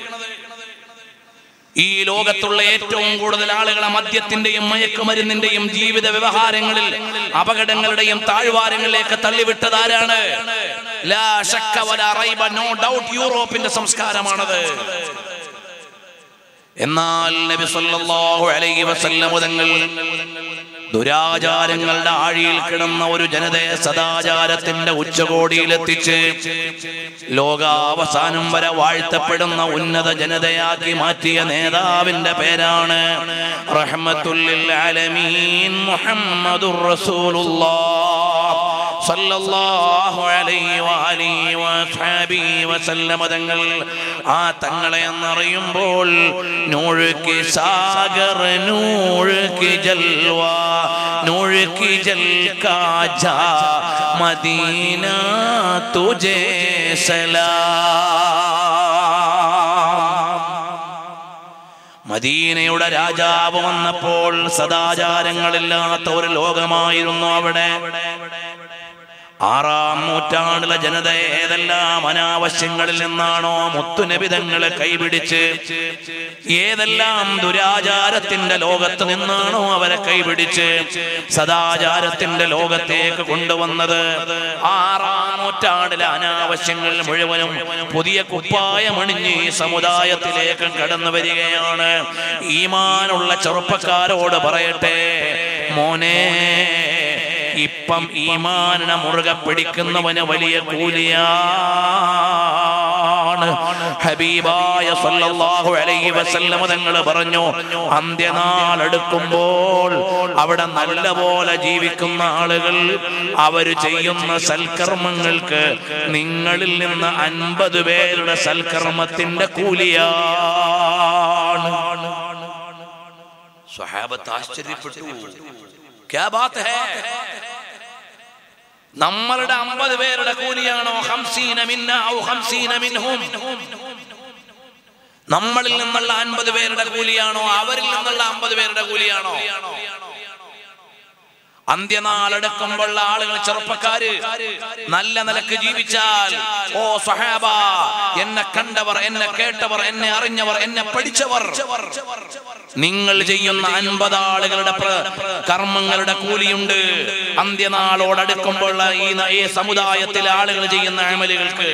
ഈ ലോകത്തുള്ള ഏറ്റവും കൂടുതൽ ആളുകളെ മദ്യത്തിന്റെയും മയക്കുമരുന്നിന്റെയും ജീവിത വ്യവഹാരങ്ങളിൽ അപകടങ്ങളുടെയും താഴ്വാരങ്ങളിലേക്ക് തള്ളിവിട്ടത് ആരാണ് ലാ ശക്ക വലാ റൈബ, നോ ഡൗട്ട് യൂറോപ്പിന്റെ സംസ്കാരമാണത് എന്നാൽ നബി സല്ലല്ലാഹു അലൈഹി വസല്ലം തങ്ങൾ ദുരാചാരങ്ങളുടെ ആഴിയിൽ കിടന്ന ഒരു ജനതയെ സദാചാരത്തിന്റെ ഉച്ചകോടിയിലെത്തിച്ച് ലോകാവസാനം വരെ വാഴ്ത്തപ്പെടുന്ന ഉന്നത ജനതയാക്കി മാറ്റിയ നേതാവിന്റെ പേരാണ് റഹ്മത്തുല്ലിൽ ആലമീൻ മുഹമ്മദുർ റസൂലുള്ളാഹ് സല്ലല്ലാഹു അലൈഹി വഅലിഹി വസ്ഹബിഹി വസല്ലമ തങ്ങൾ ആ തങ്ങളെ എന്നറിയുമ്പോൾ നൂറ് കി സാഗർ നൂറ് കി ജൽവ നൂറ് കി ജൽ കാ ജാ മദീന തുജേ സലാം മദീനയുടെ രാജാവ് വന്നപ്പോൾ സദാചാരങ്ങളില്ലാത്ത ഒരു ലോകമായിരുന്നു അവിടെ ആറാം നൂറ്റാണ്ടിലെ ജനത ഏതെല്ലാം അനാവശ്യങ്ങളിൽ നിന്നാണോ മുത്തുനബിതങ്ങളെ കൈപിടിച്ച് ഏതെല്ലാം ദുരാചാരത്തിന്റെ ലോകത്ത് നിന്നാണോ അവരെ കൈപിടിച്ച് സദാചാരത്തിന്റെ ലോകത്തേക്ക് കൊണ്ടുവന്നത് ആറാം നൂറ്റാണ്ടിലെ അനാവശ്യങ്ങൾ മുഴുവനും പുതിയ കുപ്പായമണിഞ്ഞ് ഈ സമുദായത്തിലേക്ക് കടന്നു വരികയാണ് ഈമാനുള്ള ചെറുപ്പക്കാരോട് പറയട്ടെ മോനെ ഇപ്പം ഈമാനിനെ മുറുകെ പിടിക്കുന്നവന് വലിയ കൂലിയാണ് ഹബീബായ സല്ലല്ലാഹു അലൈഹി വസല്ലമ തങ്ങൾ പറഞ്ഞു അന്ത്യനാൾ എടുക്കുമ്പോൾ അവിടെ നല്ലപോലെ ജീവിക്കുന്ന ആളുകൾ അവർ ചെയ്യുന്ന സൽക്കർമ്മങ്ങൾക്ക് നിങ്ങളിൽ നിന്ന് അൻപത് പേരുടെ സൽക്കർമ്മത്തിന്റെ കൂലിയാണ് സ്വഹാബത്ത് ആശ്ചര്യപ്പെട്ടു ക്യാ ബാത്ത് ഹേ നമ്മളുടെ അമ്പത് പേരുടെ കൂലിയാണോ ഹംസീന മിന്ന ഔ ഹംസീന മിൻഹും നമ്മളിൽ നിന്നുള്ള അൻപത് പേരുടെ കൂലിയാണോ അവരിൽ നിന്നുള്ള അമ്പത് പേരുടെ കൂലിയാണോ അന്ത്യനാളെടുക്കുമ്പോൾ ആളുകൾ ചെറുപ്പക്കാര് നല്ല നിലക്ക് ജീവിച്ചാൽ ഓ സഹാബ എന്നെ കണ്ടവർ എന്നെ കേട്ടവർ എന്നെ അറിഞ്ഞവർ എന്നെ പഠിച്ചവർ നിങ്ങൾ ചെയ്യുന്ന അൻപത് ആളുകളുടെ പ്ര- കർമ്മങ്ങളുടെ കൂലിയുണ്ട് അന്ത്യനാളോടടുക്കുമ്പോൾ ഈ ന- ഈ സമുദായത്തിലെ ആളുകൾ ചെയ്യുന്ന അമലുകൾക്ക്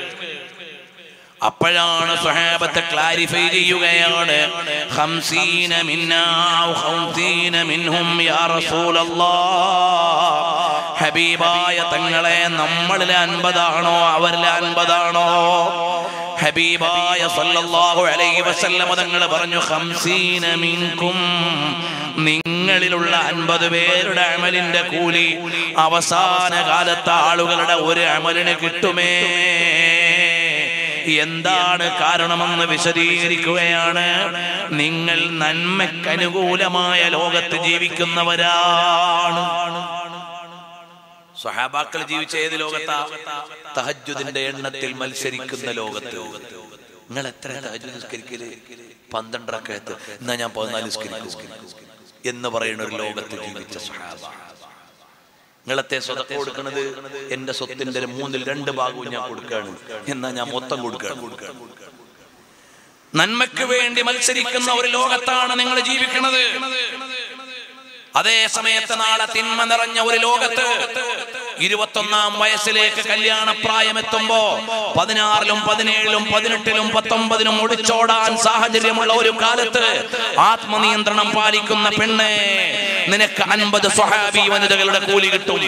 അപ്പോഴാണ് സ്വഹാബത്തെ ക്ലാരിഫൈ ചെയ്യുകയാണ് ഹംസീന മിന്നാ ഔ ഹംസീന മിൻഹും യാ റസൂലല്ലാഹ് ഹബീബായ തങ്ങളെ നമ്മളിലെ അൻപതാണോ അവരിലെ അൻപതാണോ ഹബീബായ സല്ലല്ലാഹു അലൈഹി വസല്ലമ തങ്ങൾ പറഞ്ഞു ഹംസീന മിൻകും നിങ്ങളിലുള്ള അൻപത് പേരുടെ അമലിന്റെ കൂലി അവസാന കാലത്തെ ആളുകളുടെ ഒരു അമലിന് കിട്ടുമേ എന്താണ് കാരണമെന്ന് വിശദീകരിക്കുകയാണ് നിങ്ങൾ നന്മക്കനുകൂലമായ ലോകത്ത് ജീവിക്കുന്നവരാണ് സ്വഹാബാക്കൾ ജീവിച്ച ഏത് ലോകത്താ തഹജുദിന്റെ എണ്ണത്തിൽ മത്സരിക്കുന്ന ലോകത്ത് നിങ്ങൾ എത്ര തഹജുദ് നിസ്കരിക്കല് പന്ത്രണ്ടരക്കകത്ത് എന്നാ ഞാൻ പതിനാല് നിസ്കരിക്കും എന്ന് പറയുന്ന ഒരു ലോകത്ത് ജീവിച്ച സ്വഹാബ നിങ്ങളത്തെ സ്വതക്ക കൊടുക്കുന്നത് എന്റെ സ്വത്തിന്റെ ഒരു മൂന്നിൽ രണ്ട് ഭാഗവും ഞാൻ കൊടുക്കുകയാണ് എന്നാ ഞാൻ മൊത്തം കൊടുക്കുകയാണ് നന്മയ്ക്ക് വേണ്ടി മത്സരിക്കുന്ന ഒരു ലോകത്താണ് നിങ്ങൾ ജീവിക്കുന്നത് അതേ സമയത്ത് നാളെ തിന്മ നിറഞ്ഞ ഒരു ലോകത്ത് ഇരുപത്തൊന്നാം വയസ്സിലേക്ക് കല്യാണപ്രായം എത്തുമ്പോ പതിനാറിലും പതിനേഴിലും പതിനെട്ടിലും പത്തൊമ്പതിനും ഒളിച്ചോടാൻ സാഹചര്യമുള്ള ഒരു കാലത്ത് ആത്മനിയന്ത്രണം പാലിക്കുന്ന പെണ്ണെ നിനക്ക് അൻപത് സ്വഹാബി വനിതകളുടെ കൂലി കിട്ടും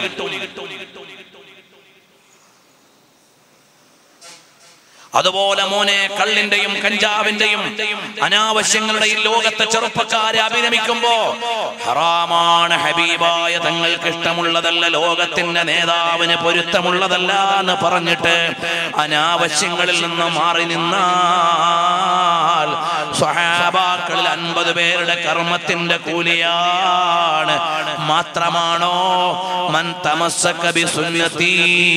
അതുപോലെ മോനെ കള്ളിന്റെയും കഞ്ചാവിന്റെയും അനാവശ്യങ്ങളുടെ ഈ ലോകത്തെ ചെറുപ്പക്കാരെ അഭിരമിക്കുമ്പോ ഹറാമാണ് ഹബീബായ തങ്ങൾക്ക് ഇഷ്ടമുള്ളതല്ല ലോകത്തിന്റെ നേതാവിന് പൊരുത്തമുള്ളതല്ല എന്ന് പറഞ്ഞിട്ട് അനാവശ്യങ്ങളിൽ നിന്ന് മാറി നിന്നാൽ സ്വഹാബാക്കളിൽ അൻപത് പേരുടെ കർമ്മത്തിന്റെ കൂലിയാണ് മാത്രമാണോ മൻ തമസ്സക ബി സുന്നത്തി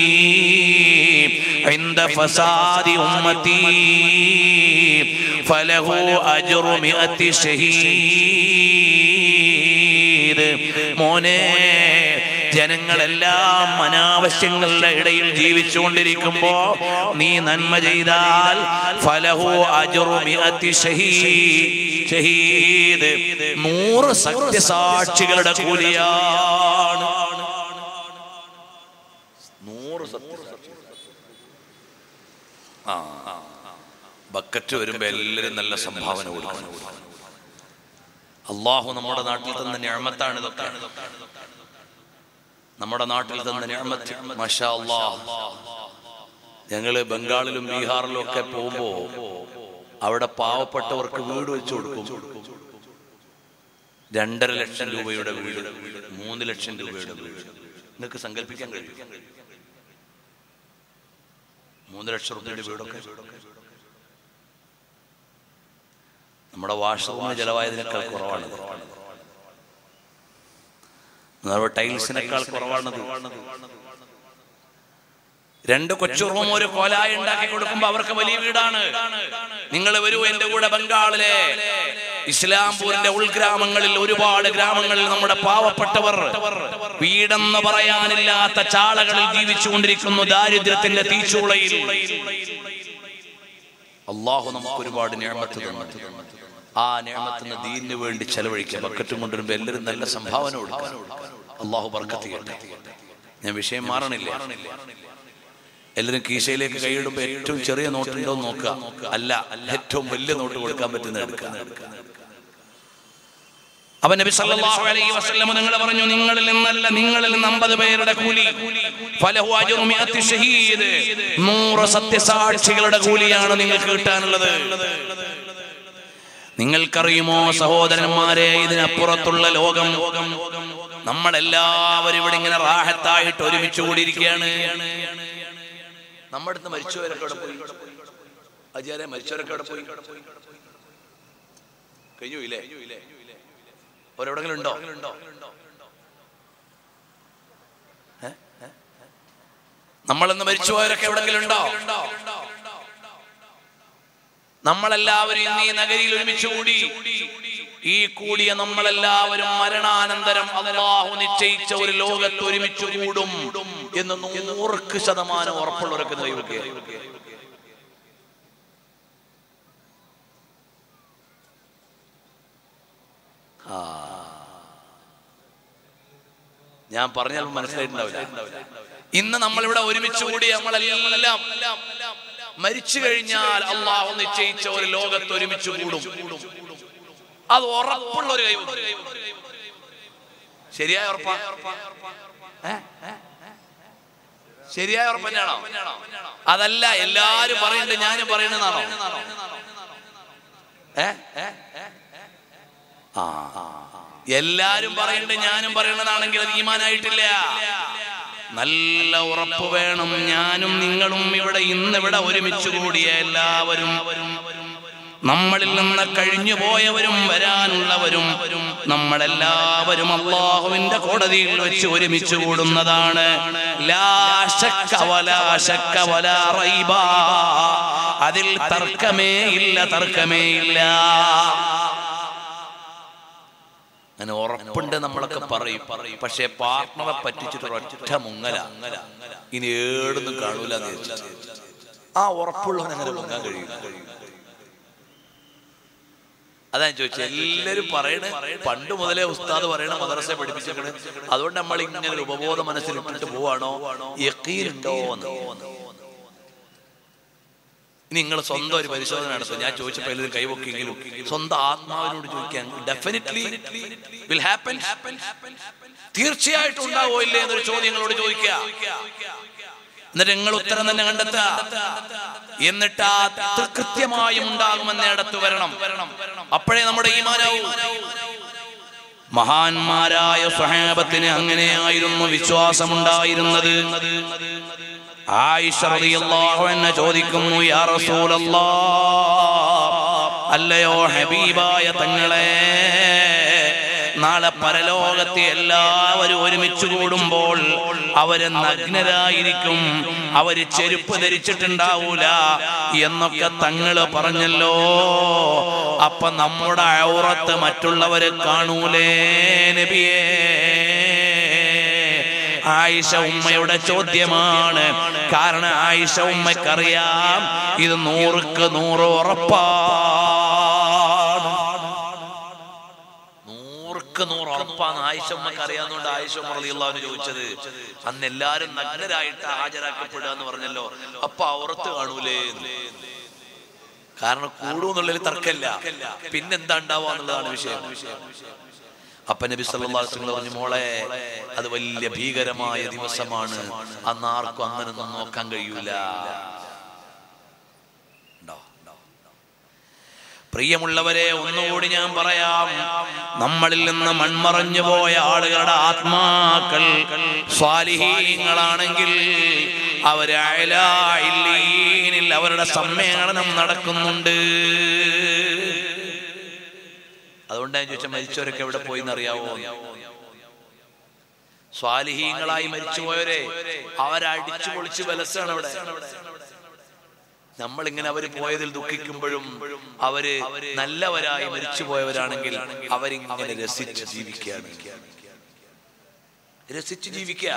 عند فساد أمتي فله أجر مئة شهيد മോനെ ജനങ്ങളെല്ലാം അനാവശ്യങ്ങളുടെ ഇടയിൽ ജീവിച്ചുകൊണ്ടിരിക്കുമ്പോ നീ നന്മ ചെയ്താൽ ഫലഹു അജറു മിഅത്തി ഷഹീ- ഷഹീദ് നൂറ് സത്യസാക്ഷികളുടെ കൂലിയാണ് നൂറ് സത്യസാക്ഷി ബക്കറ്റ് വരുമ്പോ എല്ലാവരും നല്ല സംഭാവന കൊടുക്കണം അള്ളാഹു നമ്മുടെ നാട്ടിൽ തന്ന ഞാമത്താണ് ഇതൊക്കെ നമ്മുടെ നാട്ടിൽ തന്ന ഞാമത്ത് മഷാ അള്ളാഹ് ഞങ്ങള് ബംഗാളിലും ബീഹാറിലും ഒക്കെ പോകുമ്പോ അവിടെ പാവപ്പെട്ടവർക്ക് വീട് വെച്ചു കൊടുക്കും രണ്ടര ലക്ഷം രൂപയുടെ വീട് മൂന്ന് ലക്ഷം രൂപയുടെ വീട് നിങ്ങൾക്ക് സങ്കല്പിക്കാൻ കഴിയും മൂന്ന് ലക്ഷം രൂപയുടെ വീടൊക്കെ നമ്മുടെ വാഷ്റൂമിന് ചെലവായതിനേക്കാൾ കുറവാണ് നമ്മുടെ ടൈൽസിനേക്കാൾ കുറവാണത് രണ്ട് കൊച്ചു റൂം ഒരു കോലായി ഉണ്ടാക്കി കൊടുക്കുമ്പോ അവർക്ക് വലിയ വീടാണ് നിങ്ങൾ വരൂ എന്റെ കൂടെ ബംഗാളിലെ ഇസ്ലാംപൂരിന്റെ ഉൾഗ്രാമങ്ങളിൽ ഒരുപാട് ഗ്രാമങ്ങളിൽ നമ്മുടെ പാവപ്പെട്ടവർ വീടെന്ന് പറയാനില്ലാത്ത ചാളകളിൽ ജീവിച്ചുകൊണ്ടിരിക്കുന്നു ദാരിദ്ര്യത്തിന്റെ തീച്ചൂളയിൽ അള്ളാഹു നമുക്ക് ഒരുപാട് ഞാമത്ത് തന്നു ആ ഞാമത്തിന് ദീനിന് വേണ്ടി ചെലവഴിക്കുക ബക്കറ്റും കൊണ്ടുവരുമ്പോ എല്ലാവരും നല്ല സംഭാവന കൊടുക്കുക അള്ളാഹു ബർക്കത്ത് ചെയ്യട്ടെ ഞാൻ വിഷയം മാറണില്ല എല്ലാവരും കീശയിലേക്ക് കൈയിടുമ്പോ ഏറ്റവും ചെറിയ നോട്ടുണ്ടോ എന്ന് നോക്കുക അല്ല ഏറ്റവും വലിയ നോട്ട് കൊടുക്കാൻ പറ്റുന്ന എടുക്കുക അവൻ നബി സല്ലല്ലാഹു അലൈഹി വസല്ലം നിങ്ങൾ പറഞ്ഞു നിങ്ങളിൽ നിന്നല്ല നിങ്ങളിൽ നിന്ന് 50 പേരുടെ കൂലി ഫലഹു അജ്റു മിഅത്തി ഷഹീദ് 100 സത്യസാക്ഷികളുടെ കൂലിയാണ് നിങ്ങൾക്ക് കിട്ടാനുള്ളത് നിങ്ങൾക്കറിയുമോ സഹോദരന്മാരെ ഇതിനപ്പുറത്തുള്ള ലോകം നമ്മളെല്ലാവരും ഇവിടെ ഇങ്ങനെ റാഹത്തായിട്ട് ഒരുമിച്ച് കൂടിയിരിക്കുകയാണ് നമ്മുടെ അടുത്ത് മരിച്ചവരൊക്കെ അവിടെ പോയി അജാരെ മരിച്ചവരൊക്കെ അവിടെ പോയി കഴിഞ്ഞു ഇല്ലേ ഒരെവിടെങ്കിലും ഉണ്ടോ ഏ? ഏ? നമ്മളിന്ന് മരിച്ചുപോയവരൊക്കെ എവിടെങ്കിലും ഉണ്ടോ നമ്മളെല്ലാവരും ഇന്ന് ഈ നഗരിയിൽ ഒരുമിച്ച് കൂടി ഈ കൂടിയ നമ്മളെല്ലാവരും മരണാനന്തരം അള്ളാഹു നിശ്ചയിച്ച ഒരു ലോകത്ത് ഒരുമിച്ച് കൂടും എന്ന് നൂറുക്ക് ശതമാനം ഉറപ്പുള്ളവരൊക്കെ കൈവയ്ക്കുക ഞാൻ പറഞ്ഞാൽ മനസ്സിലായിട്ടുണ്ടാവില്ല ഇന്ന് നമ്മളിവിടെ ഒരുമിച്ച് കൂടി നമ്മളെല്ലാം മരിച്ചു കഴിഞ്ഞാൽ അള്ളാഹു നിശ്ചയിച്ച ഒരു ലോകത്ത് ഒരുമിച്ച് കൂടും അത് ഉറപ്പുള്ള ഒരു കൈ ശരിയായ ഉറപ്പാ ഏ? ശരിയായ ഉറപ്പ് തന്നെയാണോ അതല്ല എല്ലാരും പറയുന്നുണ്ട് ഞാനും പറയുന്നതാണോ ഏ ആ എല്ലാരും പറയുന്നുണ്ട് ഞാനും പറയണതാണെങ്കിൽ അത് ഈമാനായിട്ടില്ല നല്ല ഉറപ്പ് വേണം ഞാനും നിങ്ങളും ഇവിടെ ഇന്ന് ഇവിടെ ഒരുമിച്ച് കൂടിയ എല്ലാവരും നമ്മളിൽ നിന്ന് കഴിഞ്ഞു പോയവരും വരാനുള്ളവരും നമ്മളെല്ലാവരും അള്ളാഹുവിന്റെ കോടതിയിൽ വെച്ച് ഒരുമിച്ച് കൂടുന്നതാണ് ലാ ശക്ക വലാ ശക്ക വലാ റൈബ. അതിൽ തർക്കമേ ഇല്ല തർക്കമേ ഇല്ല അങ്ങനെ ഉറപ്പുണ്ട് നമ്മളൊക്കെ പറയും പക്ഷെ പാർട്ണറെ പറ്റിച്ചിട്ട് ഒറ്റ മുങ്ങല ഇനി ഏടൊന്നും കാണൂല എന്ന് വിചാരിച്ചിട്ട്. ആ ഉറപ്പുള്ളവൻ അങ്ങനെ മുങ്ങാൻ കഴിയും അതാ ഞാൻ ചോദിച്ചത് എല്ലാരും പറയണ പണ്ട് മുതലേ ഉസ്താദ് പറയണ മദ്രസ പഠിപ്പിച്ചേക്കണ് അതുകൊണ്ട് നമ്മൾ ഇങ്ങനെ ഒരു ഉപബോധ മനസ്സിൽ ഇട്ടിട്ട് പോവാണോ യക്കീനുണ്ടോ എന്ന് ഇനി നിങ്ങൾ സ്വന്തം ഒരു പരിശോധന നടത്തും ഞാൻ ചോദിച്ചപ്പോൾ എല്ലാവരും കൈവക്കെങ്കിലും സ്വന്തം ആത്മാവിനോട് ചോദിക്കാൻ ഡെഫിനറ്റ്ലി വിൽ ഹാപ്പൻ തീർച്ചയായിട്ടും ഉണ്ടാവോ ഇല്ലേ എന്നൊരു ചോദ്യം നിങ്ങളോട് ചോദിക്കുക എന്നിട്ട് നിങ്ങൾ ഉത്തരം തന്നെ കണ്ടെത്തുക എന്നിട്ട് ആ ത- കൃത്യമായും ഉണ്ടാകുമെന്ന് അടുത്ത് വരണം അപ്പോഴേ നമ്മുടെ ഈമാനാവും മഹാന്മാരായ സ്വഹാബത്തിന് അങ്ങനെയായിരുന്നു വിശ്വാസമുണ്ടായിരുന്നത് ആയിഷ റളിയല്ലാഹു അൻഹ ചോദിക്കുന്നു യാ റസൂലല്ലാഹ് അല്ലയോ ഹബീബായ തങ്ങളെ നാളെ പരലോകത്തെ എല്ലാവരും ഒരുമിച്ച് കൂടുമ്പോൾ അവര് നഗ്നരായിരിക്കും അവര് ചെരുപ്പ് ധരിച്ചിട്ടുണ്ടാവൂല എന്നൊക്കെ തങ്ങള് പറഞ്ഞല്ലോ അപ്പൊ നമ്മുടെ ഔറത്ത് മറ്റുള്ളവര് കാണൂലേ നബിയേ ആയിഷ ഉമ്മയുടെ ചോദ്യമാണ് കാരണം ആയിഷ ഉമ്മക്കറിയാം ഇത് നൂറുക്ക് നൂറ് ഉറപ്പാണ് നൂറുക്ക് നൂറ് ഉറപ്പാണ് ആയിഷ ഉമ്മക്ക് അറിയാവുന്നതുകൊണ്ട് ആയിഷ ഉമ്മ റളിയല്ലാഹു ചോദിച്ചത് അന്ന് എല്ലാരും നഗ്നരായിട്ട് ഹാജരാക്കപ്പെടുക എന്ന് പറഞ്ഞല്ലോ അപ്പൊ ഔറത്ത് കാണൂലേ എന്ന്. കാരണം കൂടുന്നുള്ളതിൽ തർക്കമില്ല പിന്നെന്താ ഉണ്ടാവുക എന്നുള്ളതാണ് വിഷയം അപ്പൊ നബി സല്ലല്ലാഹു അലൈഹി വസല്ലം പറഞ്ഞു മോളെ അത് വലിയ ഭീകരമായ ദിവസമാണ് അന്ന് ആർക്കും അങ്ങനൊന്നും നോക്കാൻ കഴിയൂല ഉണ്ടോ? പ്രിയമുള്ളവരെ ഒന്നുകൂടി ഞാൻ പറയാം നമ്മളിൽ നിന്ന് മൺമറഞ്ഞു പോയ ആളുകളുടെ ആത്മാക്കൾ സ്വാലിഹീങ്ങളാണെങ്കിൽ അവര് അയലാ ഇല്ലീനിൽ അവരുടെ സമ്മേളനം നടക്കുന്നുണ്ട് അതുകൊണ്ടാണ് ഞാൻ ചോദിച്ചാൽ മരിച്ചവരൊക്കെ എവിടെ പോയി എന്നറിയാവോ സ്വാലിഹീങ്ങളായി മരിച്ചുപോയവരെ അവരടിച്ചു പൊളിച്ച് ബലസാണ് അവിടെ നമ്മളിങ്ങനെ അവര് പോയതിൽ ദുഃഖിക്കുമ്പോഴും അവര് നല്ലവരായി മരിച്ചുപോയവരാണെങ്കിൽ അവരിങ്ങനെ രസിച്ച് ജീവിക്കുകയാണ് രസിച്ച് ജീവിക്കുക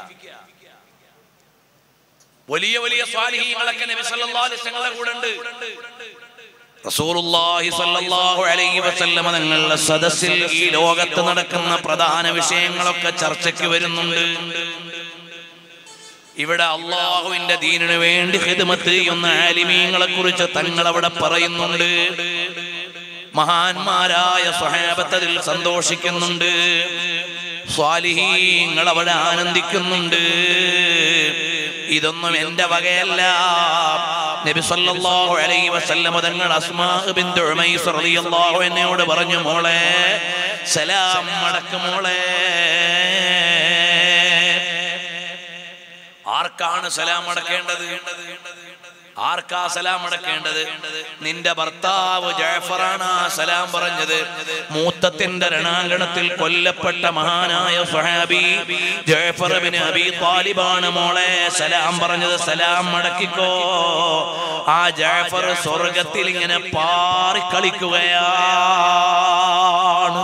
വലിയ വലിയ സ്വാലിഹീങ്ങളൊക്കെ നബി സല്ലല്ലാഹു അലൈഹി വസല്ലമയുടെ കൂടെ ഉണ്ട് റസൂലുള്ളാഹി സ്വല്ലല്ലാഹു അലൈഹി വസല്ലമ തങ്ങളുടെ സദസ്സിൽ ഈ ലോകത്ത് നടക്കുന്ന പ്രധാന വിഷയങ്ങളൊക്കെ ചർച്ചയ്ക്ക് വരുന്നുണ്ട് ഇവിടെ അള്ളാഹുവിന്റെ ദീനിനു വേണ്ടി ഹിദ്മത്ത് ചെയ്യുന്ന ആലിമീങ്ങളെ കുറിച്ച് തങ്ങൾ അവിടെ പറയുന്നുണ്ട് മഹാന്മാരായ സ്വഹാബത്തതിൽ സന്തോഷിക്കുന്നുണ്ട് സ്വാലിഹീങ്ങൾ അവിടെ ആനന്ദിക്കുന്നുണ്ട് ഇതൊന്നും എന്റെ വകയല്ല നബി സല്ലല്ലാഹു അലൈഹി വസല്ലമ തങ്ങൾ അസ്മാ ബിൻത് ഉമൈസ് റളിയല്ലാഹു എന്നോട് പറഞ്ഞു മോളെ സലാം മടക്ക് മോളെ ആർക്കാണ് സലാം അടക്കേണ്ടത് ആർക്കാ സലാം അടക്കേണ്ടത് നിന്റെ ഭർത്താവ് ജാഫറാണ് ആ സലാം പറഞ്ഞത് മൂത്തത്തിന്റെ രണാങ്കണത്തിൽ കൊല്ലപ്പെട്ട മഹാനായ സ്വഹാബി ജാഫർ ബിൻ അബി താലിബാണ് മോളെ സലാം പറഞ്ഞത് സലാം മടക്കിക്കോ ആ ജാഫർ സ്വർഗത്തിൽ ഇങ്ങനെ പാറിക്കളിക്കുകയാണ്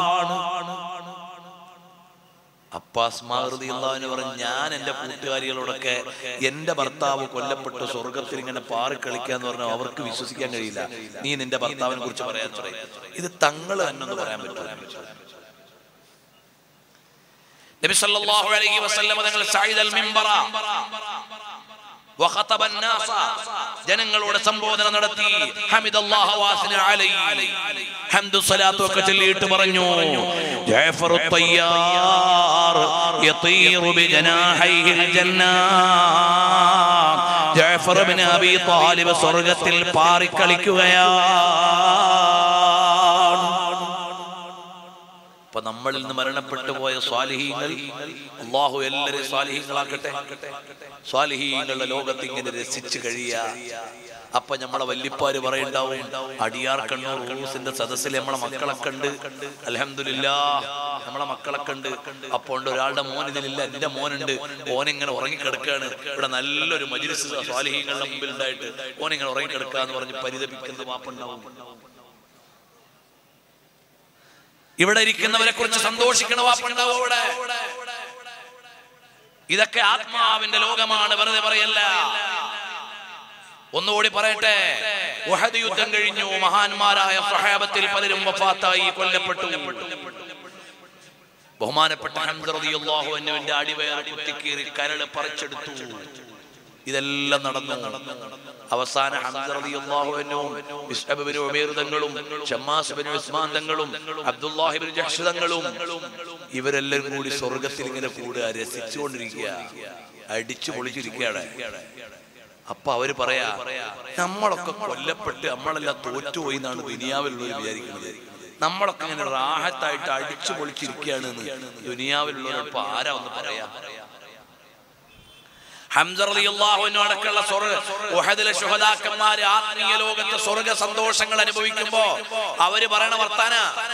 അപ്പാസ്മാഹൃതിന്ന് പറഞ്ഞു ഞാൻ എന്റെ കൂട്ടുകാരികളോടൊക്കെ എന്റെ ഭർത്താവ് കൊല്ലപ്പെട്ട് സ്വർഗത്തിൽ ഇങ്ങനെ പാറി കളിക്കാന്ന് പറഞ്ഞാൽ അവർക്ക് വിശ്വസിക്കാൻ കഴിയില്ല നീ നിന്റെ ഭർത്താവിനെ കുറിച്ച് പറയാൻ പറയും ഇത് തങ്ങൾ എന്നൊന്ന് പറയാൻ പറ്റില്ല നബി സല്ലല്ലാഹു അലൈഹി വസല്ലം തങ്ങൾ സഈദ് അൽ മിംബറ വഖതബ الناس ജനങ്ങളോട് സംബോധന നടത്തി ഹമിദല്ലാഹു വാസിന അലൈഹി ഹംദു സ്വലാത്തു ഒക്കെ ചൊല്ലിയിട്ട് പറഞ്ഞു ജഅഫർ الطيار يطير بجناحيه الجنة ജഅഫർ ബിൻ അബി താലിബ് സ്വർഗ്ഗത്തിൽ പാറിക്കളിക്കുകയാണ് അപ്പൊ നമ്മളിൽ നിന്ന് മരണപ്പെട്ടു പോയ സ്വാലിഹീങ്ങൾ അള്ളാഹു എല്ലാരെയും സ്വാലിഹീങ്ങളാക്കട്ടെ സ്വാലിഹീങ്ങളുടെ ലോകത്ത് ഇങ്ങനെ രസിച്ച് കഴിയ അപ്പൊ നമ്മളെ വല്യപ്പാര് പറയണ്ടാവും അടിയാർ കണ്ണൂർ റൂസിന്റെ സദസ്സിൽ നമ്മളെ മക്കളെ കണ്ട് അലഹമില്ല നമ്മളെ മക്കളെ കണ്ട് അപ്പൊ ഉണ്ട് ഒരാളുടെ മോൻ ഇതിലില്ല എന്റെ മോനുണ്ട് ഓനിങ്ങനെ ഉറങ്ങിക്കിടക്കുകയാണ് ഇവിടെ നല്ലൊരു മജിലിസ് സ്വാലിഹീങ്ങളുടെ മുമ്പിൽ ഉണ്ടായിട്ട് ഓനിങ്ങനെ ഉറങ്ങിക്കിടക്കുക എന്ന് പറഞ്ഞ് പരിതപിക്കുന്ന വാപ്പുണ്ടാവും ഇവിടെ ഇരിക്കുന്നവരെ കുറിച്ച് സന്തോഷിക്കണ വാപ്പുണ്ടാവും ഇവിടെ ഇതൊക്കെ ആത്മാവിന്റെ ലോകമാണ് വെറുതെ പറയല്ല ഒന്നുകൂടി പറയട്ടെ ഉഹദ് യുദ്ധം കഴിഞ്ഞു മഹാന്മാരായ സഹാബത്തിൽ പലരും വഫാത്തായി കൊല്ലപ്പെട്ടു ബഹുമാനപ്പെട്ട ഹംസ റളിയല്ലാഹു അൻഹുവിന്റെ അടിവയർ കുത്തിക്കീറി കരള് പറിച്ചെടുത്തു ഇതെല്ലാം നടന്നു അവസാന ഹംസ റളിയല്ലാഹു അൻഹുവും ഇസ്ഹബ് ബിൻ ഉമൈർ തങ്ങളും ഷമ്മാസ് ബിൻ ഉസ്മാൻ തങ്ങളും അബ്ദുല്ലാഹി ബിൻ ജഹ്ഷ് തങ്ങളും ഇവരെല്ലാം കൂടി സ്വർഗത്തിൽ ഇങ്ങനെ കൂടുക രസിച്ചുകൊണ്ടിരിക്കുക അടിച്ചു പൊളിച്ചിരിക്കുകയാണ് അപ്പൊ അവര് പറയാ നമ്മളൊക്കെ കൊല്ലപ്പെട്ട് നമ്മളെല്ലാം തോറ്റുപോയി എന്നാണ് ദുനിയാവിലുള്ളവർ വിചാരിക്കുന്നത് നമ്മളൊക്കെ ഇങ്ങനെ റാഹത്തായിട്ട് അടിച്ചു പൊളിച്ചിരിക്കുകയാണ് എന്ന് ദുനിയാവിലുള്ളവർ ഇപ്പൊ ആരാ ഒന്ന് പറയാ അടക്കമുള്ള സ്വർഗ ശുഹദാക്കന്മാര് ആത്മീയ ലോകത്തെ സ്വർഗ സന്തോഷങ്ങൾ അനുഭവിക്കുമ്പോ അവര് പറയണ വർത്താന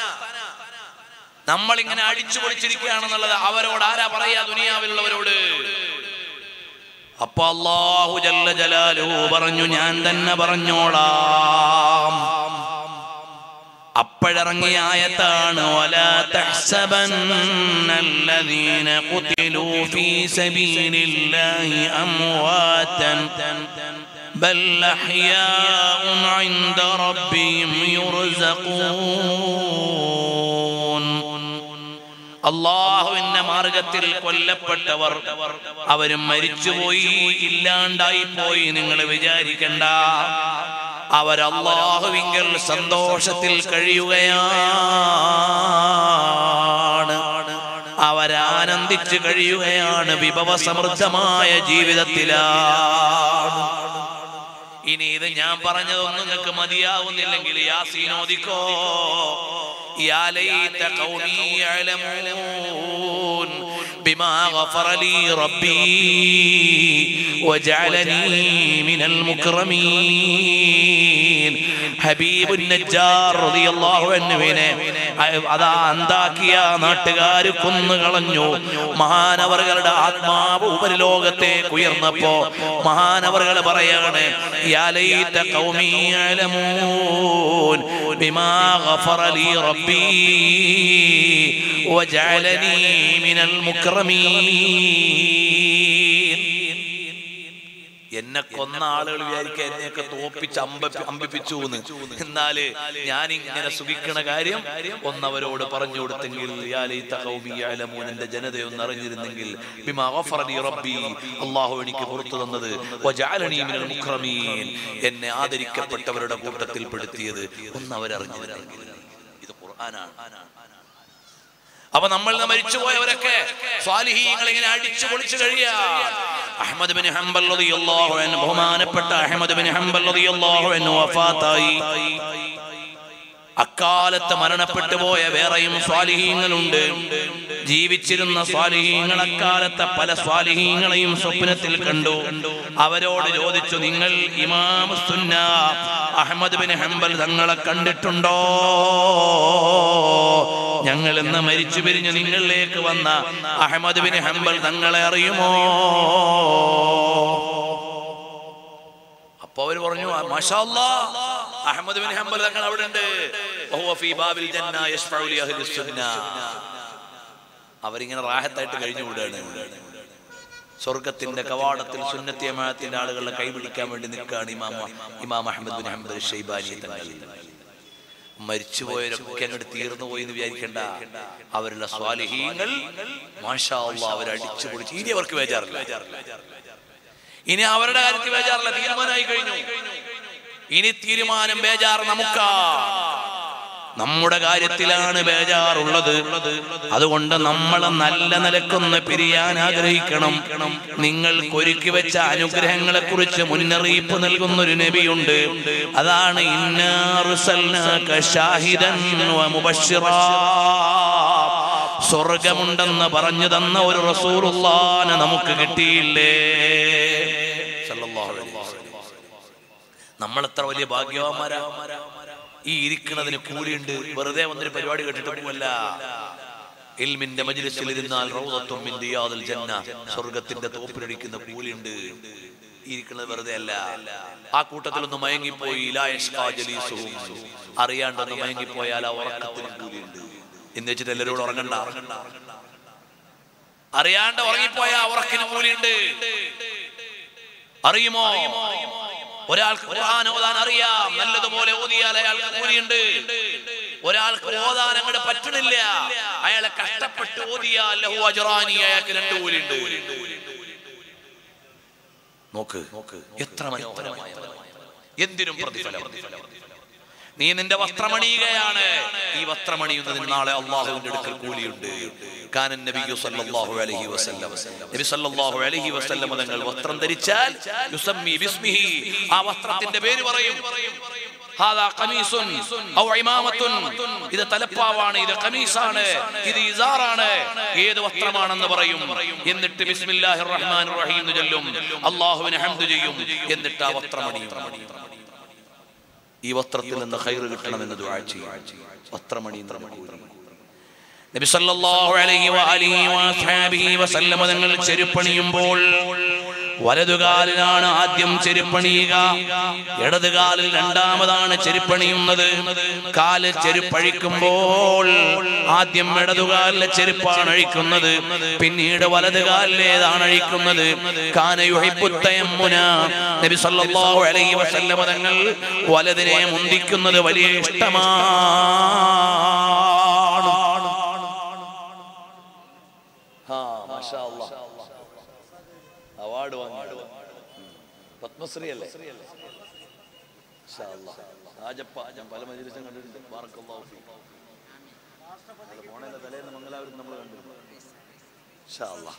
നമ്മൾ ഇങ്ങനെ അടിച്ചു പൊളിച്ചിരിക്കുകയാണെന്നുള്ളത് അവരോട് ആരാ പറയാ ദുനിയാവിലുള്ളവരോട് അപ്പൊ അള്ളാഹു ജല്ല ജലാലു പറഞ്ഞു ഞാൻ തന്നെ പറഞ്ഞോളാം അപ്പോഴിറങ്ങിയ ആയത്താണ് ولا تحسبن الذين قتلوا في سبيل الله أمواتا بل أحياء عند ربهم يرزقون അള്ളാഹുവിന്റെ മാർഗത്തിൽ കൊല്ലപ്പെട്ടവർ അവരും മരിച്ചുപോയി ഇല്ലാണ്ടായി പോയി നിങ്ങൾ വിചാരിക്കണ്ട അവരല്ലാഹുവിങ്കൽ സന്തോഷത്തിൽ കഴിയുകയാണ് അവരാനന്ദിച്ചു കഴിയുകയാണ് വിഭവ സമൃദ്ധമായ ജീവിതത്തിലാണ് ഇനി ഇത് ഞാൻ പറഞ്ഞതൊന്നും നിങ്ങൾക്ക് മതിയാവുന്നില്ലെങ്കിൽ യാസീനോദിക്കോ يا ليت قومي يعلمون بما غفر لي ربي وجعلني من المكرمين ഹബീബ് നജ്ജാർ റളിയല്ലാഹു അൻഹുവിനെ അതാ അന്താക്കിയ നാട്ടുകാർ കൊന്നു കളഞ്ഞു മഹാനവറുകളുടെ ആത്മാവ് ഉപരിലോകത്തേക്ക് ഉയർന്നപ്പോ മഹാനവറുകൾ പറയാണ് യാ ലൈത ഖൗമി യഅലമൂൻ ബിമാ ഗഫറ ലി റബ്ബി വജഅലനി മിനൽ മുക്രമീൻ എന്നെ കൊന്ന ആളുകൾ വിചാരിക്കുക എന്നെയൊക്കെ തോപ്പിച്ച് അമ്പ അമ്പിപ്പിച്ചു എന്ന് എന്നാല് ഞാൻ ഇങ്ങനെ സുഖിക്കണ കാര്യം ഒന്നവരോട് പറഞ്ഞു കൊടുത്തെങ്കിൽ യാ ലൈത ഖൗമി യഅലമൂൻ എന്റെ ജനതയൊന്ന് അറിഞ്ഞിരുന്നെങ്കിൽ ബിമാ ഗഫറ ലി റബ്ബി അല്ലാഹു എനിക്ക് പുറത്തു തന്നത് വജഅലനി മിനൽ മുക്രമീൻ എന്നെ ആദരിക്കപ്പെട്ടവരുടെ കൂട്ടത്തിൽ പെടുത്തിയത് ഒന്ന് അവരറിഞ്ഞിരുന്നെങ്കിൽ ഇത് ഖുർആനാണ് അപ്പൊ നമ്മൾ മരിച്ചുപോയവരൊക്കെ സ്വാലിഹീങ്ങൾ ഇങ്ങനെ അടിച്ചു പൊളിച്ചു കഴിയാ അഹമ്മദ് ബിൻ ഹംബൽ റളിയല്ലാഹു അൻഹു ബഹുമാനപ്പെട്ട അഹമ്മദ് ബിൻ ഹംബൽ റളിയല്ലാഹു അൻഹു വഫാത്തായി അക്കാലത്ത് മരണപ്പെട്ടു പോയ വേറെയും സ്വാലിഹീങ്ങളുണ്ട് ജീവിച്ചിരുന്ന സ്വാലിഹീങ്ങൾ അക്കാലത്തെ പല സ്വാലിഹീങ്ങളെയും സ്വപ്നത്തിൽ കണ്ടു അവരോട് ചോദിച്ചു നിങ്ങൾ ഇമാം സുന്ന അഹമ്മദ് ബിൻ ഹംബൽ തങ്ങളെ കണ്ടിട്ടുണ്ടോ ഞങ്ങൾ ഇന്ന് മരിച്ചു പിരിഞ്ഞ് നിങ്ങളിലേക്ക് വന്ന അഹമ്മദ് ബിൻ ഹംബൽ തങ്ങളെ അറിയുമോ അപ്പൊ അവര് പറഞ്ഞു മാഷാ അല്ലാ, അഹമ്മദ് ബിൻ ഹംബൽ തങ്ങൾ അവിടെ ഉണ്ട് വഹുവ ഫീ ബാബിൽ ജന്ന യശ്ഫഉ ലി അഹ്ലി സുന്ന. അവരിങ്ങനെ റാഹത്തായിട്ട് കഴിഞ്ഞു വിടുകയാണ് സ്വർഗത്തിന്റെ കവാടത്തിൽ സുന്നത്തി അമാത്തിന്റെ ആളുകളെ കൈപിടിക്കാൻ വേണ്ടി നിൽക്കുകയാണ് ഇമാം ഇമാം അഹമ്മദ് ബിൻ ഹംബൽ ഷെയ്ബാനി തങ്ങൾ മരിച്ചുപോയവരൊക്കെ അങ്ങോട്ട് തീർന്നു പോയി എന്ന് വിചാരിക്കണ്ട അവരുടെ സ്വാലിഹീങ്ങൾ മാഷാ അല്ലാ അവരടിച്ചു പൊളിച്ചു ഇനി അവർക്ക് ബേജാറില്ല ഇനി അവരുടെ കാര്യത്തിൽ ബേജാറില്ല തീരുമാനമായി കഴിഞ്ഞു ഇനി തീരുമാനം ബേജാർ നമുക്കാ നമ്മുടെ കാര്യത്തിലാണ് ബേജാറുള്ളത് അതുകൊണ്ട് നമ്മൾ നല്ല നിലക്കൊന്ന് പിരിയാൻ ആഗ്രഹിക്കണം നിങ്ങൾക്ക് ഒരുക്കി വെച്ച അനുഗ്രഹങ്ങളെ കുറിച്ച് മുന്നറിയിപ്പ് നൽകുന്ന ഒരു നബിയുണ്ട് അതാണ് ഇന്നാ അർസൽനാക ഷാഹിദൻ വ മുബശ്ശിറാ. സ്വർഗമുണ്ടെന്ന് പറഞ്ഞു തന്ന ഒരു റസൂലുള്ളാനെ നമുക്ക് കിട്ടിയില്ലേ സല്ലല്ലാഹു അലൈഹി വസല്ലം. നമ്മൾ എത്ര വലിയ ഭാഗ്യവാന്മാരാ ഈ ഇരിക്കുന്നതിന് കൂലിയുണ്ട് വെറുതെ വന്നൊരു പരിപാടി കേട്ടിട്ട് പോവല്ല ഇൽമിന്റെ മജ്ലിസിൽ ഇരുന്നാൽ റൗദത്തും മിൻ റിയാദിൽ ജന്ന സ്വർഗത്തിന്റെ തോപ്പിലടിക്കുന്ന കൂലിയുണ്ട് ഈ ഇരിക്കുന്നത് വെറുതെ അല്ല ആ കൂട്ടത്തിലൊന്ന് മയങ്ങിപ്പോയി ലാ യഷ്കാ ജലീസുഹും. അറിയാണ്ടൊന്ന് മയങ്ങിപ്പോയാൽ ആ ഉറക്കത്തിന് കൂലിയുണ്ട് എന്ന് വെച്ചിട്ട് എല്ലാവരോടും ഉറങ്ങണ്ട അറിയാണ്ട് ഉറങ്ങിപ്പോയ ആ ഉറക്കിന് കൂലിയുണ്ട് അറിയുമോ ഒരാൾക്ക് ഖുർആൻ ഓതാൻ അറിയാം നല്ലതുപോലെ ഓതിയാൽ അയാൾക്ക് കൂലിയുണ്ട് ഒരാൾക്ക് ഓതാൻ അങ്ങോട്ട് പറ്റണില്ല അയാളെ കഷ്ടപ്പെട്ട് ഓതിയാൽ ലഹു അജ്റാനി അയാൾക്ക് രണ്ട് കൂലിയുണ്ട് നോക്ക് നോക്ക് എത്ര മനോഹരമായ എന്തിനും പ്രതിഫലം നീ നിന്റെ വസ്ത്രമണിയുകയാണ് ഈ വസ്ത്രമണിയുന്നതിന് നാളെ അള്ളാഹുവിന്റെ അടുക്കൽ കൂലിയുണ്ട് കാനൻ നബിയു സല്ലല്ലാഹു അലൈഹി വസല്ലം നബി സല്ലല്ലാഹു അലൈഹി വസല്ലം തങ്ങൾ വസ്ത്രം ധരിച്ചാൽ യുസമ്മി ബിസ്മിഹി ആ വസ്ത്രത്തിന്റെ പേര് പറയും ഹാദാ ഖമീസുൻ ഔ ഇമാമത്തുൻ ഇത് തലപ്പാവാണ് ഇത് ഖമീസാണ് ഇത് ഇസാറാണ് ഏത് വസ്ത്രമാണെന്ന് പറയും എന്നിട്ട് ബിസ്മില്ലാഹിർ റഹ്മാനിർ റഹീം എന്ന് ചൊല്ലും അള്ളാഹുവിനെ ഹംദ് ചെയ്യും എന്നിട്ട് ആ വസ്ത്രമണിയും ഈ വസ്ത്രത്തിൽ നിന്ന് ഹൈറ് കിട്ടണമെന്ന് ദുആ ചെയ്യും വസ്ത്രമണി നബി സല്ലല്ലാഹു അലൈഹി വഅലിഹി വഅസ്ഹാബിഹി വസല്ലമ തങ്ങൾ ചെരുപ്പണിയുമ്പോൾ വലതുകാലിലാണ് ആദ്യം ചെരുപ്പണിയുക ഇടതുകാലിൽ രണ്ടാമതാണ് ചെരുപ്പണിയുന്നത് കാല് ചെരുപ്പഴിക്കുമ്പോൾ ആദ്യം ഇടതുകാലിലെ ചെരുപ്പാണ് അഴിക്കുന്നത് പിന്നീട് വലതുകാലിലേതാണ് അഴിക്കുന്നത് കാനയുഹിപ്പുത്തയമ്മുന നബി സല്ലല്ലാഹു അലൈഹി വസല്ലമ തങ്ങൾ വലതിനെ മുന്തിക്കുന്നത് വലിയ ഇഷ്ടമാണ് അവാർഡ് വാങ്ങി പത്മശ്രീ അല്ലേ ഇൻഷാ അല്ലാ. രാജപ്പ ഞാൻ പല മജിലിസും കണ്ടിട്ടുണ്ട് ബാറക്കല്ലാഹു ഫീക്ക്. അത് പോണേന്റെ തലേന്ന് മംഗലാപുരത്ത് നമ്മൾ കണ്ടിട്ടുണ്ട് ഇൻഷാ അല്ലാ.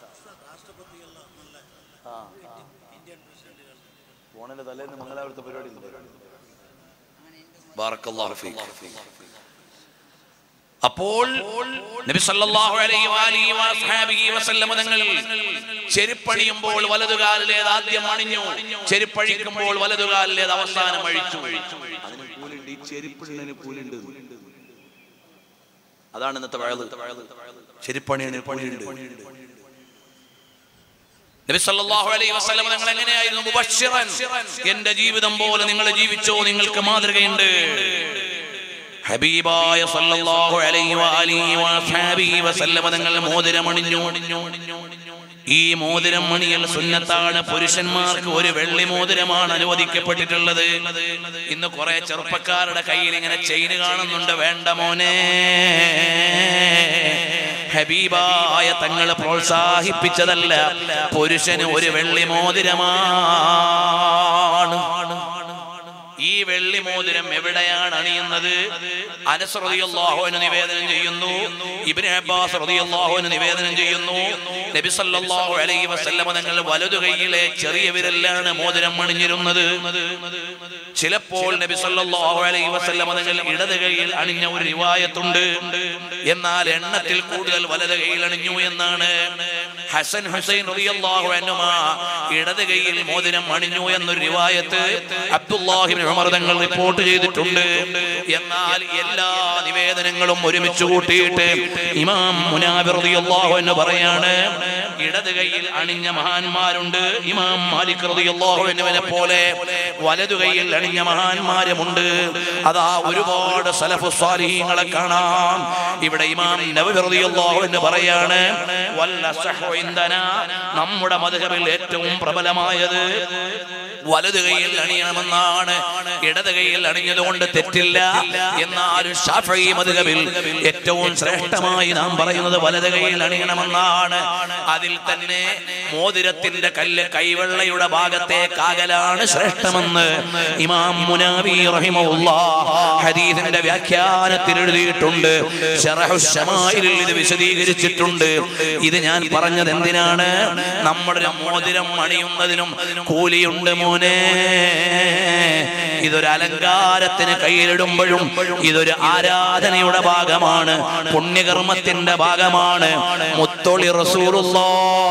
ആ പോണേന്റെ തലേന്ന് മംഗലാപുരത്തെ പരിപാടി ബാറക്കല്ലാഹു ഫീക്ക്. അപ്പോൾ നബി സല്ലല്ലാഹു അലൈഹി വആലിഹി വഅസ്ഹാബിഹി വസല്ലമ തങ്ങൾ ചെരുപ്പണിയുമ്പോൾ വലതുകാലിലേത് ആദ്യം അണിഞ്ഞു ചെരുപ്പഴിക്കുമ്പോൾ വലതുകാലിലേത് അവസാനം അഴിച്ചു അതിന് കൂലുണ്ട് ഈ ചെരുപ്പിടുന്നതിന് കൂലുണ്ട് അതാണ് ഇന്നത്തെ വഴത് ചെരുപ്പണിയാണ് കൂലുണ്ട് നബി സല്ലല്ലാഹു അലൈഹി വസല്ലം നിങ്ങൾ എങ്ങനെയായിരുന്നു മുബശ്ശിറൻ എന്റെ ജീവിതം പോലെ നിങ്ങൾ ജീവിച്ചോ നിങ്ങൾക്ക് മാതൃകയുണ്ട് ഹബീബായ സല്ലല്ലാഹു അലൈഹി വആലിഹി വസഹബിഹി വസല്ലം തങ്ങൾ മോതിരം അണിഞ്ഞു ഈ മോതിരം മണിയൽ സുന്നത്താണ് പുരുഷന്മാർക്ക് ഒരു വെള്ളി മോതിരമാണ് അനുവദിക്കപ്പെട്ടിട്ടുള്ളത് ഇന്ന് കുറെ ചെറുപ്പക്കാരുടെ കയ്യിൽ ഇങ്ങനെ ചെയിൻ കാണുന്നുണ്ട് വേണ്ട മോനെ ഹബീബായ തങ്ങൾ പ്രോത്സാഹിപ്പിച്ചതല്ല പുരുഷന് ഒരു വെള്ളി മോതിരമാണ് ഈ വെള്ളി മോതിരം എവിടെയാണ് അണിയുന്നത് അനസ് റളിയല്ലാഹുവിന് നിവേദനം ചെയ്യുന്നു ഇബ്നു അബ്ബാസ് റളിയല്ലാഹുവിന് നിവേദനം ചെയ്യുന്നു നബി സല്ലല്ലാഹു അലൈഹി വസല്ലമ തങ്ങൾ വലതു കൈയിലെ ചെറിയ വിരലാണ് മോതിരം അണിഞ്ഞിരുന്നത് ചിലപ്പോൾ നബി സല്ലല്ലാഹു അലൈഹി വസല്ലമ തങ്ങൾ ഇടത് കൈയിൽ അണിഞ്ഞ ഒരു റിവായത്തുണ്ട് എന്നാൽ എണ്ണത്തിൽ കൂടുതൽ വലത് കൈയിൽ അണിഞ്ഞു എന്നാണ് ഹസൻ ഹുസൈൻ റളിയല്ലാഹു അൻഹുമാ ഇടത് കൈയിൽ മോതിരം അണിഞ്ഞു എന്നൊരു റിവായത്ത് അബ്ദുല്ലാഹിബ്നു ഉമർ തങ്ങൾ റിപ്പോർട്ട് ചെയ്തിട്ടുണ്ട് എന്നാൽ എല്ലാ നിവേദനങ്ങളും ഒരുമിച്ച് കൂട്ടിയിട്ട് ഇമാം മുനാബിർ റളിയല്ലാഹു അൻഹു പറയാണ് ഇടത് കൈയിൽ അണിഞ്ഞ മഹാന്മാരുണ്ട് ഇമാം മാലിക് റളിയല്ലാഹു അൻഹുവിനെ പോലെ വലതു കൈയിൽ അണിഞ്ഞ മഹാന്മാരുമുണ്ട് അതാ ഒരുപാട് സലഫു സ്വാലിഹീങ്ങളെ കാണാം ഇവിടെ ഇമാം നബവി റളിയല്ലാഹു അൻഹു പറയാണ് വല്ല സഹു ഇൻദനാ നമ്മുടെ മദ്ഹബിൽ ഏറ്റവും പ്രബലമായത് വലത് കൈയിൽ അണിയണമെന്നാണ് ഇടത് കൈയിൽ അണിഞ്ഞതുകൊണ്ട് തെറ്റില്ല എന്നാലും ഷാഫി മദ്ഹബിൽ ഏറ്റവും ശ്രേഷ്ഠമായി നാം പറയുന്നത് വലത് കൈയിൽ അണിയണമെന്നാണ് അതിൽ തന്നെ മോതിരത്തിന്റെ കല്ല് കൈവെള്ളയുടെ ഭാഗത്തെ കാകലാണ് ശ്രേഷ്ഠമെന്ന് ഇമാം മുനാവി റഹിമഹുല്ലാ ഹദീസിന്റെ വ്യാഖ്യാനത്തിൽ എഴുതിയിട്ടുണ്ട് ശറഹു ശമായിലിൽ ഇത് വിശദീകരിച്ചിട്ടുണ്ട് ഇത് ഞാൻ പറഞ്ഞത് എന്തിനാണ് നമ്മുടെ ഒരു മോതിരം അണിയുന്നതിനും കൂലിയുണ്ട് മോനെ ഇതൊരു അലങ്കാരത്തിന് കയ്യിലിടുമ്പോഴും ഇതൊരു ആരാധനയുടെ ഭാഗമാണ് പുണ്യകർമ്മത്തിന്റെ ഭാഗമാണ് മുത്തൊളി റസൂലുള്ളാ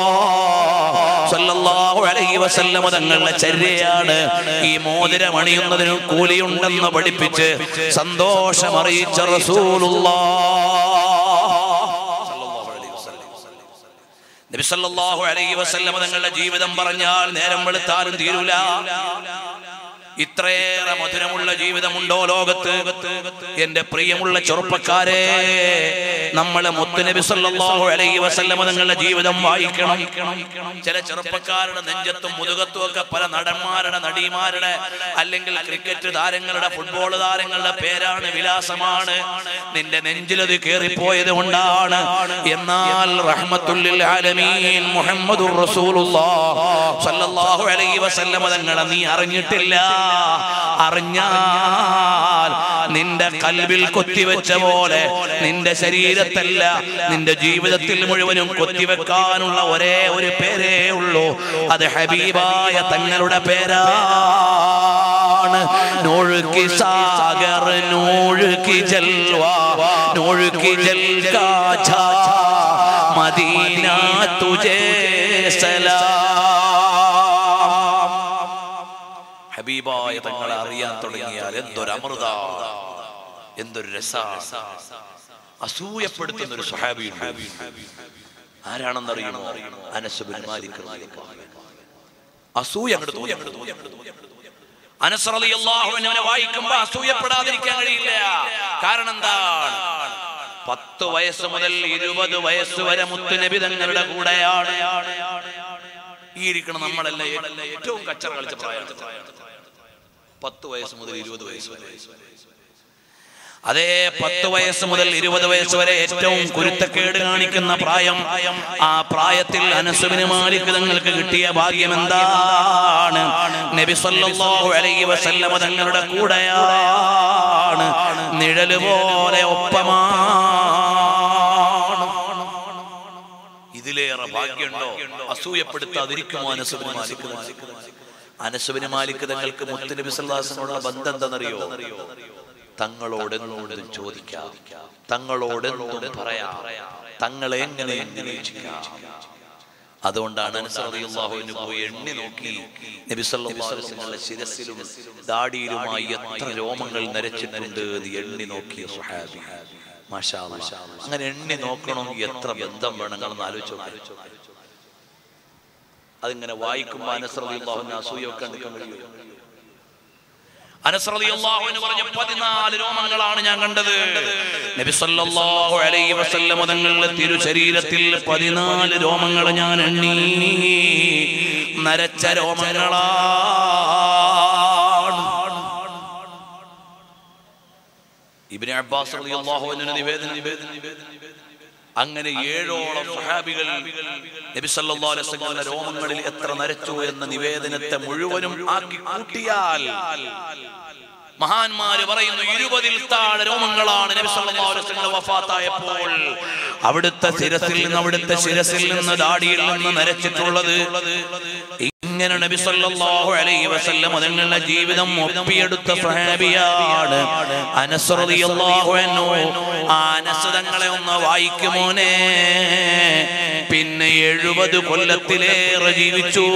സല്ലല്ലാഹു അലൈഹി വസല്ലമ തങ്ങളുടെ ചര്യയാണ് ഈ മോതിരം അണിയുന്നതിന് കൂലിയുണ്ടെന്ന് പഠിപ്പിച്ച് സന്തോഷം അറിയിച്ച റസൂലുള്ളാ നബി സല്ലല്ലാഹു അലൈഹി വസല്ലമ തങ്ങളുടെ ജീവിതം പറഞ്ഞാൽ നേരം വെളുത്താലും തീരൂല ഇത്രയേറെ മധുരമുള്ള ജീവിതമുണ്ടോ ലോകത്ത് എന്റെ പ്രിയമുള്ള ചെറുപ്പക്കാരെ നമ്മളെ മുത്തുനബി സല്ലല്ലാഹു അലൈഹി വസല്ലമ തങ്ങളുടെ ജീവിതം വായിക്കണം ചില ചെറുപ്പക്കാരുടെ നെഞ്ചത്തും മുതുകത്തും ഒക്കെ പല നടന്മാരുടെ നടിമാരുടെ അല്ലെങ്കിൽ ക്രിക്കറ്റ് താരങ്ങളുടെ ഫുട്ബോൾ താരങ്ങളുടെ പേരാണ് വിലാസമാണ് നിന്റെ നെഞ്ചിലത് കേറിപ്പോയത് കൊണ്ടാണ് എന്നാൽ റഹ്മത്തുല്ലിൽ ആലമീൻ മുഹമ്മദുർ റസൂലുള്ളാഹ് സല്ലല്ലാഹു അലൈഹി വസല്ലമ തങ്ങളെ നീ അറിഞ്ഞിട്ടില്ല അറിഞ്ഞാൽ നിന്റെ കൽവിൽ കൊത്തിവെച്ച പോലെ നിന്റെ ശരീരത്തല്ല നിന്റെ ജീവിതത്തിൽ മുഴുവനും കൊത്തിവെക്കാനുള്ള ഒരേ ഒരു പേരേ ഉള്ളൂ അത് ഹബീബായ തങ്ങളുടെ പേരാണ് നൂഴുക്കി സാഗർ നൂഴുക്കി ജൽവ നൂഴുക്കി ജൽ കാജ മദീന തുജേ സലാം ഹബീബായ തങ്ങളെ അറിയാൻ തുടങ്ങിയാൽ എന്തൊരു അമൃത എന്തൊരു രസ അസൂയപ്പെടുത്തുന്ന ഒരു സുഹാബി ആരാണെന്നറിയുമോ അനസുബിൻ മാലിക് റളിയല്ലാഹു അൻഹു. അസൂയ അങ്ങോട്ട് തോന്നി അങ്ങോട്ട് തോന്നി അങ്ങോട്ട് തോന്നി അനസ് റളിയല്ലാഹു അൻഹുവിനെ വായിക്കുമ്പോ അസൂയപ്പെടാതിരിക്കാൻ കഴിയില്ല കാരണം എന്താണ് പത്ത് വയസ്സ് മുതൽ ഇരുപത് വയസ്സ് വരെ മുത്തുനബി തങ്ങളുടെ കൂടെയാണ് ഈ ഇരിക്കണം നമ്മളല്ല ഏറ്റവും കച്ചറ കളിച്ച പ്രായം പത്ത് വയസ്സ് മുതൽ ഇരുപത് വയസ്സ് വരെ അതേ പത്ത് വയസ്സ് മുതൽ ഇരുപത് വയസ്സ് വരെ ഏറ്റവും കുരുത്തക്കേട് കാണിക്കുന്ന പ്രായം ആ പ്രായത്തിൽ അനസുബിന് മാലിക് തങ്ങൾക്ക് കിട്ടിയ ഭാഗ്യം എന്താണ് നബി സല്ലല്ലാഹു അലൈഹി വസല്ലമ തങ്ങളുടെ കൂടെയാണ് നിഴല് പോലെ ഒപ്പമാണ് ഇതിലേറെ ഭാഗ്യമുണ്ടോ അസൂയപ്പെടുത്താതിരിക്കുമോ അനസുബിന് മാലിക് അനസുബിന് മാലിക് തങ്ങൾക്ക് മുത്തുനബി സല്ലാസിനോടുള്ള ബന്ധം എന്താണെന്നറിയോ തങ്ങളോടെന്നും ചോദിക്കാം തങ്ങളോടെന്നും പറയാം തങ്ങളെ എങ്ങനെ അന്വേഷിക്കാം അതുകൊണ്ടാണ് അൻസാറിയുള്ളാഹുവിന് പോയി എണ്ണി നോക്കി നബി സല്ലല്ലാഹു അലൈഹി വസല്ലമയുടെ ശിരസിലും ദാടിയിലുമായി എത്ര രോമങ്ങൾ നരച്ചിട്ടുണ്ട് എന്ന് എണ്ണി നോക്കിയ സുഹാബി മാഷാ അല്ലാ. അങ്ങനെ എണ്ണി നോക്കണമെങ്കിൽ എത്ര ബന്ധം വേണം നിങ്ങളൊന്ന് ആലോചിച്ച് നോക്കാം അതിങ്ങനെ വായിക്കുമ്പോൾ അനസ്രദിയുള്ളാഹുവിന് അസൂയൊക്കെ എടുക്കാൻ കഴിയുമോ അനസ്രദിയുള്ളാഹുവിന് പറഞ്ഞ പതിനാല് രോമങ്ങളാണ് ഞാൻ കണ്ടത് നബി സല്ലല്ലാഹു അലൈഹി വസല്ലം തങ്ങളുടെ തിരുശരീരത്തിൽ പതിനാല് രോമങ്ങൾ ഞാൻ എണ്ണി നരച്ച രോമങ്ങളാണ് ഇബ്നു അബ്ബാസ് റളിയല്ലാഹു അൻഹു നിവേദനം അങ്ങനെ ഏഴോളം സഹാബികൾ നബി സല്ലല്ലാഹു അലൈഹി വസല്ലമയുടെ രോമങ്ങളിൽ എത്ര നരച്ചു എന്ന നിവേദനത്തെ മുഴുവനും ആക്കി കൂട്ടിയാൽ മഹാന്മാര് പറയുന്നു ഇരുപതിൽ താഴെ രോമങ്ങളാണ് നബി സല്ലല്ലാഹു അലൈഹി വസല്ലം വഫാത്തായപ്പോൾ അവിടുത്തെ ശിരസിൽ നിന്ന് അവിടുത്തെ ശിരസിൽ നിന്ന് ദാടിയിൽ നിന്ന് നരച്ചിട്ടുള്ളത് ഇങ്ങനെ നബി സല്ലല്ലാഹു അലൈഹി വസല്ലം തങ്ങളുടെ ജീവിതം ഒപ്പിയെടുത്ത സ്വഹാബിയാണ് അനസ് റളിയല്ലാഹു അൻഹു ആ അനസ് തങ്ങളെ ഒന്ന് വായിക്കുമോനെ പിന്നെ എഴുപത് കൊല്ലത്തിലേറെ ജീവിച്ചു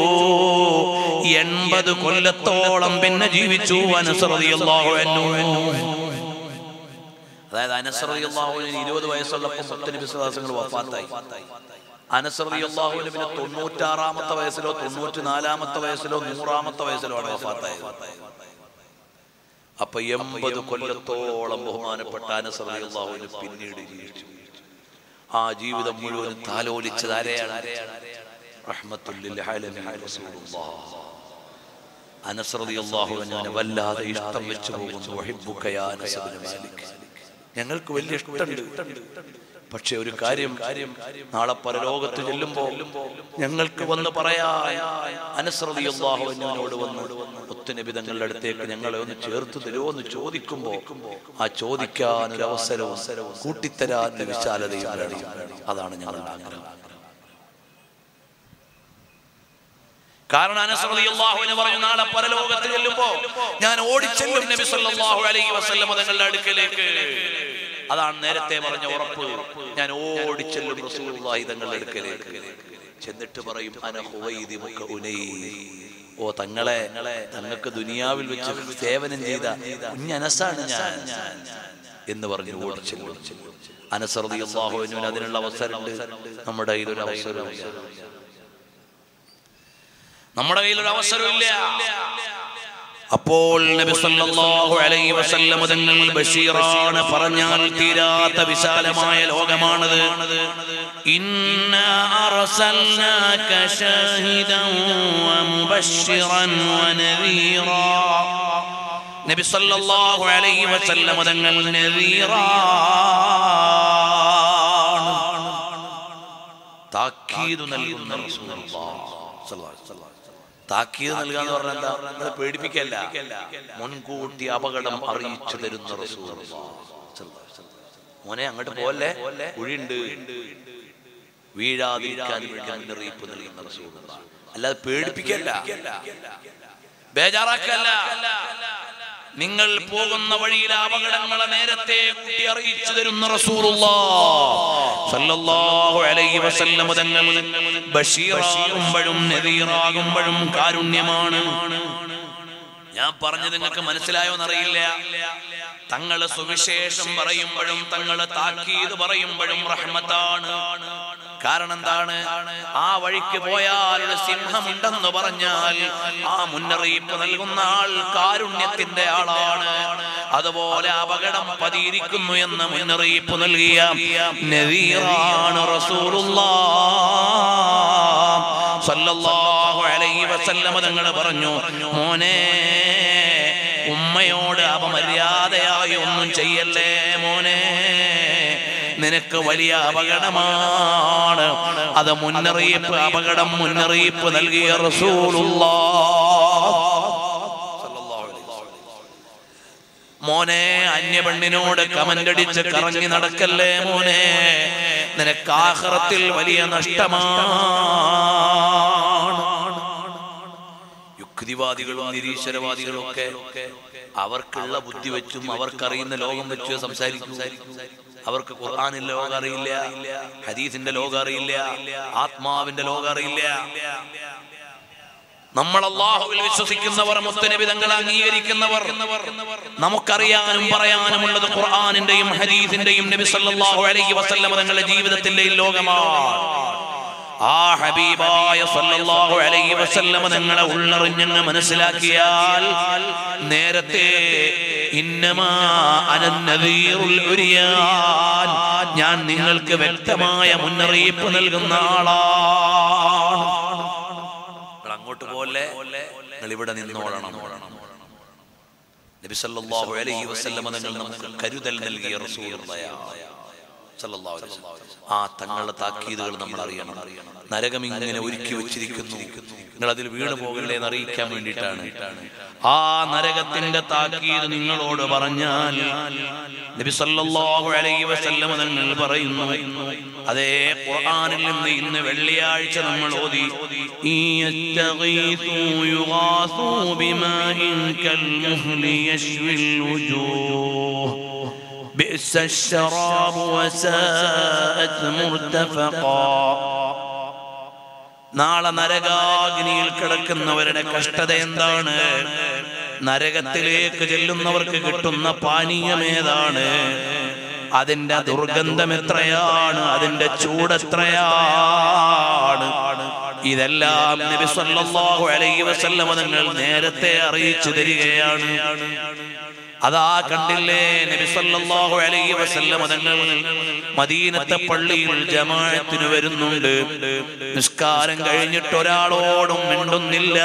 എൺപത് കൊല്ലത്തോളം പിന്നെ ജീവിച്ചു അനസ് റളിയല്ലാഹു അൻഹു അതായത് അനസ് റളിയല്ലാഹു അൻഹു ഇരുപത് വയസ്സുള്ളപ്പോൾ മുത്തനബി വിശ്വാസങ്ങൾ വഫാത്തായി അനസ് റളിയല്ലാഹു അൻഹു പിന്നെ തൊണ്ണൂറ്റാറാമത്തെ വയസ്സിലോ തൊണ്ണൂറ്റി നാലാമത്തെ വയസ്സിലോ നൂറാമത്തെ വയസ്സിലോ ആണ് വഫാത്തായത് അപ്പൊ എൺപത് കൊല്ലത്തോളം ബഹുമാനപ്പെട്ട അനസ് റളിയല്ലാഹു അൻഹു പിന്നീട് ജീവിച്ചു ആ ജീവിതം മുഴുവൻ താലോലിച്ചത് ആരെയാണ് റഹ്മത്തുൽ ലിൽ ആലമീൻ റസൂലുള്ളാഹ് അനസ് റളിയല്ലാഹു അൻഹുവിനെ വല്ലാതെ ഇഷ്ടം വെച്ചു പോകുന്നു വഹിബ്ബുക യാ അനസ് ഇബ്നു മാലിക് ഞങ്ങൾക്ക് വലിയ ഇഷ്ടമുണ്ട് പക്ഷെ ഒരു കാര്യം നാളെ പരലോകത്ത് ചെല്ലുമ്പോ ഞങ്ങൾക്ക് വന്ന് പറയാ അനസ്രതിയല്ലാഹു എന്നോട് വന്ന് ഒത്തുനബി തങ്ങളുടെ അടുത്തേക്ക് ഞങ്ങളെ ഒന്ന് ചേർത്ത് തരുമോ എന്ന് ചോദിക്കുമ്പോ ആ ചോദിക്കാൻ ഒരു അവസരവും കൂട്ടിത്തരാൻ ഒരു വിശാലതയും വേണം. അതാണ് ഞങ്ങളുടെ ആഗ്രഹം കാരണം അനസ് റളിയല്ലാഹു അൻഹു പറഞ്ഞു നാളെ പരലോകത്ത് ചെല്ലുമ്പോ ഞാൻ ഓടിച്ചെല്ലും നബി സല്ലല്ലാഹു അലൈഹി വസല്ലം തങ്ങളുടെ അടുക്കലേക്ക് അതാണ് നേരത്തെ പറഞ്ഞ ഉറപ്പ് ഞാൻ ഓടിച്ചെല്ലും റസൂലുള്ളാഹി തങ്ങളുടെ അടുക്കലേക്ക് ചെന്നിട്ട് പറയും അന ഹുവൈദിമുക ഉനൈ ഓ തങ്ങളെ തങ്ങൾക്ക് ദുനിയാവിൽ വെച്ച് സേവനം ചെയ്ത കുഞ്ഞനസാണ് ഞാൻ എന്ന് പറഞ്ഞു ഓടിച്ചെല്ലും അനസ് റളിയല്ലാഹു അൻഹുവിന് അതിനുള്ള അവസരമുണ്ട് നമ്മുടെ കയ്യിലൊരു അവസരമില്ല നമ്മുടെ കയ്യിൽ ഒരു അവസരമില്ല അപ്പോൾ നബി സല്ലല്ലാഹു അലൈഹി വസല്ലം തങ്ങൾ ബഷീറാണ് പറഞ്ഞാൽ തീരാത്ത വിശാലമായ ലോകമാണത് ഇന്നാ അർസൽനാക ഷാഹിദൻ വമുബശ്ശിറൻ വനദീറാ നബി സല്ലല്ലാഹു അലൈഹി വസല്ലം തങ്ങൾ നദീറാണ് താക്കീത് നൽകുന്ന റസൂലുള്ളാഹ് സ്വല്ലല്ലാഹു അലൈഹി വസല്ലം താക്കീത് നൽകുക എന്ന് പറഞ്ഞാൽ എന്താ നിങ്ങളെ പേടിപ്പിക്കല്ല മുൻകൂട്ടി അപകടം അറിയിച്ചു തരുന്ന റസൂലുള്ളാഹ് സ്വല്ലല്ലാഹു അലൈഹി വസല്ലം. മോനെ അങ്ങോട്ട് പോലെ കുഴിയുണ്ട് വീഴാതിരിക്കാൻ വേണ്ടി മുന്നറിയിപ്പ് നൽകുന്ന റസൂലുള്ളാഹ് അല്ലാതെ പേടിപ്പിക്കല്ല ബേജാറാക്കല്ല നിങ്ങൾ പോകുന്ന വഴിയിലെ അപകടങ്ങളെ നേരത്തെ കൂട്ടി അറിയിച്ചു തരുന്ന സല്ലല്ലാഹു അലൈഹി വസല്ലം തങ്ങൾ ബഷീറാകുമ്പോഴും നദീറാകുമ്പോഴും കാരുണ്യമാണ് ഞാൻ പറഞ്ഞത് നിങ്ങൾക്ക് മനസ്സിലായോ എന്നറിയില്ല തങ്ങള് സുവിശേഷം പറയുമ്പോഴും തങ്ങള് താക്കീത് പറയുമ്പോഴും റഹ്മത്താണ് കാരണം എന്താണ് ആ വഴിക്ക് പോയാൽ ഒരു സിംഹമുണ്ടെന്ന് പറഞ്ഞാൽ ആ മുന്നറിയിപ്പ് നൽകുന്ന ആൾ കാരുണ്യത്തിന്റെ ആളാണ് അതുപോലെ അപകടം പതിയിരിക്കുന്നു എന്ന മുന്നറിയിപ്പ് നൽകിയ നദീറാണ് റസൂലുള്ളാഹ് സല്ലല്ലാഹു അലൈഹി വസല്ലമ തങ്ങൾ പറഞ്ഞു മോനെ ഉമ്മയോട് അപമര്യാദയായി ഒന്നും ചെയ്യല്ലേ മോനെ നിനക്ക് വലിയ അപകടമാണ് അത് മുന്നറിയിപ്പ് അപകടം മുന്നറിയിപ്പ് നൽകിയ റസൂലുള്ള മോനെ അന്യ പെണ്ണിനോട് കമന്റടിച്ച് കറങ്ങി നടക്കല്ലേ മോനെ നിനക്ക് ആഹ്റത്തിൽ വലിയ നഷ്ടമാണ് യുക്തിവാദികളും നിരീശ്വരവാദികളും ഒക്കെ അവർക്കുള്ള ബുദ്ധി വെച്ചും അവർക്കറിയുന്ന ലോകം വെച്ച് സംസാരിക്കും അവർക്ക് ഖുർആാനിന്റെ ലോകം അറിയില്ല ഹദീസിന്റെ ലോകം അറിയില്ല ആത്മാവിന്റെ ലോകം അറിയില്ല നമ്മൾ അള്ളാഹുവിൽ വിശ്വസിക്കുന്നവർ മുത്തനബി തങ്ങൾ അംഗീകരിക്കുന്നവർ നമുക്കറിയാനും പറയാനുമുള്ളത് ഖുർആാനിന്റെയും ഹദീസിന്റെയും നബി സല്ലല്ലാഹു അലൈഹി വസല്ലം തങ്ങളുടെ ജീവിതത്തിന്റെയും ലോകമാണ് ആ ഹബീബായ സല്ലല്ലാഹു അലൈഹി വസല്ലം നിങ്ങളെ ഉള്ളറിഞ്ഞങ്ങ് മനസ്സിലാക്കിയാൽ നേരത്തെ ഇന്നമാ അനന്നദീറുൽ ഉരിയാൻ ഞാൻ നിങ്ങൾക്ക് വ്യക്തമായ മുന്നറിയിപ്പ് നൽകുന്ന ആളാണ് നിങ്ങൾ അങ്ങോട്ട് പോലെ നിങ്ങൾ ഇവിടെ നിന്നോളണം നബി സല്ലല്ലാഹു അലൈഹി വസല്ലമ തങ്ങൾ നമുക്ക് കരുതൽ നൽകിയ റസൂലുള്ളാഹി സല്ലല്ലാഹു അലൈഹി വസല്ലം. ആ തങ്ങളുടെ താക്കീതുകൾ നമ്മൾ അറിയണം നരകം ഇങ്ങനെ ഒരുക്കി വെച്ചിരിക്കുന്നു നിങ്ങൾ അതിൽ വീണു പോകല്ലേ എന്ന് അറിയിക്കാൻ വേണ്ടിയിട്ടാണ് ആ നരകത്തിന്റെ താക്കീത് നിങ്ങളോട് പറഞ്ഞാൽ നബി സല്ലല്ലാഹു അലൈഹി വസല്ലം തങ്ങൾ പറയുന്നു അതേ ഖുർആനിൽ നിന്ന് ഇന്ന് വെള്ളിയാഴ്ച നമ്മൾ ഓതി ഈ യസ്തഗീഥു യുഗാസു ബിമാഇൻ കൽമുഹ്ലി യശ്വിൽ വുജൂഹ് بئس الشراب وساءت مرتفقا നാളെ നരകാഗ്നിയിൽ കിടക്കുന്നവരുടെ കഷ്ടത എന്താണ് നരകത്തിലേക്ക് ചെല്ലുന്നവർക്ക് കിട്ടുന്ന പാനീയം ഏതാണ് അതിന്റെ ദുർഗന്ധം എത്രയാണ് അതിന്റെ ചൂടെത്രയാണ് ഇതെല്ലാം നബി സല്ലല്ലാഹു അലൈഹി വസല്ലമ തങ്ങൾ നേരത്തെ അറിയിച്ചു തരികയാണ് അതാ കണ്ടില്ലേ നബി സല്ലല്ലാഹു അലൈഹി വസല്ലമ തങ്ങൾ മദീനത്തെ പള്ളിയിൽ ജമാഅത്തിന് വരുന്നുണ്ട് നിസ്കാരം കഴിഞ്ഞിട്ട് ഒരാളോടും മിണ്ടുന്നില്ല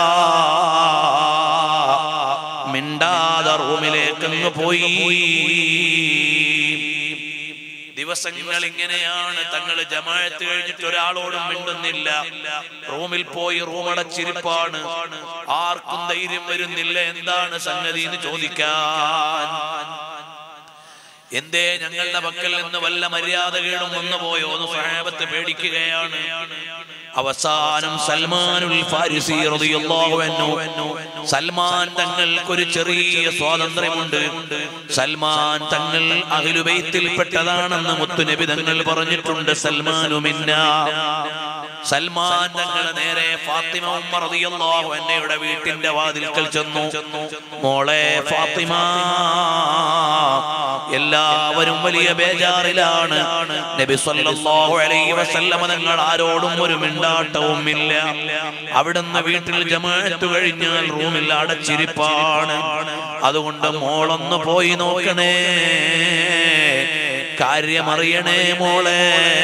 മിണ്ടാതെ റൂമിലേക്കങ്ങ് പോയി ദിവസങ്ങൾ ഇങ്ങനെയാണ് തങ്ങൾ ജമാഅത്ത് കഴിഞ്ഞിട്ട് ഒരാളോടും മിണ്ടുന്നില്ല റൂമിൽ പോയി റൂം അടച്ചിരിപ്പാണ് ആർക്കും ധൈര്യം വരുന്നില്ല എന്താണ് സംഗതി എന്ന് ചോദിക്കാൻ എന്തേ ഞങ്ങളുടെ പക്കൽ നിന്ന് വല്ല മര്യാദകേടും വന്നു പോയോ എന്ന് സഹാബത്ത് പേടിക്കുകയാണ് അവസാനം സൽമാനുൽ ഫാരിസി റളിയല്ലാഹു അൻഹു സൽമാൻ തങ്ങൾക്കൊരു ചെറിയ സ്വാതന്ത്ര്യമുണ്ട് സൽമാൻ തങ്ങൾ അഹ്ലുബൈത്തിൽപ്പെട്ടതാണെന്ന് മുത്തുനബി തങ്ങൾ പറഞ്ഞിട്ടുണ്ട് സൽമാനു മിന്ന സൽമാൻ തങ്ങൾ നേരെ ഫാത്തിമ ഉമ്മ റളിയല്ലാഹു അൻഹയുടെ വീട്ടിന്റെ വാതിൽക്കൽ ചെന്നു മോളെ ഫാത്തിമ എല്ലാവരും വലിയ ബേജാറിലാണ് നബി സല്ലല്ലാഹു അലൈഹി വസല്ലമ തങ്ങൾ ആരോടും ഒരു മിണ്ടാട്ടവും ഇല്ല അവിടുന്ന് വീട്ടിൽ ജമാഅത്ത് കഴിഞ്ഞാൽ റൂമിൽ അടച്ചിരിപ്പാണ് അതുകൊണ്ട് മോളൊന്ന് പോയി നോക്കണേ കാര്യമറിയണേ മോളെ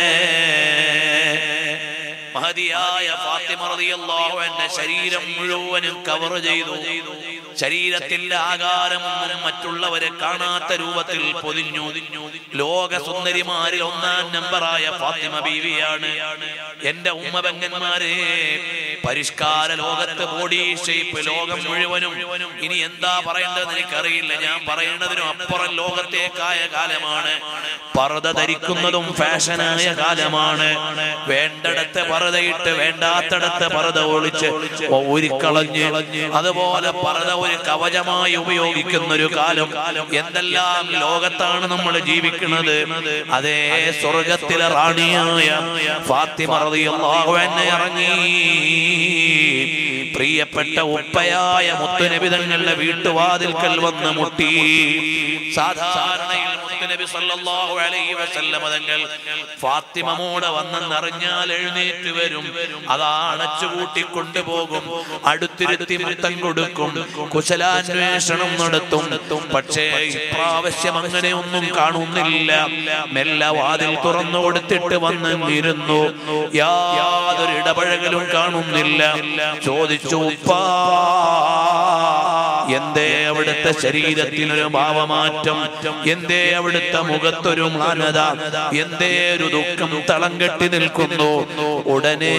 മഹതിയായ ഫാത്തിമ റളിയല്ലാഹു അൻഹ ശരീരം മുഴുവനും കവർ ചെയ്തു ശരീരത്തിന്റെ ആകാരമൊന്നും മറ്റുള്ളവരെ കാണാത്ത രൂപത്തിൽ പൊതിഞ്ഞു ലോക സുന്ദരിമാരിൽ ഒന്നാം നമ്പറായ ഫാത്തിമ ബീവിയാണ് എന്റെ ഉമ്മബങ്ങന്മാരെ പരിഷ്കാര ലോകത്ത് ബോഡി ഷേപ്പ് ലോകം മുഴുവനും ഇനി എന്താ പറയേണ്ടതെന്ന് എനിക്കറിയില്ല ഞാൻ പറയുന്നതിനും അപ്പുറം ലോകത്തേക്കായ കാലമാണ് പർദ്ദ ധരിക്കുന്നതും ഫാഷനായ കാലമാണ് വേണ്ടടത്ത് പർദ്ദയിട്ട് വേണ്ടാത്തടത്ത് പർദ്ദ ഒളിച്ച് ഊരിക്കളഞ്ഞ് അതുപോലെ പർദ്ദ ഒരു കവചമായി ഉപയോഗിക്കുന്ന ഒരു കാലം എന്തെല്ലാം ലോകത്താണ് നമ്മൾ ജീവിക്കുന്നത് അതേ സ്വർഗത്തിലെ റാണിയായ ഫാത്തിമ റളിയല്ലാഹു അൻഹ ഇറങ്ങി പ്രിയപ്പെട്ട ഉപ്പയായ മുത്തുനബി തങ്ങളുടെ വീട്ടുവാതിൽക്കൽ വന്ന് മുട്ടി സാധാരണയിൽ മുത്തുനബി സല്ലല്ലാഹു അലൈഹി വസല്ലമ തങ്ങൾ ഫാത്തിമ മോടെ വന്നെന്നറിഞ്ഞാൽ എഴുന്നേറ്റ് വരും അതാ അണച്ചുകൂട്ടി കൊണ്ടുപോകും അടുത്തിരുത്തി മുത്തം കൊടുക്കും കുശലാന്വേഷണം നടത്തും പക്ഷേ ഇപ്രാവശ്യം അങ്ങനെ ഒന്നും കാണുന്നില്ല മെല്ലെ വാതിൽ തുറന്നു കൊടുത്തിട്ട് വന്നിരുന്നു യാതൊരു ഇടപഴകലും കാണുന്നില്ല ചോദിച്ചു ഉപ്പാ എന്തേ അവിടുത്തെ ശരീരത്തിനൊരു ഭാവമാറ്റം എന്തേ അവിടുത്തെ മുഖത്തൊരു മ്ലാനത എന്തേ ഒരു ദുഃഖം തളം കെട്ടി നിൽക്കുന്നു ഉടനെ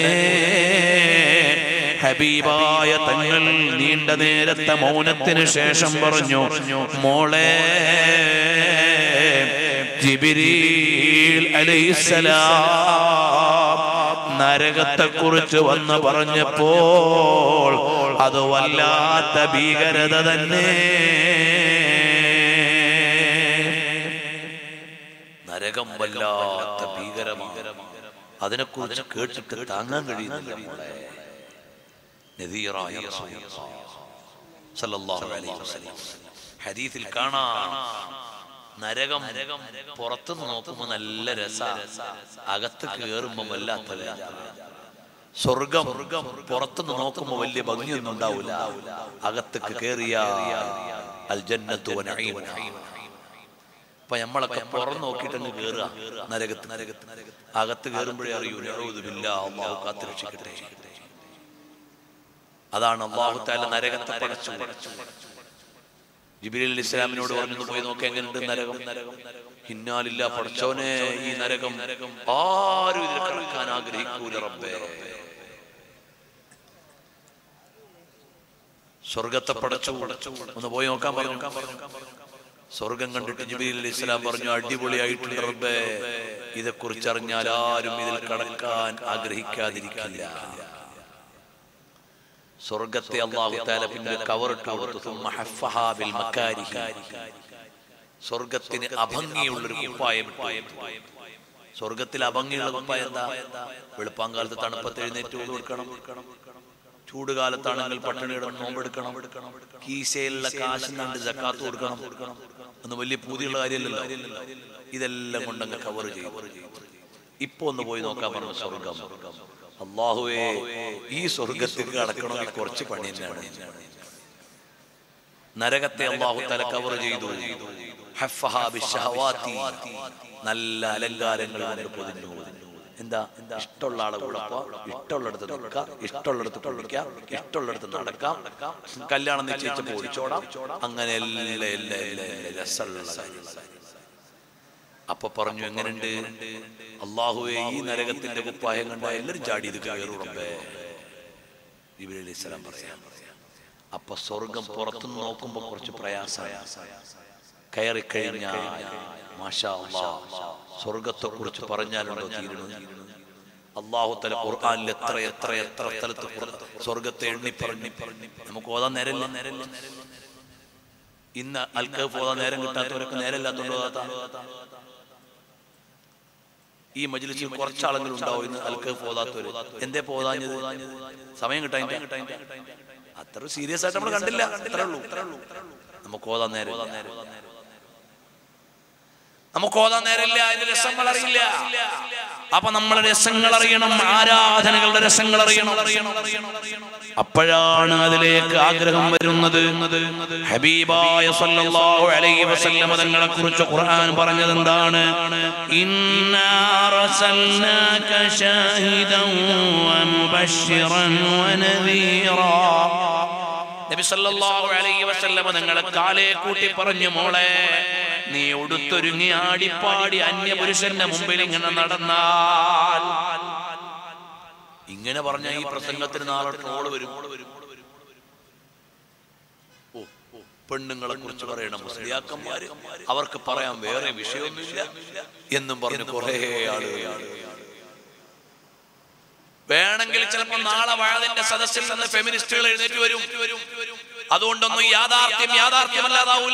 ഹബീബായ തങ്ങൾ നീണ്ട നേരത്തെ മൗനത്തിന് ശേഷം പറഞ്ഞു മോളെ ജിബിരീൽ അലൈഹിസ്സലാം നരകത്തെ കുറിച്ച് വന്ന് പറഞ്ഞപ്പോൾ അത് വല്ലാത്ത ഭീകരത തന്നെ നരകം വല്ലാത്ത ഭീകരമാണ് അതിനെക്കുറിച്ച് കേട്ടിട്ട് താങ്ങാൻ കഴിയുന്നില്ല മോളെ നദീറായ റസൂലുള്ളാഹ് സല്ലല്ലാഹു അലൈഹി വസല്ലം ഹദീസിൽ കാണാം നരകം പുറത്തുനിന്ന് നോക്കുമ്പോ നല്ല രസ അകത്ത് കേറുമ്പോ വല്ലാത്ത വേദന. സ്വർഗം പുറത്തുനിന്ന് നോക്കുമ്പോ വലിയ ഭംഗിയൊന്നും ഉണ്ടാവില്ല അകത്തേക്ക് കേറിയ അൽ ജന്നത്തു വ നഈമുൻ. അപ്പൊ നമ്മളൊക്കെ പുറം നോക്കിയിട്ടങ്ങ് കേറുക നരകത്ത് നരകത്ത് അകത്ത് കയറുമ്പോഴേ അറിയൂ നഊദുബില്ല അള്ളാഹു കാത്തുരക്ഷിക്കട്ടെ അതാണ് അള്ളാഹു താല നരകത്തെ പടച്ചു ജിബിലി ഇസ്ലാമിനോട് പറഞ്ഞു പോയി നോക്കി എങ്ങനെയുണ്ട് നരകം ഹിന്നാലില്ല പടച്ചോനെ ഈ നരകം ആരും ഇതിൽ കടക്കാൻ ആഗ്രഹിക്കൂല റബ്ബേ സ്വർഗത്തെ പടച്ചു ഒന്ന് പോയി നോക്കാൻ പറഞ്ഞു സ്വർഗം കണ്ടിട്ട് ജിബിലി ഇസ്ലാം പറഞ്ഞു അടിപൊളിയായിട്ടുണ്ട് റബ്ബേ ഇതേക്കുറിച്ച് അറിഞ്ഞാൽ ആരും ഇതിൽ കടക്കാൻ ആഗ്രഹിക്കാതിരിക്കില്ല സ്വർഗത്തെ അള്ളാഹു താല പിന്നെ കവറിട്ട് കൊടുത്തു ثم حفها بالمكاره. സ്വർഗത്തിന് അഭംഗിയുള്ളൊരു കുപ്പായം ഇട്ടു കൊടുത്തു. സ്വർഗത്തിൽ അഭംഗിയുള്ള കുപ്പായം എന്താ വെളുപ്പാങ്കാലത്ത് തണുപ്പത്ത് എഴുന്നേറ്റ് ഊത് കൊടുക്കണം ചൂടുകാലത്താണെങ്കിൽ പട്ടിണി കിടന്ന് നോമ്പെടുക്കണം കീശയിലുള്ള കാശ് കണ്ട് ജക്കാത്ത് കൊടുക്കണം ഒന്ന് വലിയ പൂതിയുള്ള കാര്യമല്ലല്ലോ ഇതെല്ലാം കൊണ്ടങ്ങ് കവർ ചെയ്യും ഇപ്പൊ ഒന്ന് പോയി നോക്കാൻ പറഞ്ഞു സ്വർഗം അള്ളാഹുവേ ഈ സ്വർഗത്തിൽ കടക്കണമെങ്കിൽ കുറച്ച് പണി തന്നെയാണ് നരകത്തെ അള്ളാഹു തല കവർ ചെയ്തു ഹഫ്ഫഹാ ബിശ്ശഹവാത്തി. നല്ല അലങ്കാരങ്ങൾ കൊണ്ട് പൊതിഞ്ഞു എന്താ ഇഷ്ടമുള്ള ആളെ കൂടെ പോവാം ഇഷ്ടമുള്ളിടത്ത് നിൽക്കാം ഇഷ്ടമുള്ളിടത്ത് കുളിക്കാം ഇഷ്ടമുള്ളിടത്ത് നടക്കാം കല്യാണം നിശ്ചയിച്ചപ്പോൾ ഒളിച്ചോടാം അങ്ങനെ എല്ലാ എല്ലാ എല്ലാ എല്ലാ രസമുള്ള കാര്യങ്ങൾ. അപ്പൊ പറഞ്ഞു എങ്ങനെയുണ്ട് അള്ളാഹുവെ ഈ നരകത്തിന്റെ കുപ്പായം കണ്ട എല്ലാരും ചാടി ഇത് കയറുറമ്പേ ജിബ്രീൽ അലൈഹി സ്വലാം പറയാം അപ്പൊ സ്വർഗം പുറത്തുനിന്ന് നോക്കുമ്പോ കുറച്ച് പ്രയാസമാണ് കയറി കഴിഞ്ഞാൽ മാഷാ സ്വർഗത്തെ കുറിച്ച് പറഞ്ഞാലുണ്ടോ തീരുന്നു അള്ളാഹു തല ഖുർആനിൽ എത്ര എത്ര എത്ര സ്ഥലത്ത് ഖുർ- സ്വർഗത്തെ എണ്ണി പറഞ്ഞു നമുക്ക് ഓതാൻ നേരല്ല നേരല്ല ഇന്ന് അൽക്കഫ് ഓതാൻ നേരം കിട്ടാത്തവരൊക്കെ നേരമില്ലാത്തോണ്ട് ഓതാത്ത ഈ മജ്ലിസിൽ കുറച്ച് ആളുകൾ ഉണ്ടാവും ഇന്ന് അൽക്കഫ് ഓതാത്തവര് എന്തേ പോതാഞ്ഞത് സമയം കിട്ടാൻ അത്ര സീരിയസ് ആയിട്ട് നമ്മൾ കണ്ടില്ല അത്രേ ഉള്ളൂ നമുക്ക് ഓതാൻ നേരം നമുക്ക് ഓതാൻ നേരമില്ല അതിന്റെ രസങ്ങൾ അറിയില്ല അപ്പൊ നമ്മൾ രസങ്ങൾ അറിയണം ആരാധനകളുടെ രസങ്ങൾ അറിയണം അപ്പോഴാണ് അതിലേക്ക് ആഗ്രഹം വരുന്നത് ഹബീബായ സല്ലല്ലാഹു അലൈഹി വസല്ലം തങ്ങളെ കുറിച്ച് ഖുർആൻ പറഞ്ഞത് എന്താണ് ഇന്നാ അർസൽനാക ഷാഹിദൻ വമുബശ്ശിറൻ വനദീറാ നബി സല്ലല്ലാഹു അലൈഹി വസല്ലം തങ്ങളെ കാലേ കൂട്ടി പറഞ്ഞു മോളെ നീ ഉടുത്തൊരുങ്ങി ആടിപ്പാടി അന്യപുരുഷന്റെ മുമ്പിൽ ഇങ്ങനെ നടന്നാൽ ഇങ്ങനെ പറഞ്ഞ ഈ പ്രസംഗത്തിന് നാളെ ട്രോള് വരും ഓ ഓ, പെണ്ണുങ്ങളെ കുറിച്ച് പറയണം മുസ്ലിയാക്കന്മാര് അവർക്ക് പറയാൻ വേറെ വിഷയമൊന്നുമില്ല എന്നും പറഞ്ഞ് കുറെ ആളുകൾ വേണമെങ്കിൽ ചിലപ്പോ നാളെ വാഴതിന്റെ സദസ്സിൽ നിന്ന് ഫെമിനിസ്റ്റുകൾ എഴുന്നേറ്റ് വരും അതുകൊണ്ടൊന്നും യാഥാർത്ഥ്യം യാഥാർത്ഥ്യമല്ലാതാവൂല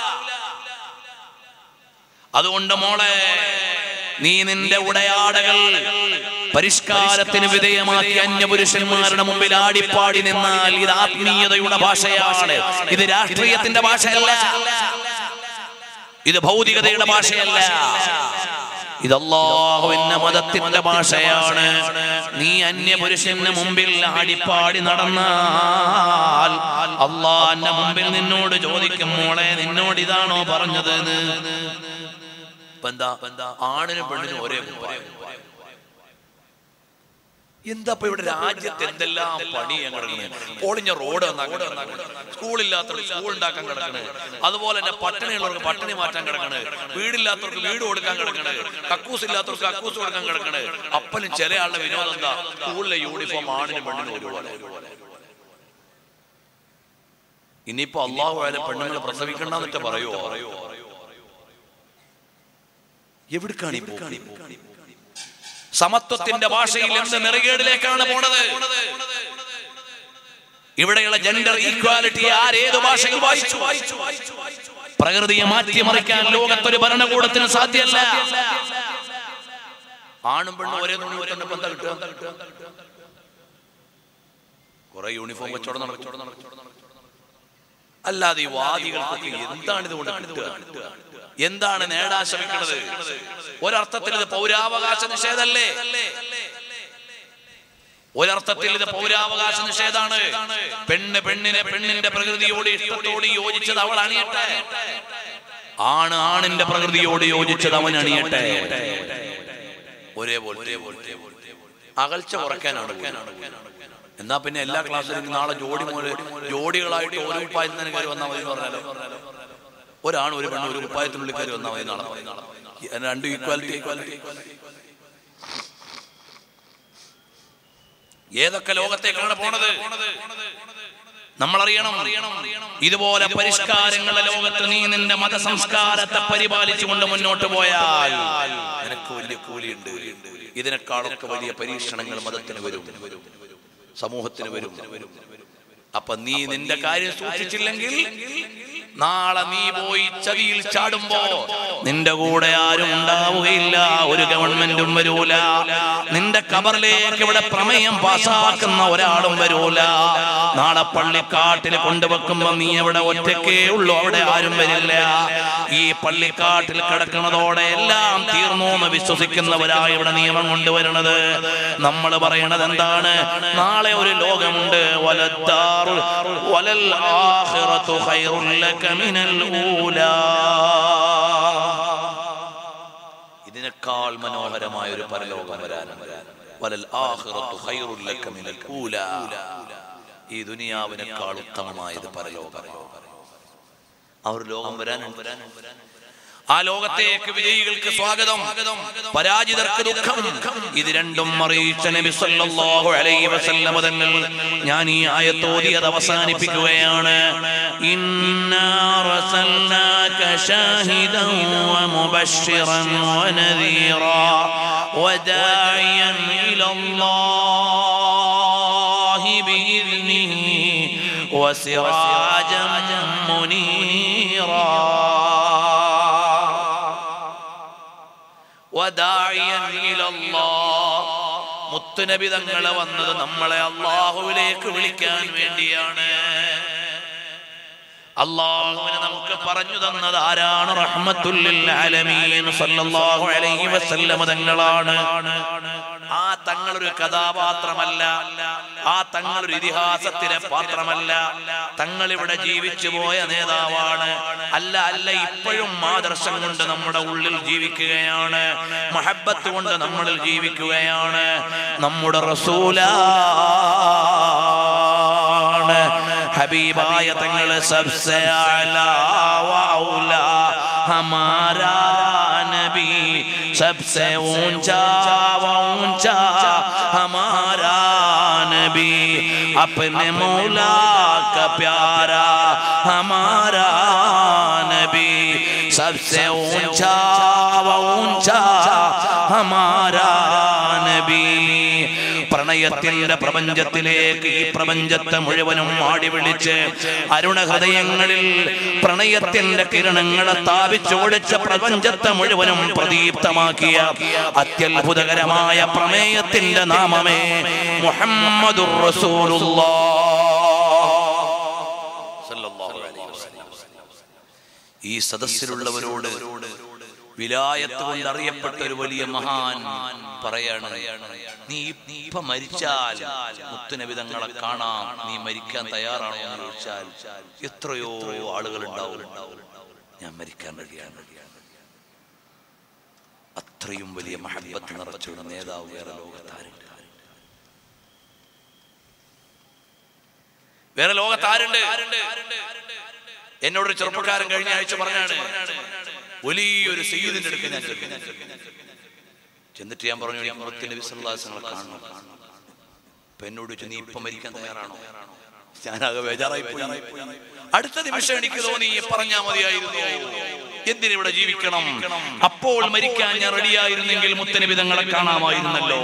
അതുകൊണ്ട് മോളെ നീ നിന്റെ ഉടയാടകൾ പരിഷ്കാരത്തിന് വിധേയമാക്കി അന്യപുരുഷന്മാരുടെ മുമ്പിൽ ആടിപ്പാടി നിന്നാൽ ഇത് ആത്മീയതയുടെ ഭാഷയാണ് ഇത് രാഷ്ട്രീയത്തിന്റെ ഭാഷയല്ല ഇത് ഭൗതികതയുടെ ഭാഷയല്ല ഇത് അള്ളാഹുവിന്റെ മതത്തിന്റെ ഭാഷയാണ് നീ അന്യപുരുഷന് മുമ്പിൽ ആടിപ്പാടി നടന്നാൽ അള്ളാന്റെ മുമ്പിൽ നിന്നോട് ചോദിക്കും മോളെ നിന്നോട് ഇതാണോ പറഞ്ഞത് എന്ന് ഇപ്പൊ എന്താ ആണിനും പെണ്ണിനും ഒരേ കുപ്പായം എന്താ ഇപ്പൊ ഇവിടെ രാജ്യത്ത് എന്തെല്ലാം പണി കിടക്കുന്നത് പൊളിഞ്ഞ റോഡ് സ്കൂളില്ലാത്തവർക്ക് സ്കൂൾ ഉണ്ടാക്കാൻ കിടക്കണ് അതുപോലെ തന്നെ പട്ടിണിയുള്ളവർക്ക് പട്ടിണി മാറ്റാൻ കിടക്കണ് വീടില്ലാത്തവർക്ക് വീട് കൊടുക്കാൻ കിടക്കണ് കക്കൂസ് ഇല്ലാത്തവർക്ക് കക്കൂസ് കൊടുക്കാൻ കിടക്കണ് അപ്പനും ചില ആളുടെ വിനോദം എന്താ സ്കൂളിലെ യൂണിഫോം ആണിനും പെണ്ണിനും ഒരുപോലെ ഇനിയിപ്പോ അള്ളാഹു ആയാലും പെണ്ണുങ്ങൾ പ്രസവിക്കണ്ടെന്നിട്ട് പറയോ എവിടേക്കാണ് ഈ പോക്ക്? സമത്വത്തിന്റെ ഭാഷയിൽ എന്ത് നെറുകേടിലേക്കാണ് പോണത് ഇവിടെയുള്ള ജെൻഡർ ഈക്വാലിറ്റി ആരേത് ഭാഷയിൽ വായിച്ചു പ്രകൃതിയെ മാറ്റിമറിക്കാൻ ലോകത്തൊരു ഭരണകൂടത്തിന് സാധ്യമല്ല ആണും പെണ്ണും ഒരേ തുണി ഒരേ ബന്ധം കിട്ടുക കുറെ യൂണിഫോം കച്ചവടം നടക്കും അല്ലാതെ ഈ വാദികൾക്കൊക്കെ എന്താണ് ഇതുകൊണ്ട് കിട്ടുക എന്താണ് നേടാൻ ശ്രമിക്കുന്നത് ഒരർത്ഥത്തിൽ ഇത് പൗരാവകാശ നിഷേധല്ലേ ഒരർത്ഥത്തിൽ ഇത് പൗരാവകാശ നിഷേധാണ് പെണ്ണ് പെണ്ണിനെ പെണ്ണിന്റെ പ്രകൃതിയോട് ഇഷ്ടത്തോട് യോജിച്ചത് അവൾ അണിയട്ടെ ആണ് ആണിന്റെ പ്രകൃതിയോട് യോജിച്ചത് അവൻ അണിയട്ടെ ഒരേപോലെ അകൽച്ച കുറയ്ക്കാനാണ് എന്നാ പിന്നെ എല്ലാ ക്ലാസ്സിലും നാളെ ജോഡി മുതൽ ജോഡികളായിട്ട് ഓരോ ഉപ്പായത്തിന് കയറി വന്നാൽ മതി എന്ന് പറഞ്ഞാലോ ഒരാണ് ഒരു പെണ്ണ് ഒരു ഉപ്പായത്തിനുള്ളിൽ കയറി വന്നാൽ മതി നാളെ രണ്ട് ഈക്വാലിറ്റി ഈക്വാലിറ്റി ഏതൊക്കെ ലോകത്തേക്കാണ് പോണത് നമ്മൾ അറിയണം ഇതുപോലെ പരിഷ്കാരങ്ങളുടെ ലോകത്ത് നീ നിന്റെ മതസംസ്കാരത്തെ പരിപാലിച്ചുകൊണ്ട് മുന്നോട്ട് പോയാൽ നിനക്ക് വലിയ കൂലിയുണ്ട് ഇതിനേക്കാളൊക്കെ വലിയ പരീക്ഷണങ്ങൾ മതത്തിന് വരും സമൂഹത്തിന് വരും അപ്പൊ നീ നിന്റെ കാര്യം സൂക്ഷിച്ചില്ലെങ്കിൽ നാളെ നീ പോയി ചതിയിൽ ചാടുമ്പോ നിന്റെ കൂടെ ആരും ഉണ്ടാവുകയില്ല ഒരു ഗവൺമെന്റും വരൂല നിന്റെ കബറിലേക്ക് ഇവിടെ പ്രമേയം പാസാക്കുന്ന ഒരാളും വരൂല നാളെ പള്ളിക്കാട്ടിൽ കൊണ്ടുവെക്കുമ്പോ നീ അവിടെ ഒറ്റക്കേ ഉള്ളൂ അവിടെ ആരും വരില്ല ഈ പള്ളിക്കാട്ടിൽ കിടക്കുന്നതോടെ എല്ലാം തീർന്നു എന്ന് വിശ്വസിക്കുന്നവരായി ഇവിടെ നിയമം കൊണ്ടുവരുന്നത് നമ്മൾ പറയണത് എന്താണ് നാളെ ഒരു ലോകമുണ്ട് വലദ്ദാറു വലൽ ആഖിറതു ഖൈറുൽ ലക മിനൽ ഊലാ ഇതിനേക്കാൾ മനോഹരമായ ഒരു പരലോകം വരാനുണ്ട് വലൽ ആഖിറതു ഖൈറുൽ ലക മിനൽ ഊലാ ഈ ദുനിയാവിനേക്കാൾ ഉത്തമമായത് പരലോകം ആ ഒരു ലോകം വരാനുണ്ട് ആ ലോകത്തേക്ക് വിജയികൾക്ക് സ്വാഗതം പരാജിതർക്ക് ദുഃഖം ഇത് രണ്ടും അറിയിച്ച നബി സല്ലല്ലാഹു അലൈഹി വസല്ലം തങ്ങൾ ഞാൻ ഈ ആയത്തോതി അത് അവസാനിപ്പിക്കുകയാണ് ഇന്നാ റസൽനാക ഷാഹിദൻ വമുബശ്ശിറൻ വനദീറാ വദാഇയൻ ഇലല്ലാഹി ബിഇذنിഹി وسراجا منيرا وداعيا إلى الله മുത്തുനബി തങ്ങളെ വന്നത് നമ്മളെ അള്ളാഹുവിലേക്ക് വിളിക്കാൻ വേണ്ടിയാണ് അള്ളാഹുവിനെ നമുക്ക് പറഞ്ഞു തന്നത് ആരാണ് റഹ്മത്തുല്ലിൽ ആലമീൻ സല്ലല്ലാഹു അലൈഹി വസല്ലം തങ്ങളാണ് ആ തങ്ങളൊരു കഥാപാത്രമല്ല ആ തങ്ങളൊരു ഇതിഹാസത്തിലെ പാത്രമല്ല തങ്ങൾ ഇവിടെ ജീവിച്ചു പോയ നേതാവാണ് അല്ല അല്ല ഇപ്പോഴും ആദർശം കൊണ്ട് നമ്മുടെ ഉള്ളിൽ ജീവിക്കുകയാണ് മഹബത്ത് കൊണ്ട് നമ്മളിൽ ജീവിക്കുകയാണ് നമ്മുടെ റസൂലാണ് ഹബീബായ തങ്ങൾ സബ്സെ അലാ വ ഔലാ ഹമാരാ നബി सबसे ऊंचा व ऊंचा हमारा नबी अपने मौला का प्यारा हमारा नबी सबसे ऊंचा व ऊंचा हमारा നബി പ്രണയത്തിന്റെ പ്രപഞ്ചത്തിലേക്ക് ഈ പ്രപഞ്ചത്തെ മുഴുവനും ആടി വിളിച്ച് അരുണ ഹൃദയങ്ങളിൽ പ്രണയത്തിന്റെ കിരണങ്ങളെ സ്ഥാപിച്ചോടിച്ച പ്രപഞ്ചത്തെ മുഴുവനും പ്രദീപ്തമാക്കിയ അത്യത്ഭുതകരമായ പ്രമേയത്തിന്റെ നാമമേ മുഹമ്മദുർ ഈ സദസ്സിലുള്ളവരോട് വിലായത്ത് കൊണ്ട് അറിയപ്പെട്ട ഒരു വലിയ മഹാൻ പറയാണ് നീ ഇപ്പൊ മരിച്ചാൽ മുത്തുനബിതങ്ങളെ കാണാം നീ മരിക്കാൻ തയ്യാറാണോ എന്ന് ചോദിച്ചാൽ എത്രയോ ആളുകൾ ഉണ്ടാവും ഞാൻ മരിക്കാൻ റെഡിയാണ് അത്രയും വലിയ മഹബത്ത് നിറച്ച ഒരു നേതാവ് വേറെ ലോകത്താരുണ്ട് വേറെ ലോകത്ത് ആരുണ്ട് എന്നോടൊരു ചെറുപ്പക്കാരൻ കഴിഞ്ഞ ആഴ്ച പറഞ്ഞാണ് വലിയൊരു സയ്യിദിന്റെ അടുക്ക് ഞാൻ ചെന്നു. ചെന്നിട്ട് ഞാൻ പറഞ്ഞു എനിക്ക് മുഹമ്മദ് നബി സല്ലല്ലാഹു അലൈഹി വസല്ലമയെ കാണണം അപ്പൊ എന്നോട് ചോദിച്ചു നീ ഇപ്പം മരിക്കാൻ തയ്യാറാണോ ഞാനാകെ ബേജാറായി പോയി അടുത്ത നിമിഷം എനിക്ക് തോന്നി പറഞ്ഞാ മതിയായിരുന്നു എന്തിനിവിടെ ജീവിക്കണം അപ്പോൾ മരിക്കാൻ ഞാൻ റെഡിയായിരുന്നെങ്കിൽ മുത്തനബി തങ്ങളെ കാണാമായിരുന്നല്ലോ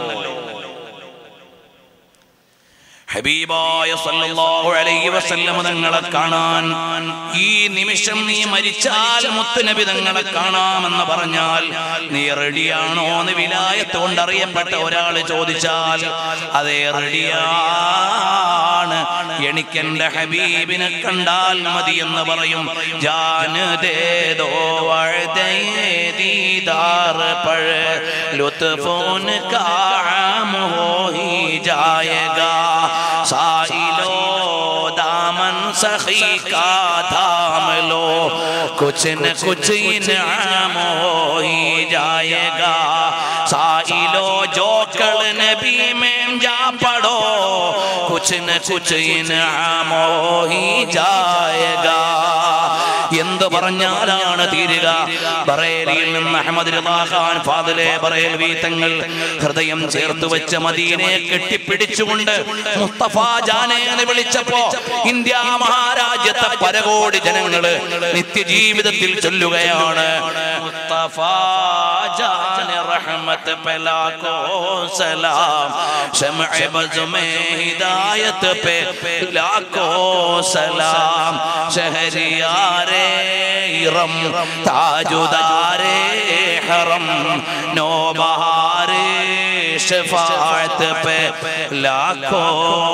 ഹബീബായ സല്ലല്ലാഹു അലൈഹി വസല്ലം തങ്ങളെ കാണാൻ ഈ നിമിഷം നീ മരിച്ചാൽ മുത്തുനബി തങ്ങളെ കാണാമെന്ന് പറഞ്ഞാൽ നീ റെഡിയാണോ എന്ന് വിലായത്ത് കൊണ്ട് അറിയപ്പെട്ട ഒരാൾ ചോദിച്ചാൽ അതേ റെഡിയാണ് എനിക്കെന്റെ ഹബീബിനെ കണ്ടാൽ മതി എന്ന് പറയും ജാന് ദേദോ വഴുതേ ദീദാർ പഴ ലുത്ഫോൻ കാം ഹോ ഹി जाएगा साइलो दामन सखी का थाम लो कुछ न कुछ इनाम हो ही जाएगा साइलो जो कल नबी में जा पढ़ो कुछ न कुछ इनाम हो ही जाएगा എന്ത് പറഞ്ഞാലാണ് തീരുക ബറേലിയിൽ നിന്ന് അഹമ്മദ് റളിയല്ലാഹു ഖാൻ ഫാദിലെ ബറേൽവി തങ്ങൾ ഹൃദയം ചേർത്ത് വെച്ച മദീനയെ കെട്ടിപ്പിടിച്ചുകൊണ്ട് മുസ്തഫ ജാനെ എന്ന് വിളിച്ചപ്പോ ഇന്ത്യ മഹാരാജ്യത്തെ പരകോടി ജനങ്ങള് നിത്യജീവിതത്തിൽ ചൊല്ലുകയാണ് മുസ്തഫ ജാനെ റഹ്മത്ത് पे लाखों सलाम शमअ बज़ में हिदायत पे लाखों सलाम शहरियारे इरम ताजुदारे हरम नौबहारे शफाअत पे लाखों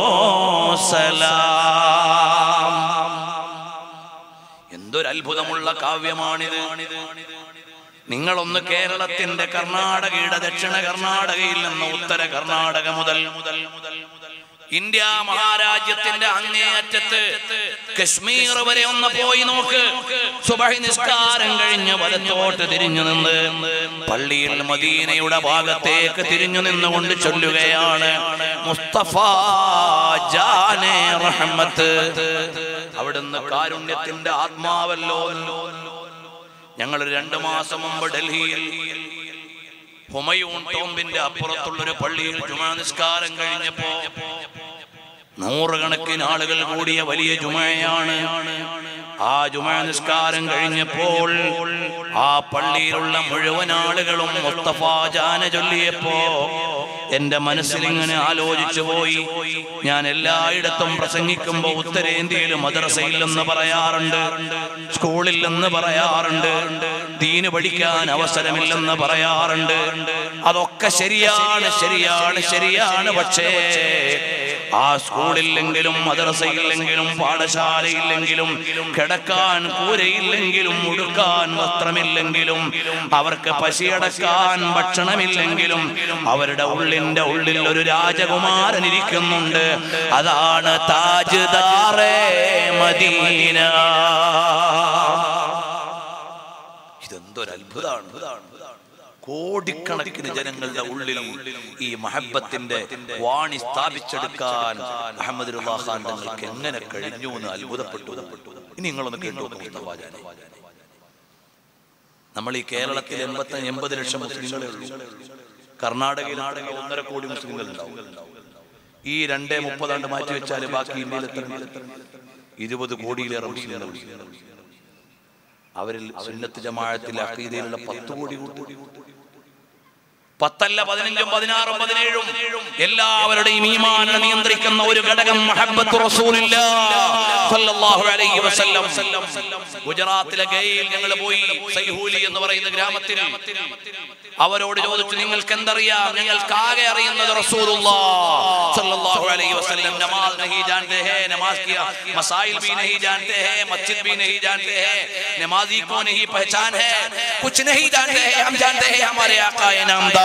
सलाम എന്തൊരു അത്ഭുതമുള്ള കാവ്യമാണിത് നിങ്ങളൊന്ന് കേരളത്തിന്റെ കർണാടകയുടെ ദക്ഷിണ കർണാടകയിൽ നിന്ന് ഉത്തര കർണാടക മുതൽ മുതൽ മുതൽ ഇന്ത്യ മഹാരാജ്യത്തിന്റെ അങ്ങേയറ്റത്ത് കശ്മീർ വരെ ഒന്ന് പോയി നോക്ക് സുബഹി നിസ്കാരം കഴിഞ്ഞ് വലത്തോട്ട് തിരിഞ്ഞു നിന്ന് പള്ളിയിൽ മദീനയുടെ ഭാഗത്തേക്ക് തിരിഞ്ഞു നിന്നുകൊണ്ട് ചൊല്ലുകയാണ് മുസ്തഫ ജാനെ റഹ്മത്ത് അവിടുന്ന് കാരുണ്യത്തിന്റെ ആത്മാവല്ലോ ഞങ്ങൾ രണ്ടു മാസം മുമ്പ് ഡൽഹിയിൽ ഹുമയൂൺ ടോംബിന്റെ അപ്പുറത്തുള്ള ഒരു പള്ളിയിൽ ജുമാ നിസ്കാരം കഴിഞ്ഞപ്പോ നൂറുകണക്കിന് ആളുകൾ കൂടിയ വലിയ ജുമയാണ് ആ ജുമാ നിസ്കാരം കഴിഞ്ഞപ്പോൾ ആ പള്ളിയിലുള്ള മുഴുവൻ ആളുകളും മുസ്തഫ ജാന ചൊല്ലിയപ്പോ എന്റെ മനസ്സിൽ ഇങ്ങനെ ആലോചിച്ചു പോയി ഞാൻ എല്ലായിടത്തും പ്രസംഗിക്കുമ്പോ ഉത്തരേന്ത്യയിൽ മദ്രസയിൽ എന്ന് പറയാറുണ്ട് സ്കൂളിൽ എന്ന് പറയാറുണ്ട് ദീന് പഠിക്കാൻ അവസരമില്ലെന്ന് പറയാറുണ്ട് അതൊക്കെ ശരിയാണ് ശരിയാണ് ശരിയാണ് പക്ഷേ ആ സ്കൂളില്ലെങ്കിലും മദ്രസയില്ലെങ്കിലും പാഠശാലയില്ലെങ്കിലും കിടക്കാൻ കൂരയില്ലെങ്കിലും ഉടുക്കാൻ വസ്ത്രമില്ലെങ്കിലും അവർക്ക് പശിയടക്കാൻ ഭക്ഷണമില്ലെങ്കിലും അവരുടെ ഉള്ളിന്റെ ഉള്ളിൽ ഒരു രാജകുമാരൻ ഇരിക്കുന്നുണ്ട് അതാണ് താജ് ദാറേ മദീന ഇതെന്തൊരു അത്ഭുതമാണ് കോടിക്കണക്കിന് ജനങ്ങളുടെ ഉള്ളിൽ ഈ മഹബത്തിന്റെ വാണി സ്ഥാപിച്ചെടുക്കാൻ അഹമ്മദ് ഖാൻ തങ്ങൾക്ക് എങ്ങനെ കഴിഞ്ഞു എന്ന് അത്ഭുതപ്പെട്ടു ഇനി നിങ്ങളൊന്ന് കേട്ടു നോക്കൂ മുസ്തഫ ജാനെ. നമ്മൾ ഈ കേരളത്തിൽ എൺപത്തി എൺപത് ലക്ഷം മുസ്ലിങ്ങളെ ഉള്ളൂ കർണാടകയിൽ ഒന്നര കോടി മുസ്ലിങ്ങൾ ഉണ്ടാവും ഈ രണ്ടേ മുപ്പതാണ്ട് മാറ്റി വെച്ചാൽ ബാക്കി ഇന്ത്യയിൽ എത്ര ഇരുപത് കോടിയിലേറെ മുസ്ലിങ്ങൾ അവരിൽ സുന്നത്ത് ജമാഅത്തിൽ അഖീദയിലുള്ള പത്ത് കോടി കൂട്ടി പത്തല്ല പതിനഞ്ചും പതിനാറും പതിനേഴും എല്ലാവരുടെയും ഈമാനെ നിയന്ത്രിക്കുന്ന ഒരു ഘടകം മഹബ്ബത്ത് റസൂലില്ലാഹ് സല്ലല്ലാഹു അലൈഹി വസല്ലം ഗുജറാത്തിലെ ഗയയിൽ ഞങ്ങൾ പോയി സൈഹൂലി എന്ന് പറയുന്ന ഗ്രാമത്തിൽ അവരോട് ചോദിച്ചു നിങ്ങൾക്ക് എന്തറിയാം ഞങ്ങൾക്ക് ആകെ അറിയുന്നത് റസൂലുള്ളാഹ് സല്ലല്ലാഹു അലൈഹി വസല്ലം നമാസ് नहीं जानते हैं नमाज किया मसाइल भी नहीं जानते हैं मस्जिद भी नहीं जानते हैं नमाजी को नहीं पहचान है कुछ नहीं जानते हैं हम जानते हैं हमारे आका इनामदार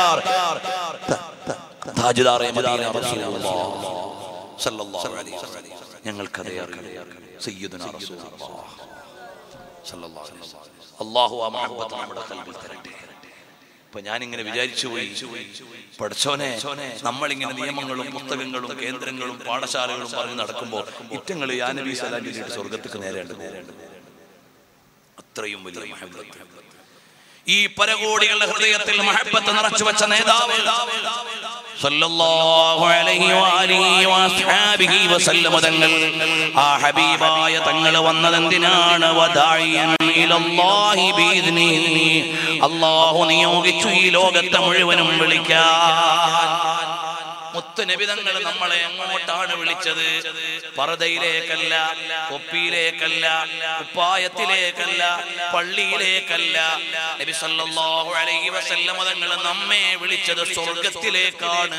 താജ്ദാർ മദീന റസൂലുള്ളാഹ് സല്ലല്ലാഹു അലൈഹി വസല്ലം ഞങ്ങൾക്കതേ അറിയാം സയ്യിദുനാ റസൂലുള്ളാഹ് സല്ലല്ലാഹു അലൈഹി വസല്ലം അല്ലാഹു ആ മഹബ്ബത്ത് നമ്മുടെ ഖൽബിൽ തരട്ടെ അപ്പൊ ഞാനിങ്ങനെ വിചാരിച്ചു പോയി പഠിച്ചോനെ നമ്മളിങ്ങനെ നിയമങ്ങളും പുസ്തകങ്ങളും കേന്ദ്രങ്ങളും പാഠശാലകളും പറഞ്ഞ് നടക്കുമ്പോൾ ഇറ്റങ്ങൾ യാനബി സലാം ചൊല്ലിയിട്ട് സ്വർഗത്തേക്ക് നേരെയുണ്ട് അത്രയും വലിയ മഹബത്ത് ഈ പരകോടികളുടെ ഹൃദയത്തിൽ മഹബത്ത് നിറച്ചു വെച്ച നേതാവ് സല്ലല്ലാഹു അലൈഹി വആലിഹി വഅസ്ഹാബിഹി വസല്ലമ തങ്ങൾ ആ ഹബീബായ തങ്ങൾ വന്നതെന്തിനാണ് വദാഇയൻ ഇലല്ലാഹി ബിഇദ്നിഹി അല്ലാഹു നിയോഗിച്ചു ഈ ലോകത്തെ മുഴുവനും വിളിക്കാൻ മുത്തുനബി തങ്ങൾ നമ്മളെ എങ്ങോട്ടാണ് വിളിച്ചത് പർദയിലേക്കല്ല കൊപ്പിയിലേക്കല്ല ഉപ്പായത്തിലേക്കല്ല പള്ളിയിലേക്കല്ല നബി സല്ലല്ലാഹു അലൈഹി വസല്ലമ തങ്ങൾ നമ്മെ വിളിച്ചത് സ്വർഗത്തിലേക്കാണ്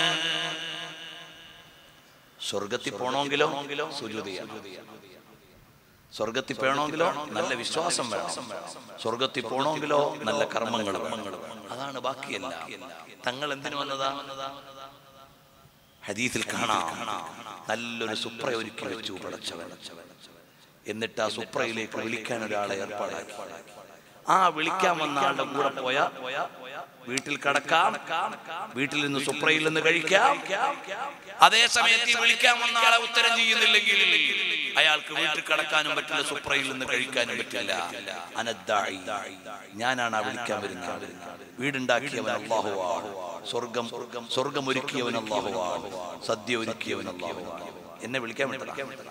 സ്വർഗത്തിൽ പോണമെങ്കിലോ സുജൂദ് ചെയ്യണം സ്വർഗത്തിൽ പോകണമെങ്കിലോ നല്ല വിശ്വാസം വേണം സ്വർഗത്തിൽ പോകണമെങ്കിലോ നല്ല കർമ്മങ്ങൾ വേണം അതാണ് ബാക്കിയല്ല തങ്ങൾ എന്തിനു വന്നതാ ഹദീസിൽ കാണാം നല്ലൊരു സുപ്ര ഒരുക്കി വെച്ചു പടച്ചവൻ എന്നിട്ട് ആ സുപ്രയിലേക്ക് വിളിക്കാൻ ഒരാളെ ഏർപ്പാടാക്കി ആ വിളിക്കാൻ വന്ന ആളുടെ കൂടെ പോയ വീട്ടിൽ കടക്കാം വീട്ടിൽ നിന്ന് സുപ്രയിൽ നിന്ന് കഴിക്കാം അതേ സമയത്ത് ഈ വിളിക്കാൻ വന്ന ആളെ ഉത്തരം ചെയ്യുന്നില്ലെങ്കിൽ അയാൾക്ക് വീട്ടിൽ കടക്കാനും പറ്റില്ല സുപ്രയിൽ നിന്ന് കഴിക്കാനും പറ്റില്ല അനദ്ദായി ഞാനാണ് ആ വിളിക്കാൻ വരുന്ന ആള് വീടുണ്ടാക്കിയവൻ അള്ളാഹുവാണ് സ്വർഗം സ്വർഗം ഒരുക്കിയവൻ അള്ളാഹുവാണ് സദ്യ ഒരുക്കിയവൻ അള്ളാഹുവാണ് എന്നെ വിളിക്കാൻ പറ്റില്ല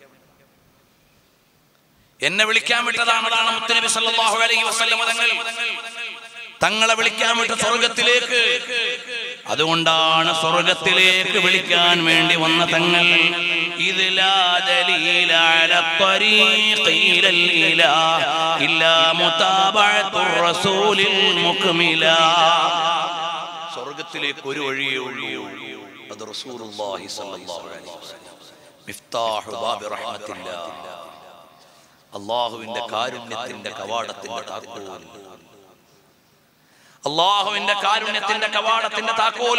എന്നെ വിളിക്കാൻ വിട്ടതാണ് അതാണ് മുത്തനബി സല്ലല്ലാഹു അലൈഹി വസല്ലം തങ്ങൾ തങ്ങളെ വിളിക്കാൻ വിട്ട സ്വർഗത്തിലേക്ക് അതുകൊണ്ടാണ് സ്വർഗത്തിലേക്ക് വിളിക്കാൻ വേണ്ടി വന്ന തങ്ങൾ ഇതിലാ ദലീല അല ത്വരീഖി ഇലൽ ഇലാഹ് ഇല്ലാ മുതാബഅത്തു റസൂലിൽ മുക്മില സ്വർഗത്തിലേക്ക് ഒരു വഴിയേ ഉള്ളൂ അത് റസൂലുള്ളാഹി സ്വല്ലല്ലാഹു അലൈഹി വസല്ലം മിഫ്താഹു ബാബി റഹ്മത്തില്ലാഹ് അള്ളാഹുവിന്റെ കാരുണ്യത്തിന്റെ കവാടത്തിന്റെ താക്കോൽ അള്ളാഹുവിന്റെ കാരുണ്യത്തിന്റെ കവാടത്തിന്റെ താക്കോൽ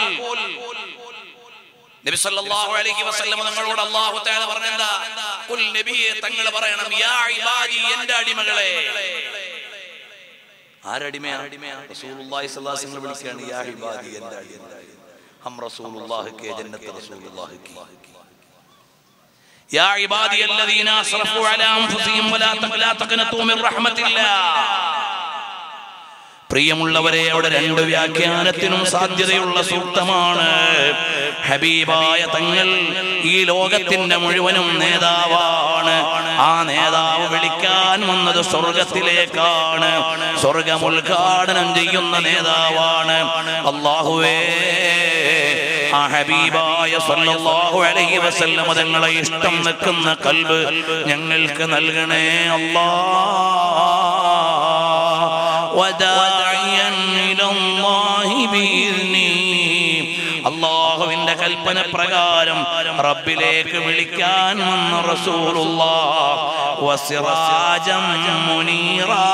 നബി സല്ലല്ലാഹു അലൈഹി വസല്ലം തങ്ങളോട് അല്ലാഹു തആല പറഞ്ഞെന്താ ഖുൽ നബിയെ തങ്ങൾ പറയണം യാ ഇബാദി എൻ്റെ അടിമകളെ ആരടിമയാണ് റസൂലുള്ളാഹി സ്വല്ലല്ലാഹു അലൈഹി വസല്ലം വിളിക്കുകയാണ് യാ ഇബാദി എൻ്റെ അടിമ ഹം റസൂലുള്ളാഹി കെ ജന്നത്ത് റസൂലുള്ളാഹി കി يا عبادي الذين اسرفوا على انفسهم ولا لا تقنطوا من رحمه الله പ്രിയമുള്ളവരെ അവിടെ രണ്ട് വ്യാഖ്യാനത്തിനും സാധ്യതയുള്ള സൂക്തമാണ് ഹബീബായ തങ്ങൾ ഈ ലോകത്തിന്റെ മുഴുവനും നേതാവാണ് ആ നേതാവ് വിളിക്കാൻ വന്നത് സ്വർഗത്തിലേക്കാണ് സ്വർഗം ഉദ്ഘാടനം ചെയ്യുന്ന നേതാവാണ് അള്ളാഹുവേ ആ ഹബീബായ സല്ലല്ലാഹു അലൈഹി വസല്ലം തങ്ങളെ ഇഷ്ടം നിൽക്കുന്ന കൽബ് ഞങ്ങൾക്ക് നൽകണേ അല്ലാ വദാഇയൻ ഇലല്ലാഹി ബിഇذنി അള്ളാഹുവിന്റെ കൽപ്പന പ്രകാരം റബ്ബിലേക്ക് വിളിക്കാൻ വന്ന റസൂലുള്ളാഹ് വസിറാജം മുനീറാ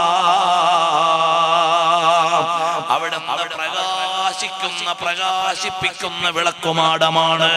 അവിടെ പ്രകാശിക്കുന്ന പ്രകാശിപ്പിക്കുന്ന വിളക്കുമാടമാണ്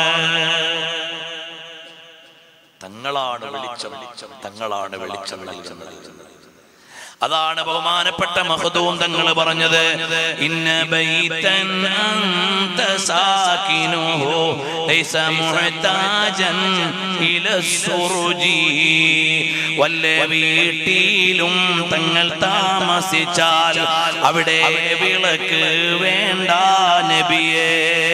തങ്ങളാണ് വെളിച്ചം തങ്ങളാണ് വെളിച്ചം നൽകുന്നത് അതാണ് ബഹുമാനപ്പെട്ട മഹദൂം തങ്ങൾ പറഞ്ഞത് ഇന്ന ബൈതൻ അന്ത സാകിനുഹു ലൈസ മുഹ്താജൻ ഇല സുറുജി വല്ല വീട്ടിലും തങ്ങൾ താമസിച്ചാൽ അവിടെ വിളക്ക് വേണ്ട നബിയേ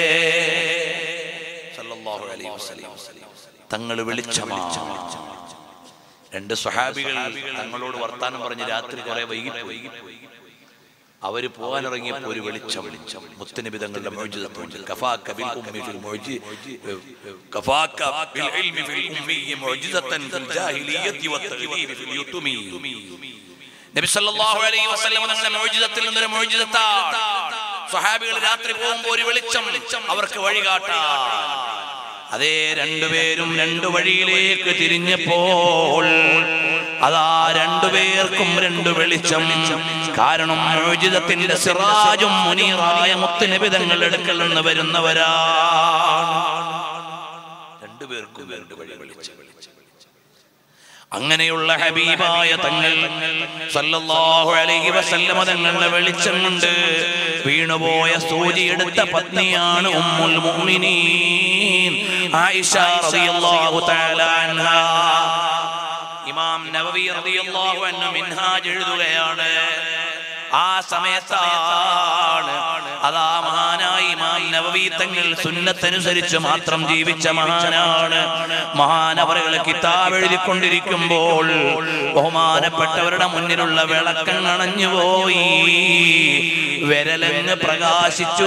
സല്ലല്ലാഹു അലൈഹി വസല്ലം തങ്ങൾ വെളിച്ചമാണ് രണ്ട് സ്വഹാബികൾ തങ്ങളോട് വർത്താനം പറഞ്ഞ് രാത്രി കുറെ വൈകിപ്പോയി അവര് പോകാനിറങ്ങിയപ്പോ ഒരു വെളിച്ചം വെളിച്ചം മുത്തനബി തങ്ങളുടെ മോചിതത്വമുണ്ട് കഫാക്ക ബിൽ ഉമ്മി ഫിൽ മോജി കഫാക്ക ബിൽ ഇൽമി ഫിൽ ഉമ്മി മോജിതത്തൻ ഫിൽ ജാഹിലിയത്തി വത്തഗ്ലീബി ഫിൽ യുതുമി നബി സല്ലല്ലാഹു അലൈഹി വസല്ലം തങ്ങളുടെ മോചിതത്തിൽ നിന്നൊരു മോചിതത്താണ് സ്വഹാബികൾ രാത്രി പോകുമ്പോൾ ഒരു വെളിച്ചം അവർക്ക് വഴികാട്ടാൻ അതേ രണ്ടുപേരും രണ്ടു വഴിയിലേക്ക് തിരിഞ്ഞപ്പോൾ അതാ രണ്ടുപേർക്കും രണ്ടു വെളിച്ചം കാരണം മോചിതത്തിന്റെ സിറാജും മുനീറായ മുത്തുനിബിതങ്ങൾ എടുക്കൽ നിന്ന് വരുന്നവരാ രണ്ടുപേർക്കും രണ്ട് വഴി വെളിച്ചം അങ്ങനെയുള്ള ഹബീബായ തങ്ങൾ സല്ലല്ലാഹു അലൈഹി വസല്ലമ തങ്ങളുടെ വെളിച്ചം കൊണ്ട് വീണുപോയ സൂചിയെടുത്ത പത്നിയാണ് ഉമ്മുൽ മുഅ്മിനീൻ ആയിഷ റളിയല്ലാഹു തആല അൻഹാ ഇമാം നവവി റളിയല്ലാഹു അൻഹു മിൻഹാജ് എഴുതുകയാണ് ആ സമയത്താണ് അതാ മഹാനായി ഇമാം നവവി തങ്ങൾ സുന്നത്തനുസരിച്ച് മാത്രം ജീവിച്ച മഹാനാണ് മഹാനവറുകൾ കിതാബ് എഴുതിക്കൊണ്ടിരിക്കുമ്പോൾ ബഹുമാനപ്പെട്ടവരുടെ മുന്നിലുള്ള വിളക്കം അണഞ്ഞുപോയി വിരലങ്ങ് പ്രകാശിച്ചു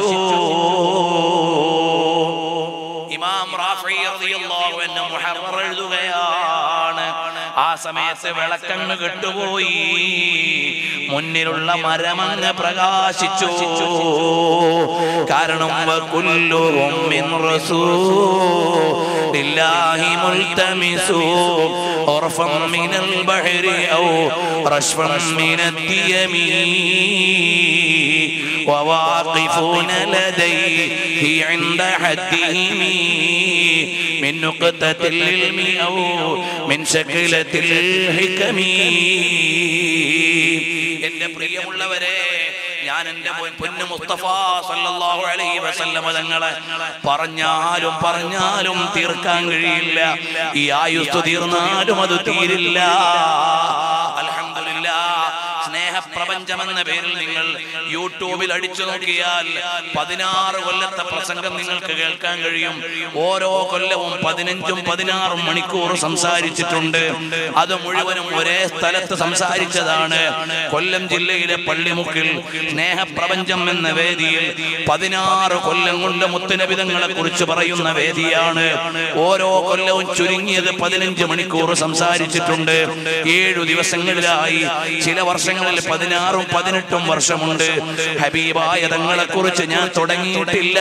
ഇമാം റാഫി റളിയല്ലാഹു അൻഹു മുഹറർ എഴുതുകയാണ് ആ സമയത്ത് വിളക്കങ്ങ് കെട്ടുപോയി മുന്നിലുള്ള മരമങ്ങ് പ്രകാശിച്ചു കാരണം വകുല്ലുഹും മിൻ റസൂലില്ലാഹി മുൽതമിസു ഉർഫം മിനൽ ബഹരി ഔ റശ്ഫം മിനൽ യമീൻ وواقفون لديه عند حدهم من نقطة العلم أو من شكلة الحكم എന്റെ പ്രിയമുള്ളവരെ ഞാൻ എന്റെ പൊന്നു മുസ്തഫ സല്ലല്ലാഹു അലൈഹി വസല്ലമ തങ്ങളെ പറഞ്ഞാലും പറഞ്ഞാലും തീർക്കാൻ കഴിയില്ല ഈ ആയുസ് തീർന്നാലും അത് തീരില്ല അൽഹംദുലില്ലാ സ്നേഹപ്രപഞ്ചം എന്ന പേരിൽ നിങ്ങൾ യൂട്യൂബിൽ അടിച്ചു നോക്കിയാൽ പതിനാറ് കൊല്ലത്തെ പ്രസംഗം നിങ്ങൾക്ക് കേൾക്കാൻ കഴിയും ഓരോ കൊല്ലവും പതിനഞ്ചും പതിനാറും മണിക്കൂർ സംസാരിച്ചിട്ടുണ്ട് അത് മുഴുവനും ഒരേ സ്ഥലത്ത് സംസാരിച്ചതാണ് കൊല്ലം ജില്ലയിലെ പള്ളിമുക്കിൽ സ്നേഹപ്രപഞ്ചം എന്ന വേദിയിൽ പതിനാറ് കൊല്ലം കൊണ്ട് മുത്തുനബിതങ്ങളെ കുറിച്ച് പറയുന്ന വേദിയാണ് ഓരോ കൊല്ലവും ചുരുങ്ങിയത് പതിനഞ്ച് മണിക്കൂർ സംസാരിച്ചിട്ടുണ്ട് ഏഴു ദിവസങ്ങളിലായി ചില വർഷങ്ങളിൽ പതിനാറും പതിനെട്ടും വർഷമുണ്ട് ഹബീബായ തങ്ങളെ കുറിച്ച് ഞാൻ തുടങ്ങിയിട്ടില്ല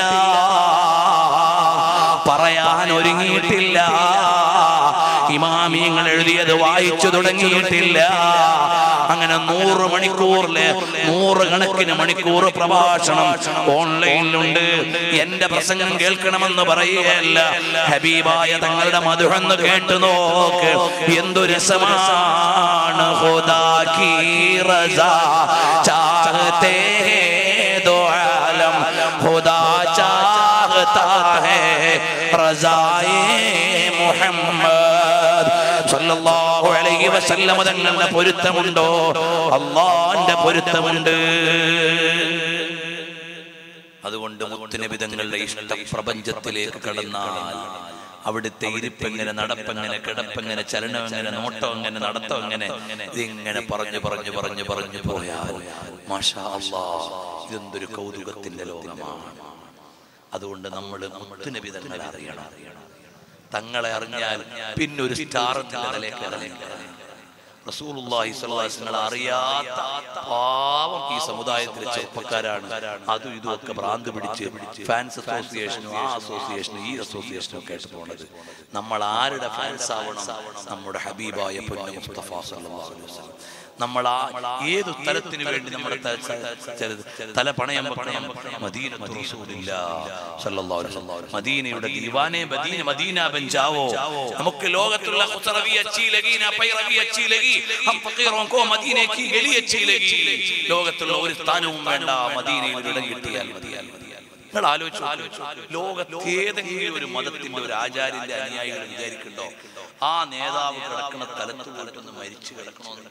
പറയാൻ ഒരുങ്ങിയിട്ടില്ല ഇമാമിയങ്ങൾ എഴുതിയത് വായിച്ചു തുടങ്ങിയിട്ടില്ല അങ്ങനെ നൂറ് മണിക്കൂറില് നൂറ് കണക്കിന് മണിക്കൂർ പ്രഭാഷണം ഓൺലൈനിലുണ്ട് എന്റെ പ്രസംഗം കേൾക്കണമെന്ന് പറയുകയല്ല ഹബീബായ തങ്ങളുടെ മധുഹെന്ന് കേട്ടു നോക്ക് എന്തു രസമാണ് ഖുദാ की रजा चाहते हैं दो आलम खुदा चाहता है रजाए മുഹമ്മദ് സല്ലല്ലാഹു അലൈഹി വസല്ലമ തങ്ങളുടെ പൊരുത്തമുണ്ടോ അള്ളാന്റെ പൊരുത്തമുണ്ട് അതുകൊണ്ട് മുത്തുനബി തങ്ങളുടെ ഇഷ്ട പ്രപഞ്ചത്തിലേക്ക് കടന്നാൽ അവിടുത്തെ ഇരിപ്പെങ്ങനെ നടപ്പെങ്ങനെ കിടപ്പെങ്ങനെ ചലനം എങ്ങനെ നോട്ടം എങ്ങനെ നടത്തം എങ്ങനെ ഇതിങ്ങനെ പറഞ്ഞു പറഞ്ഞു പറഞ്ഞു പറഞ്ഞു പോയാൽ മാഷാ അല്ലാ ഇതെന്തൊരു കൗതുകത്തിന്റെ ലോകമാണ് അതുകൊണ്ട് നമ്മൾ മുത്തുനബി തങ്ങളെ അറിയണം തങ്ങളെ അറിഞ്ഞാൽ പിന്നെ ഒരു സ്റ്റാറിന്റെ നിലയിലേക്ക് ഇറങ്ങില്ല റസൂലുള്ളാഹി സ്വല്ലല്ലാഹു അലൈഹി വസല്ലം അറിയാത്ത പാവം ഈ സമുദായത്തിലെ ചെറുപ്പക്കാരാണ് അതും ഇതും ഒക്കെ ഭ്രാന്ത് പിടിച്ച് ഫാൻസ് അസോസിയേഷനും ആ അസോസിയേഷനും ഈ അസോസിയേഷനും ഒക്കെ ആയിട്ട് പോണത് നമ്മൾ ആരുടെ ഫാൻസ് ആവണം നമ്മുടെ ഹബീബായ പൊന്നു മുസ്തഫ സല്ലല്ലാഹു അലൈഹി വസല്ലം നമ്മൾ ആ ഏത് തലത്തിന് വേണ്ടി നമ്മുടെ ത- ചിലത് തല പണയം വെക്കണം മദീനത്തു റസൂലില്ലാഹ് സല്ലല്ലാഹു അലൈഹി വസല്ലം. മദീനയുടെ ദീവാനെ മദീന മദീന ബഞ്ചാവോ നമുക്ക് ലോകത്തുള്ള ഖുസറവി അച്ചി ലഗി നാ പൈറവി അച്ചി ലഗി ഹം ഫഖീറോं को മദീന की ഗലി അച്ചി ലഗി ലോകത്തുള്ള ഒരു സ്ഥാനവും വേണ്ട മദീനയിൽ ഒരു ഇടം കിട്ടിയാൽ മതി നിങ്ങൾ ആലോചിച്ചു ലോകത്ത് ഏതെങ്കിലും ഒരു മതത്തിന്റെ ഒരു ആചാര്യന്റെ അനുയായികൾ വിചാരിക്കണ്ടോ ആ നേതാവ് കിടക്കുന്ന സ്ഥലത്ത് പോയിട്ടൊന്ന് മരിച്ചു കിടക്കണമെന്ന്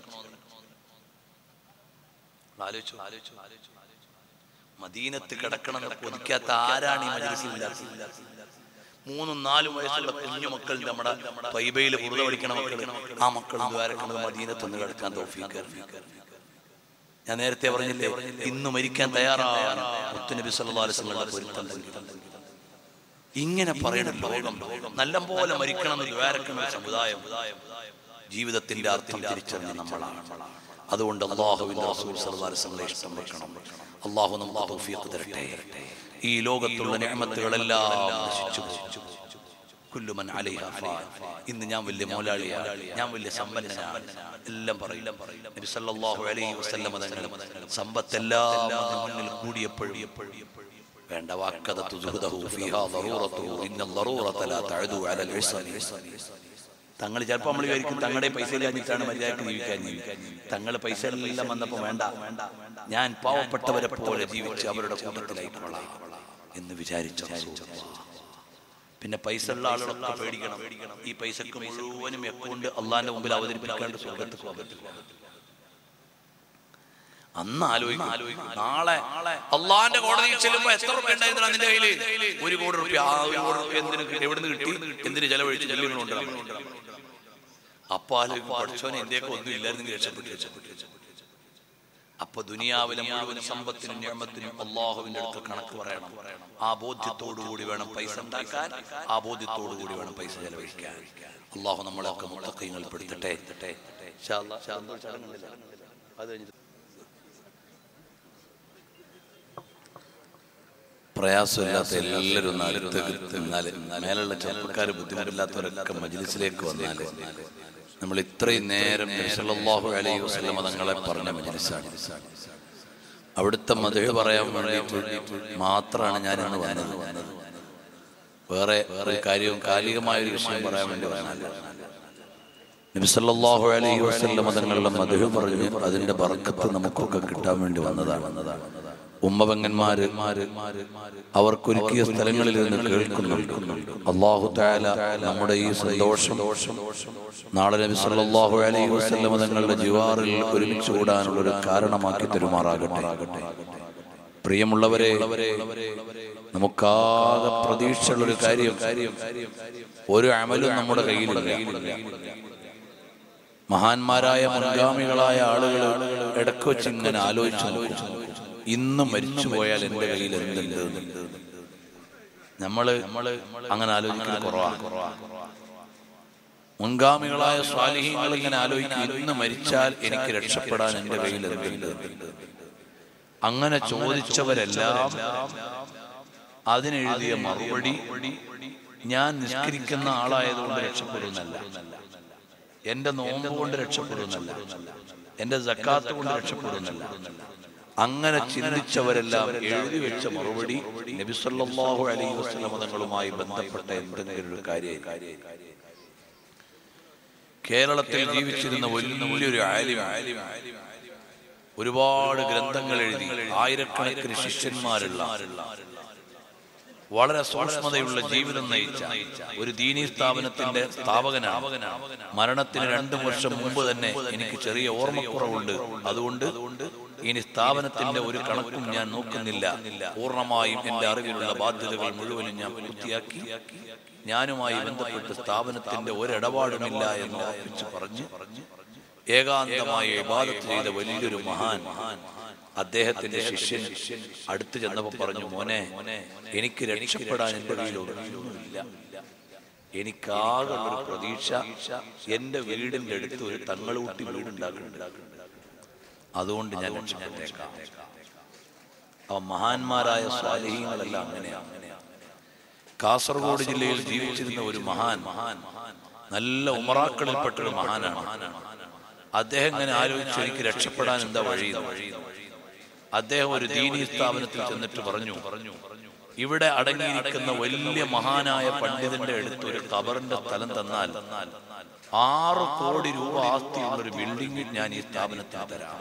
ആലോചിച്ചു ആലോചിച്ചു ആലോചിച്ചു മദീനത്ത് കിടക്കണമെന്ന് കൊതിക്കാത്ത ആരാണ് ഈ മജലിസില്ലാത്ത മൂന്നും നാലും വയസ്സുള്ള കുഞ്ഞു മക്കൾ നമ്മുടെ പൈബയിൽ പുറത്ത് പഠിക്കണ മക്കൾ ആ മക്കൾ ദ്വാരക്കണത് മദീനത്തൊന്ന് കിടക്കാൻ തോഫീക്ക് ഞാൻ നേരത്തെ പറഞ്ഞില്ലേ ഇന്ന് മരിക്കാൻ തയ്യാറാണ് മുത്തുനബി സല്ലല്ലാഹു അലൈഹി വസല്ലമയുടെ പൊരുത്തം ഇങ്ങനെ പറയണം ലോകം നല്ലപോലെ മരിക്കണം എന്ന് ദ്വാരക്കണ ഒരു സമുദായം ജീവിതത്തിന്റെ അർത്ഥം തിരിച്ചറിഞ്ഞ നമ്മളാണ് അതുകൊണ്ട് അള്ളാഹുവിന്റെ റസൂൽ സല്ലല്ലാഹു അലൈഹി വസല്ലമയെ ഇഷ്ടം വെക്കണം അള്ളാഹു നമുക്ക് തൗഫീഖ് തരട്ടെ ഈ ലോകത്തുള്ള നിഅമത്തുകളെല്ലാം നശിച്ചു പോകും. കുല്ലു മൻ അലൈഹ ഫാൻ. ഇന്ന് ഞാൻ വലിയ മോലാളിയാണ് ഞാൻ വലിയ സമ്പന്നനാണ് എല്ലാം പറയും നബി സല്ലല്ലാഹു അലൈഹി വസല്ലമ തങ്ങൾ സമ്പത്തെല്ലാം അവന്റെ മുന്നിൽ കൂടിയപ്പോഴും വേണ്ട വാക്കതത്തു സുഹൃദഹു ഫീഹാ ളറൂറത്തുഹു ഇന്ന ളറൂറത ലാ തഅദു അലൽ ഇസ്നി തങ്ങൾ ചിലപ്പോൾ നമ്മൾ വിചാരിക്കും തങ്ങളുടെ പൈസ ഇല്ലാഞ്ഞിട്ടാണ് മര്യാദക്ക് ജീവിക്കാൻ തങ്ങൾ പൈസ എല്ലാം വന്നപ്പോൾ വേണ്ട ഞാൻ പാവപ്പെട്ടവരെ പോലെ ജീവിച്ച് അവരുടെ കൂട്ടത്തിലായിക്കൊള്ളാം എന്ന് വിചാരിച്ചു പിന്നെ പൈസ ഉള്ള ആളുകളൊക്കെ പേടിക്കണം ഈ പൈസക്ക് മുഴുവനും എക്കൊണ്ട് അള്ളാന്റെ മുമ്പിൽ അവതരിപ്പിക്കാണ്ട് സ്വർഗത്ത് പോകാൻ പറ്റില്ല അന്ന് ആലോചിക്കും നാളെ അള്ളാന്റെ കോടതിയിൽ ചെല്ലുമ്പോ എത്ര റുപ്യ ഉണ്ടായിരുന്നു നിന്റെ കയ്യില് ഒരു കോടി റുപ്യ ആ ഒരു കോടി റുപ്യ എന്തിന് കിട്ടി? എവിടുന്ന് കിട്ടി എന്തിന് ചെലവഴിച്ചു ചെല്ലുന്നുണ്ട് അപ്പൊ ആലോചിക്കും പഠിച്ചോനെ എന്റെയൊക്കെ ഒന്നും ഇല്ലായിരുന്നെങ്കിൽ രക്ഷപ്പെട്ടു രക്ഷപ്പെട്ടു അപ്പൊ ദുനിയാവിലെ മുഴുവൻ സമ്പത്തിനും ഞമ്മത്തിനും അള്ളാഹുവിന്റെ അടുത്ത് കണക്ക് പറയണം ആ ബോധ്യത്തോടു കൂടി വേണം പൈസ ഉണ്ടാക്കാൻ ആ ബോധ്യത്തോടു കൂടി വേണം പൈസ ചെലവഴിക്കാൻ അള്ളാഹു നമ്മളെയൊക്കെ മുത്തക്കൈകൾ പെടുത്തട്ടെ ഇൻഷാ അല്ലാ, ഇൻഷാ അല്ലാ, ചടങ്ങുന്നില്ല. അത് കഴിഞ്ഞിട്ട് പ്രയാസമില്ലാത്ത എല്ലാവരും ഒന്ന് അടുത്തേക്ക് നിന്നാല് മേലുള്ള ചെറുപ്പക്കാർ ബുദ്ധിമുട്ടില്ലാത്തവരൊക്കെ മജ്ലിസിലേക്ക് വന്നാല് നമ്മൾ ഇത്രയും നേരം സല്ലല്ലാഹു അലൈഹി വസല്ലമ തങ്ങളെ പറഞ്ഞ മജ്ലിസാണ് അവിടുത്തെ മധുര പറയാൻ വേണ്ടിയിട്ട് മാത്രമാണ് ഞാൻ ഇന്ന് വന്നത് വേറെ വേറെ കാര്യവും കാലികമായ ഒരു വിഷയം പറയാൻ വേണ്ടി വന്നല്ല നബി സല്ലല്ലാഹു അലൈഹി വസല്ലമ തങ്ങളുടെ മധുര പറഞ്ഞു അതിന്റെ ബർക്കത്ത് നമുക്കൊക്കെ കിട്ടാൻ വേണ്ടി വന്നതാണ് ഉമ്മപെങ്ങന്മാര് അവർക്കൊരുക്കിയ സ്ഥലങ്ങളിൽ നിന്ന് കേൾക്കുന്നുണ്ട് അള്ളാഹു താല നമ്മുടെ ഈ സന്തോഷം നാളെ നബി സല്ലല്ലാഹു അലൈഹി വസല്ലമ തങ്ങളുടെ ജിവാറിൽ ഒരുമിച്ച് കൂടാനുള്ള ഒരു കാരണമാക്കി തരുമാറാകട്ടെ പ്രിയമുള്ളവരെ നമുക്കാകെ പ്രതീക്ഷയുള്ള ഒരു കാര്യം ഒരു അമലും നമ്മുടെ കയ്യിലില്ല മഹാന്മാരായ മുൻഗാമികളായ ആളുകൾ ഇടക്ക് വെച്ച് ഇങ്ങനെ ആലോചിച്ചു നോക്കും ഇന്ന് മരിച്ചു പോയാൽ എന്റെ കയ്യിൽ എന്തുണ്ട് എന്ന്. നമ്മള് നമ്മള് അങ്ങനെ ആലോചിക്കുന്നത് കുറവാ മുൻഗാമികളായ സ്വാലിഹീങ്ങൾ ഇങ്ങനെ ആലോചിക്കും ഇന്ന് മരിച്ചാൽ എനിക്ക് രക്ഷപ്പെടാൻ എന്റെ കയ്യിൽ എന്തുണ്ട് എന്ന്. അങ്ങനെ ചോദിച്ചവരെല്ലാം അതിനെഴുതിയ മറുപടി ഞാൻ നിഷ്കരിക്കുന്ന ആളായതുകൊണ്ട് രക്ഷപ്പെടുന്നല്ല എന്റെ നോമ്പ് കൊണ്ട് രക്ഷപ്പെടുന്നല്ല എന്റെ ജക്കാത്ത് കൊണ്ട് രക്ഷപ്പെടുന്നല്ല അങ്ങനെ ചിന്തിച്ചവരെല്ലാം എഴുതി വെച്ച മറുപടി നബി സല്ലല്ലാഹു അലൈഹി വസല്ലം തങ്ങളുമായി ബന്ധപ്പെട്ട എന്തെങ്കിലും ഒരു കാര്യം കേരളത്തിൽ ജീവിച്ചിരുന്ന വലിയൊരു ആലിം ഒരുപാട് ഗ്രന്ഥങ്ങൾ എഴുതി ആയിരക്കണക്കിന് ശിഷ്യന്മാരുള്ള വളരെ സൂക്ഷ്മതയുള്ള ജീവിതം നയിച്ച ഒരു ദീനീ സ്ഥാപനത്തിന്റെ സ്ഥാപകനാണ് മരണത്തിന് രണ്ടു വർഷം മുമ്പ് തന്നെ എനിക്ക് ചെറിയ ഓർമ്മക്കുറവുണ്ട് അതുകൊണ്ട് ഇനി സ്ഥാപനത്തിന്റെ ഒരു കണക്കും ഞാൻ നോക്കുന്നില്ല പൂർണ്ണമായും എന്റെ അറിവിലുള്ള ബാധ്യതകൾ മുഴുവനും ഞാൻ പൂർത്തിയാക്കി ഞാനുമായി ബന്ധപ്പെട്ട് സ്ഥാപനത്തിന്റെ ഒരിടപാടുമില്ല എന്ന് ഉറപ്പിച്ചു പറഞ്ഞു ഏകാന്തമായി ഇബാദത്ത് ചെയ്ത വലിയൊരു മഹാൻ അദ്ദേഹത്തിന്റെ ശിഷ്യൻ അടുത്ത് ചെന്നപ്പോ പറഞ്ഞു മോനെ എനിക്ക് രക്ഷപ്പെടാൻ എന്റെ കയ്യിൽ ഒന്നുമില്ല എനിക്കാകെ ഒരു പ്രതീക്ഷ എന്റെ വീടിന്റെ അടുത്ത് ഒരു തങ്ങളൂട്ടി വീടുണ്ടാക്കുന്നുണ്ട് അതുകൊണ്ട് ഞാൻ രക്ഷപ്പെട്ടേക്കാം ആ മഹാന്മാരായ സ്വാലിഹീങ്ങളെല്ലാം അങ്ങനെയാണ് കാസർഗോഡ് ജില്ലയിൽ ജീവിച്ചിരുന്ന ഒരു മഹാൻ നല്ല ഉമറാക്കളിൽപ്പെട്ട ഒരു മഹാനാണ് അദ്ദേഹം ഇങ്ങനെ ആലോചിച്ചു എനിക്ക് രക്ഷപ്പെടാൻ എന്താ വഴി അദ്ദേഹം ഒരു ദീനീ സ്ഥാപനത്തിൽ ചെന്നിട്ട് പറഞ്ഞു ഇവിടെ അടങ്ങിയിരിക്കുന്ന വലിയ മഹാനായ പണ്ഡിതന്റെ അടുത്ത് ഒരു ഖബറിന്റെ സ്ഥലം തന്നാൽ ആറ് കോടി രൂപ ആസ്തിയുള്ള ഒരു ബിൽഡിംഗ് ഞാൻ ഈ സ്ഥാപനത്തിന് തരാം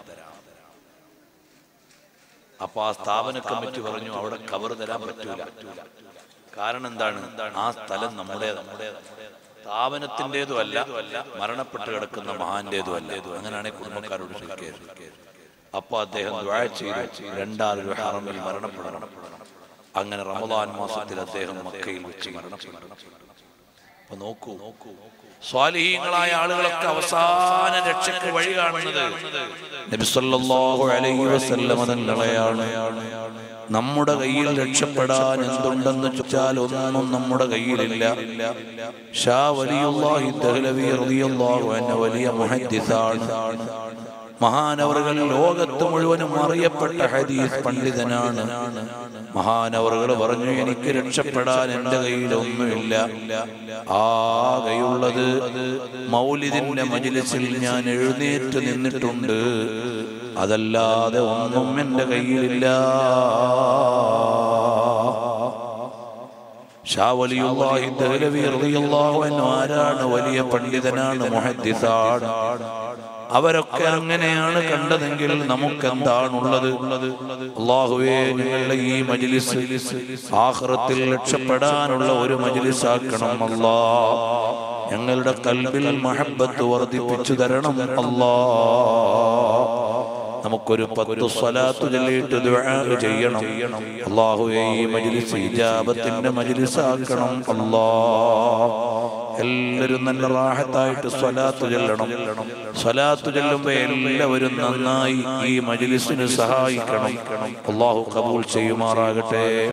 അപ്പൊ ആ സ്ഥാപന കമ്മിറ്റി പറഞ്ഞു അവിടെ കവർ തരാൻ പറ്റൂല കാരണം എന്താണ് ആ സ്ഥലം നമ്മുടെ നമ്മുടെ സ്ഥാപനത്തിൻ്റെതും അല്ല മരണപ്പെട്ട് കിടക്കുന്ന മഹാന്റേതും അല്ല അങ്ങനെയാണ് കുടുംബക്കാരോട് ചോദിക്കുക അപ്പൊ അദ്ദേഹം ദ്വാ ചെയ്തു രണ്ടാലൊരു ഹറമിൽ മരണപ്പെടണം അങ്ങനെ റമദാൻ മാസത്തിൽ അദ്ദേഹം മക്കയിൽ വെച്ച് മരണപ്പെട്ടു അപ്പൊ നോക്കൂ സ്വാലിഹീങ്ങളായ ആളുകളൊക്കെ അവസാന രക്ഷയ്ക്ക് വഴി കാണുന്നത് നബി സല്ലല്ലാഹു അലൈഹി വസല്ലമ തങ്ങളെയാണ് നമ്മുടെ കയ്യിൽ രക്ഷപ്പെടാൻ എന്തുണ്ടെന്ന് ചോദിച്ചാൽ ഒന്നും നമ്മുടെ കയ്യിലില്ല ഷാ വലിയുള്ളാഹി ദഹ്ലവി റളിയല്ലാഹു അൻഹു വലിയ മുഹദ്ദിസാണ് മഹാനവറുകൾ ലോകത്ത് മുഴുവനും അറിയപ്പെട്ട ഹദീസ് പണ്ഡിതനാണ് മഹാനവറുകൾ പറഞ്ഞു എനിക്ക് രക്ഷപ്പെടാൻ എന്റെ കയ്യിൽ ഒന്നുമില്ല ആകെയുള്ളത് മൗലിദിന്റെ മജിലിസിൽ ഞാൻ എഴുന്നേറ്റ് നിന്നിട്ടുണ്ട് അതല്ലാതെ ഒന്നും എന്റെ കയ്യിലില്ല ഷാ വലിയുള്ളാഹി ദഹ്ലവി റളിയല്ലാഹു അൻഹു ആരാണ് വലിയ പണ്ഡിതനാണ് മുഹദ്ദിസാണ് അവരൊക്കെ അങ്ങനെയാണ് കണ്ടതെങ്കിൽ നമുക്ക് എന്താണുള്ളത് അള്ളാഹുവേ ഞങ്ങളുടെ ഈ മജ്ലിസ് ആഖിറത്തിൽ രക്ഷപ്പെടാനുള്ള ഒരു മജ്ലിസ് ആക്കണം അല്ലാ ഞങ്ങളുടെ കൽബിൽ മഹബത്ത് വർദ്ധിപ്പിച്ചു തരണം അല്ലാ നമുക്കൊരു പത്ത് സ്വലാത്ത് ചൊല്ലിയിട്ട് ദുആ ചെയ്യണം അള്ളാഹുവേ ഈ മജ്ലിസ് ഇജാബത്തിന്റെ മജ്ലിസ് ആക്കണം അല്ലാ എല്ലാവരും നല്ല റാഹത്തായിട്ട് സ്വലാത്ത് ചൊല്ലണം സ്വലാത്ത് ചൊല്ലുമ്പോ എല്ലാവരും നന്നായി ഈ മജ്ലിസിന് സഹായിക്കണം അള്ളാഹു കബൂൽ ചെയ്യുമാറാകട്ടെ